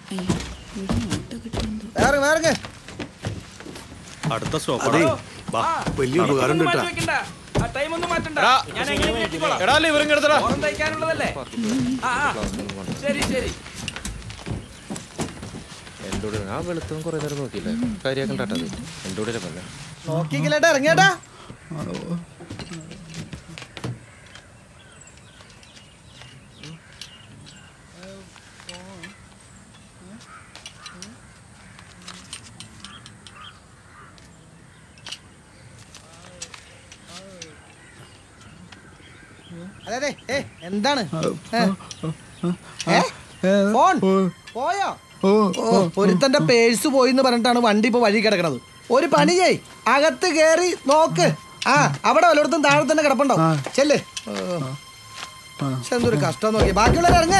വേറെ വേറെ അടുത്ത സ്റ്റോപ്പ് വലിയ ഉപകാരം ഉണ്ട് കേട്ടാ ടൈം ഒന്നും മാറ്റണ്ട എടാ, ഞാൻ എങ്ങനെയെങ്കിലും എത്തിക്കോളാം. എടാ, liver ഇങ്ങ് എടുത്തെടാ. ഓണം തയ്ക്കാനുള്ളതല്ലേ ആ ആ. ശരി ശരി എൻ്റെ കൂടെ ആ വെളുത്തവും കുറേ നേരം നോക്കിയില്ലേ കാര്യമാക്കണ്ടാട്ടത് എൻ്റെ കൂടെ വന്നേ നോക്കിക്കില്ലേട്ടാ ഇറങ്ങിയേട്ടാ അതെ അതെ ഏ എന്താണ് ഏ? ഏ? ഫോൺ പോയോ ഓ ഒരുത്തന്റെ പേഴ്സ് പോയി എന്ന് പറഞ്ഞിട്ടാണ് വണ്ടി ഇപ്പൊ വഴി കിടക്കണത് ഒരു പണി ചെയ് അകത്ത് കേറി നോക്ക് ആ അവിടെ വല്ലയിടത്തും താഴെ തന്നെ കിടപ്പുണ്ടോ ചെല്ലേ എന്തൊരു കഷ്ടം നോക്കി ബാക്കിയുള്ളവർ ഇറങ്ങ്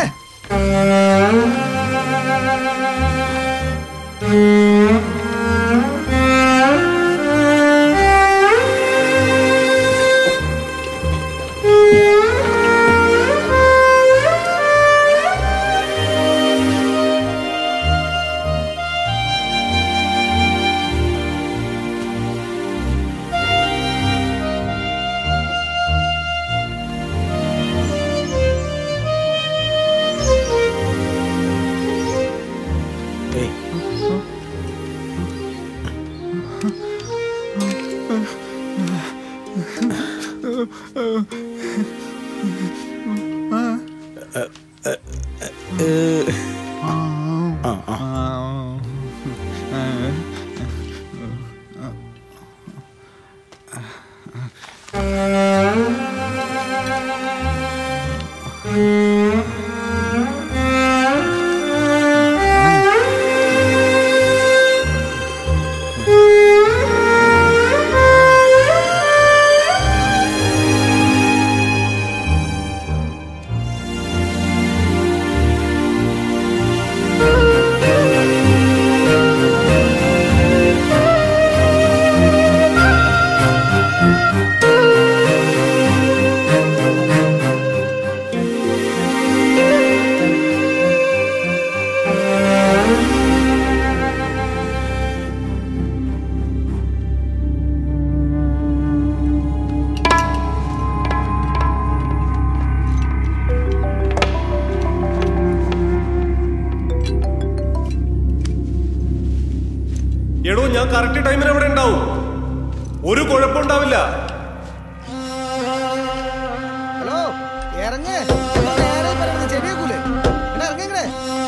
എടോ ഞാൻ കറക്റ്റ് ടൈമിന് അവിടെ ഉണ്ടാവും ഒരു കുഴപ്പമുണ്ടാവില്ല ഹലോ ഇറങ്ങ് ഇതാ നേരെ പറയുന്നത് ചെവിയേക്കൂലേ എടാ ഇറങ്ങ് ഇങ്ങടെ.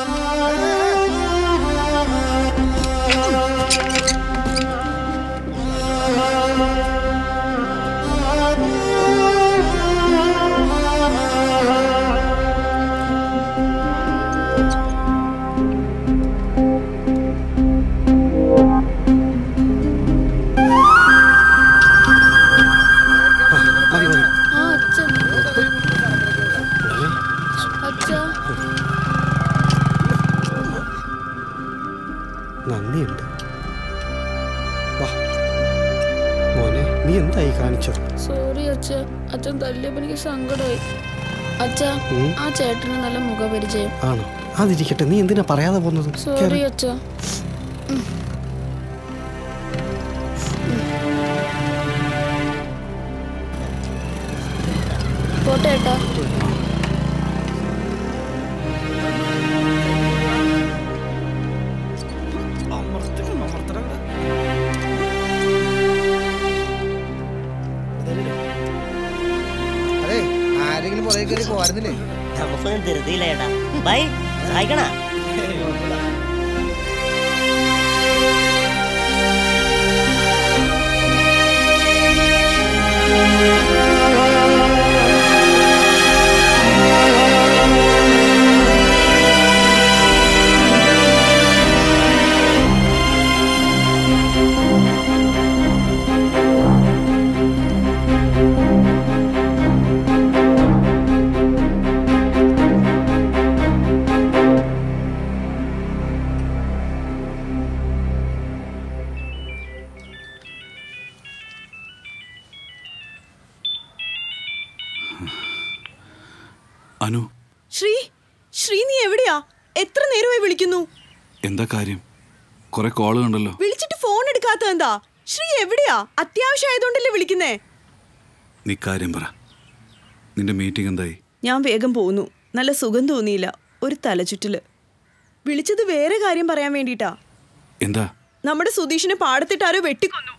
മതി മതി ആ അച്ഛൻ അച്ഛാ നന്ദിയുണ്ട് വാ മോനെ നീ എന്തായി കാണിച്ചത് സോറി അച്ഛ അച്ഛൻ തല്ലിയപ്പോ എനിക്ക് സങ്കടമായി അച്ഛ ഉം. ആ ചേട്ടന് നല്ല മുഖപരിചയം ആണോ അതിരിക്കട്ടെ നീ എന്തിനാ പറയാതെ പോകുന്നത് സോറി കേറ്. അച്ഛ പോട്ടെ ഏട്ടാ അതെ ആരെങ്കിലും പുറകെ കയറി പോവായിരുന്നില്ലേ നമുക്കൊന്നും ധൃതിയില്ല ചേട്ടാ ബൈ സഹായിക്കണ അനു ശ്രീ ശ്രീ നീ എവിടെയാ എത്ര നേരമായി വിളിക്കുന്നു എന്താ കാര്യം കുറെ കോള് കണ്ടല്ലോ വിളിച്ചിട്ട് ഫോൺ എടുക്കാത്ത എന്താ ശ്രീ എവിടെയാ അത്യാവശ്യമായതുകൊണ്ടല്ലേ വിളിക്കുന്നേ നീ കാര്യം പറ നിന്റെ മീറ്റിംഗ് എന്തായി ഞാൻ വേഗം പോന്നു നല്ല സുഖം തോന്നിയില്ല ഒരു തലചുറ്റല് വിളിച്ചത് വേറെ കാര്യം പറയാൻ വേണ്ടിട്ടാ എന്താ നമ്മുടെ സുധീഷിനെ പാടത്തിട്ടാരോ വെട്ടിക്കൊന്നു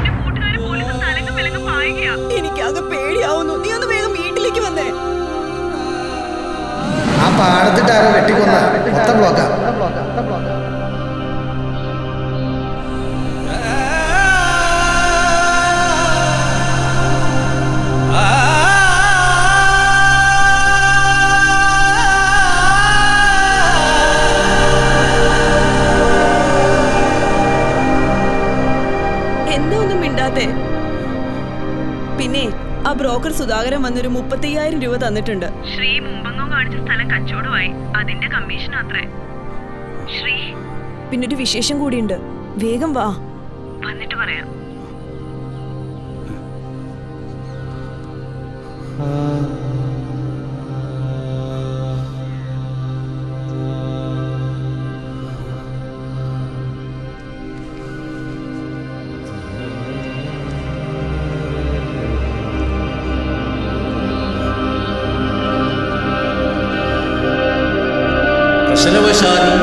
എനിക്കാകെ പേടിയാവുന്നു നീ ഒന്ന് വേഗം വീട്ടിലേക്ക് വന്നേ ആ പാടത്തിട്ട് ആരോ വെട്ടിക്കൊന്ന മൊത്തം ബ്ലോക്കാ എന്താ ഒന്നും മിണ്ടാത്തെ പിന്നെ ആ ബ്രോക്കർ സുധാകരൻ വന്നൊരു മുപ്പത്തയ്യായിരം രൂപ തന്നിട്ടുണ്ട് ശ്രീ മുമ്പെങ്ങോ വാണിജ്യ സ്ഥലം കച്ചവടമായി അതിന്റെ കമ്മീഷൻ അത്രേ ശ്രീ പിന്നൊരു വിശേഷം കൂടിയുണ്ട് വേഗം വാ വന്നിട്ട് പറയാം പ്രശ്നവശാലും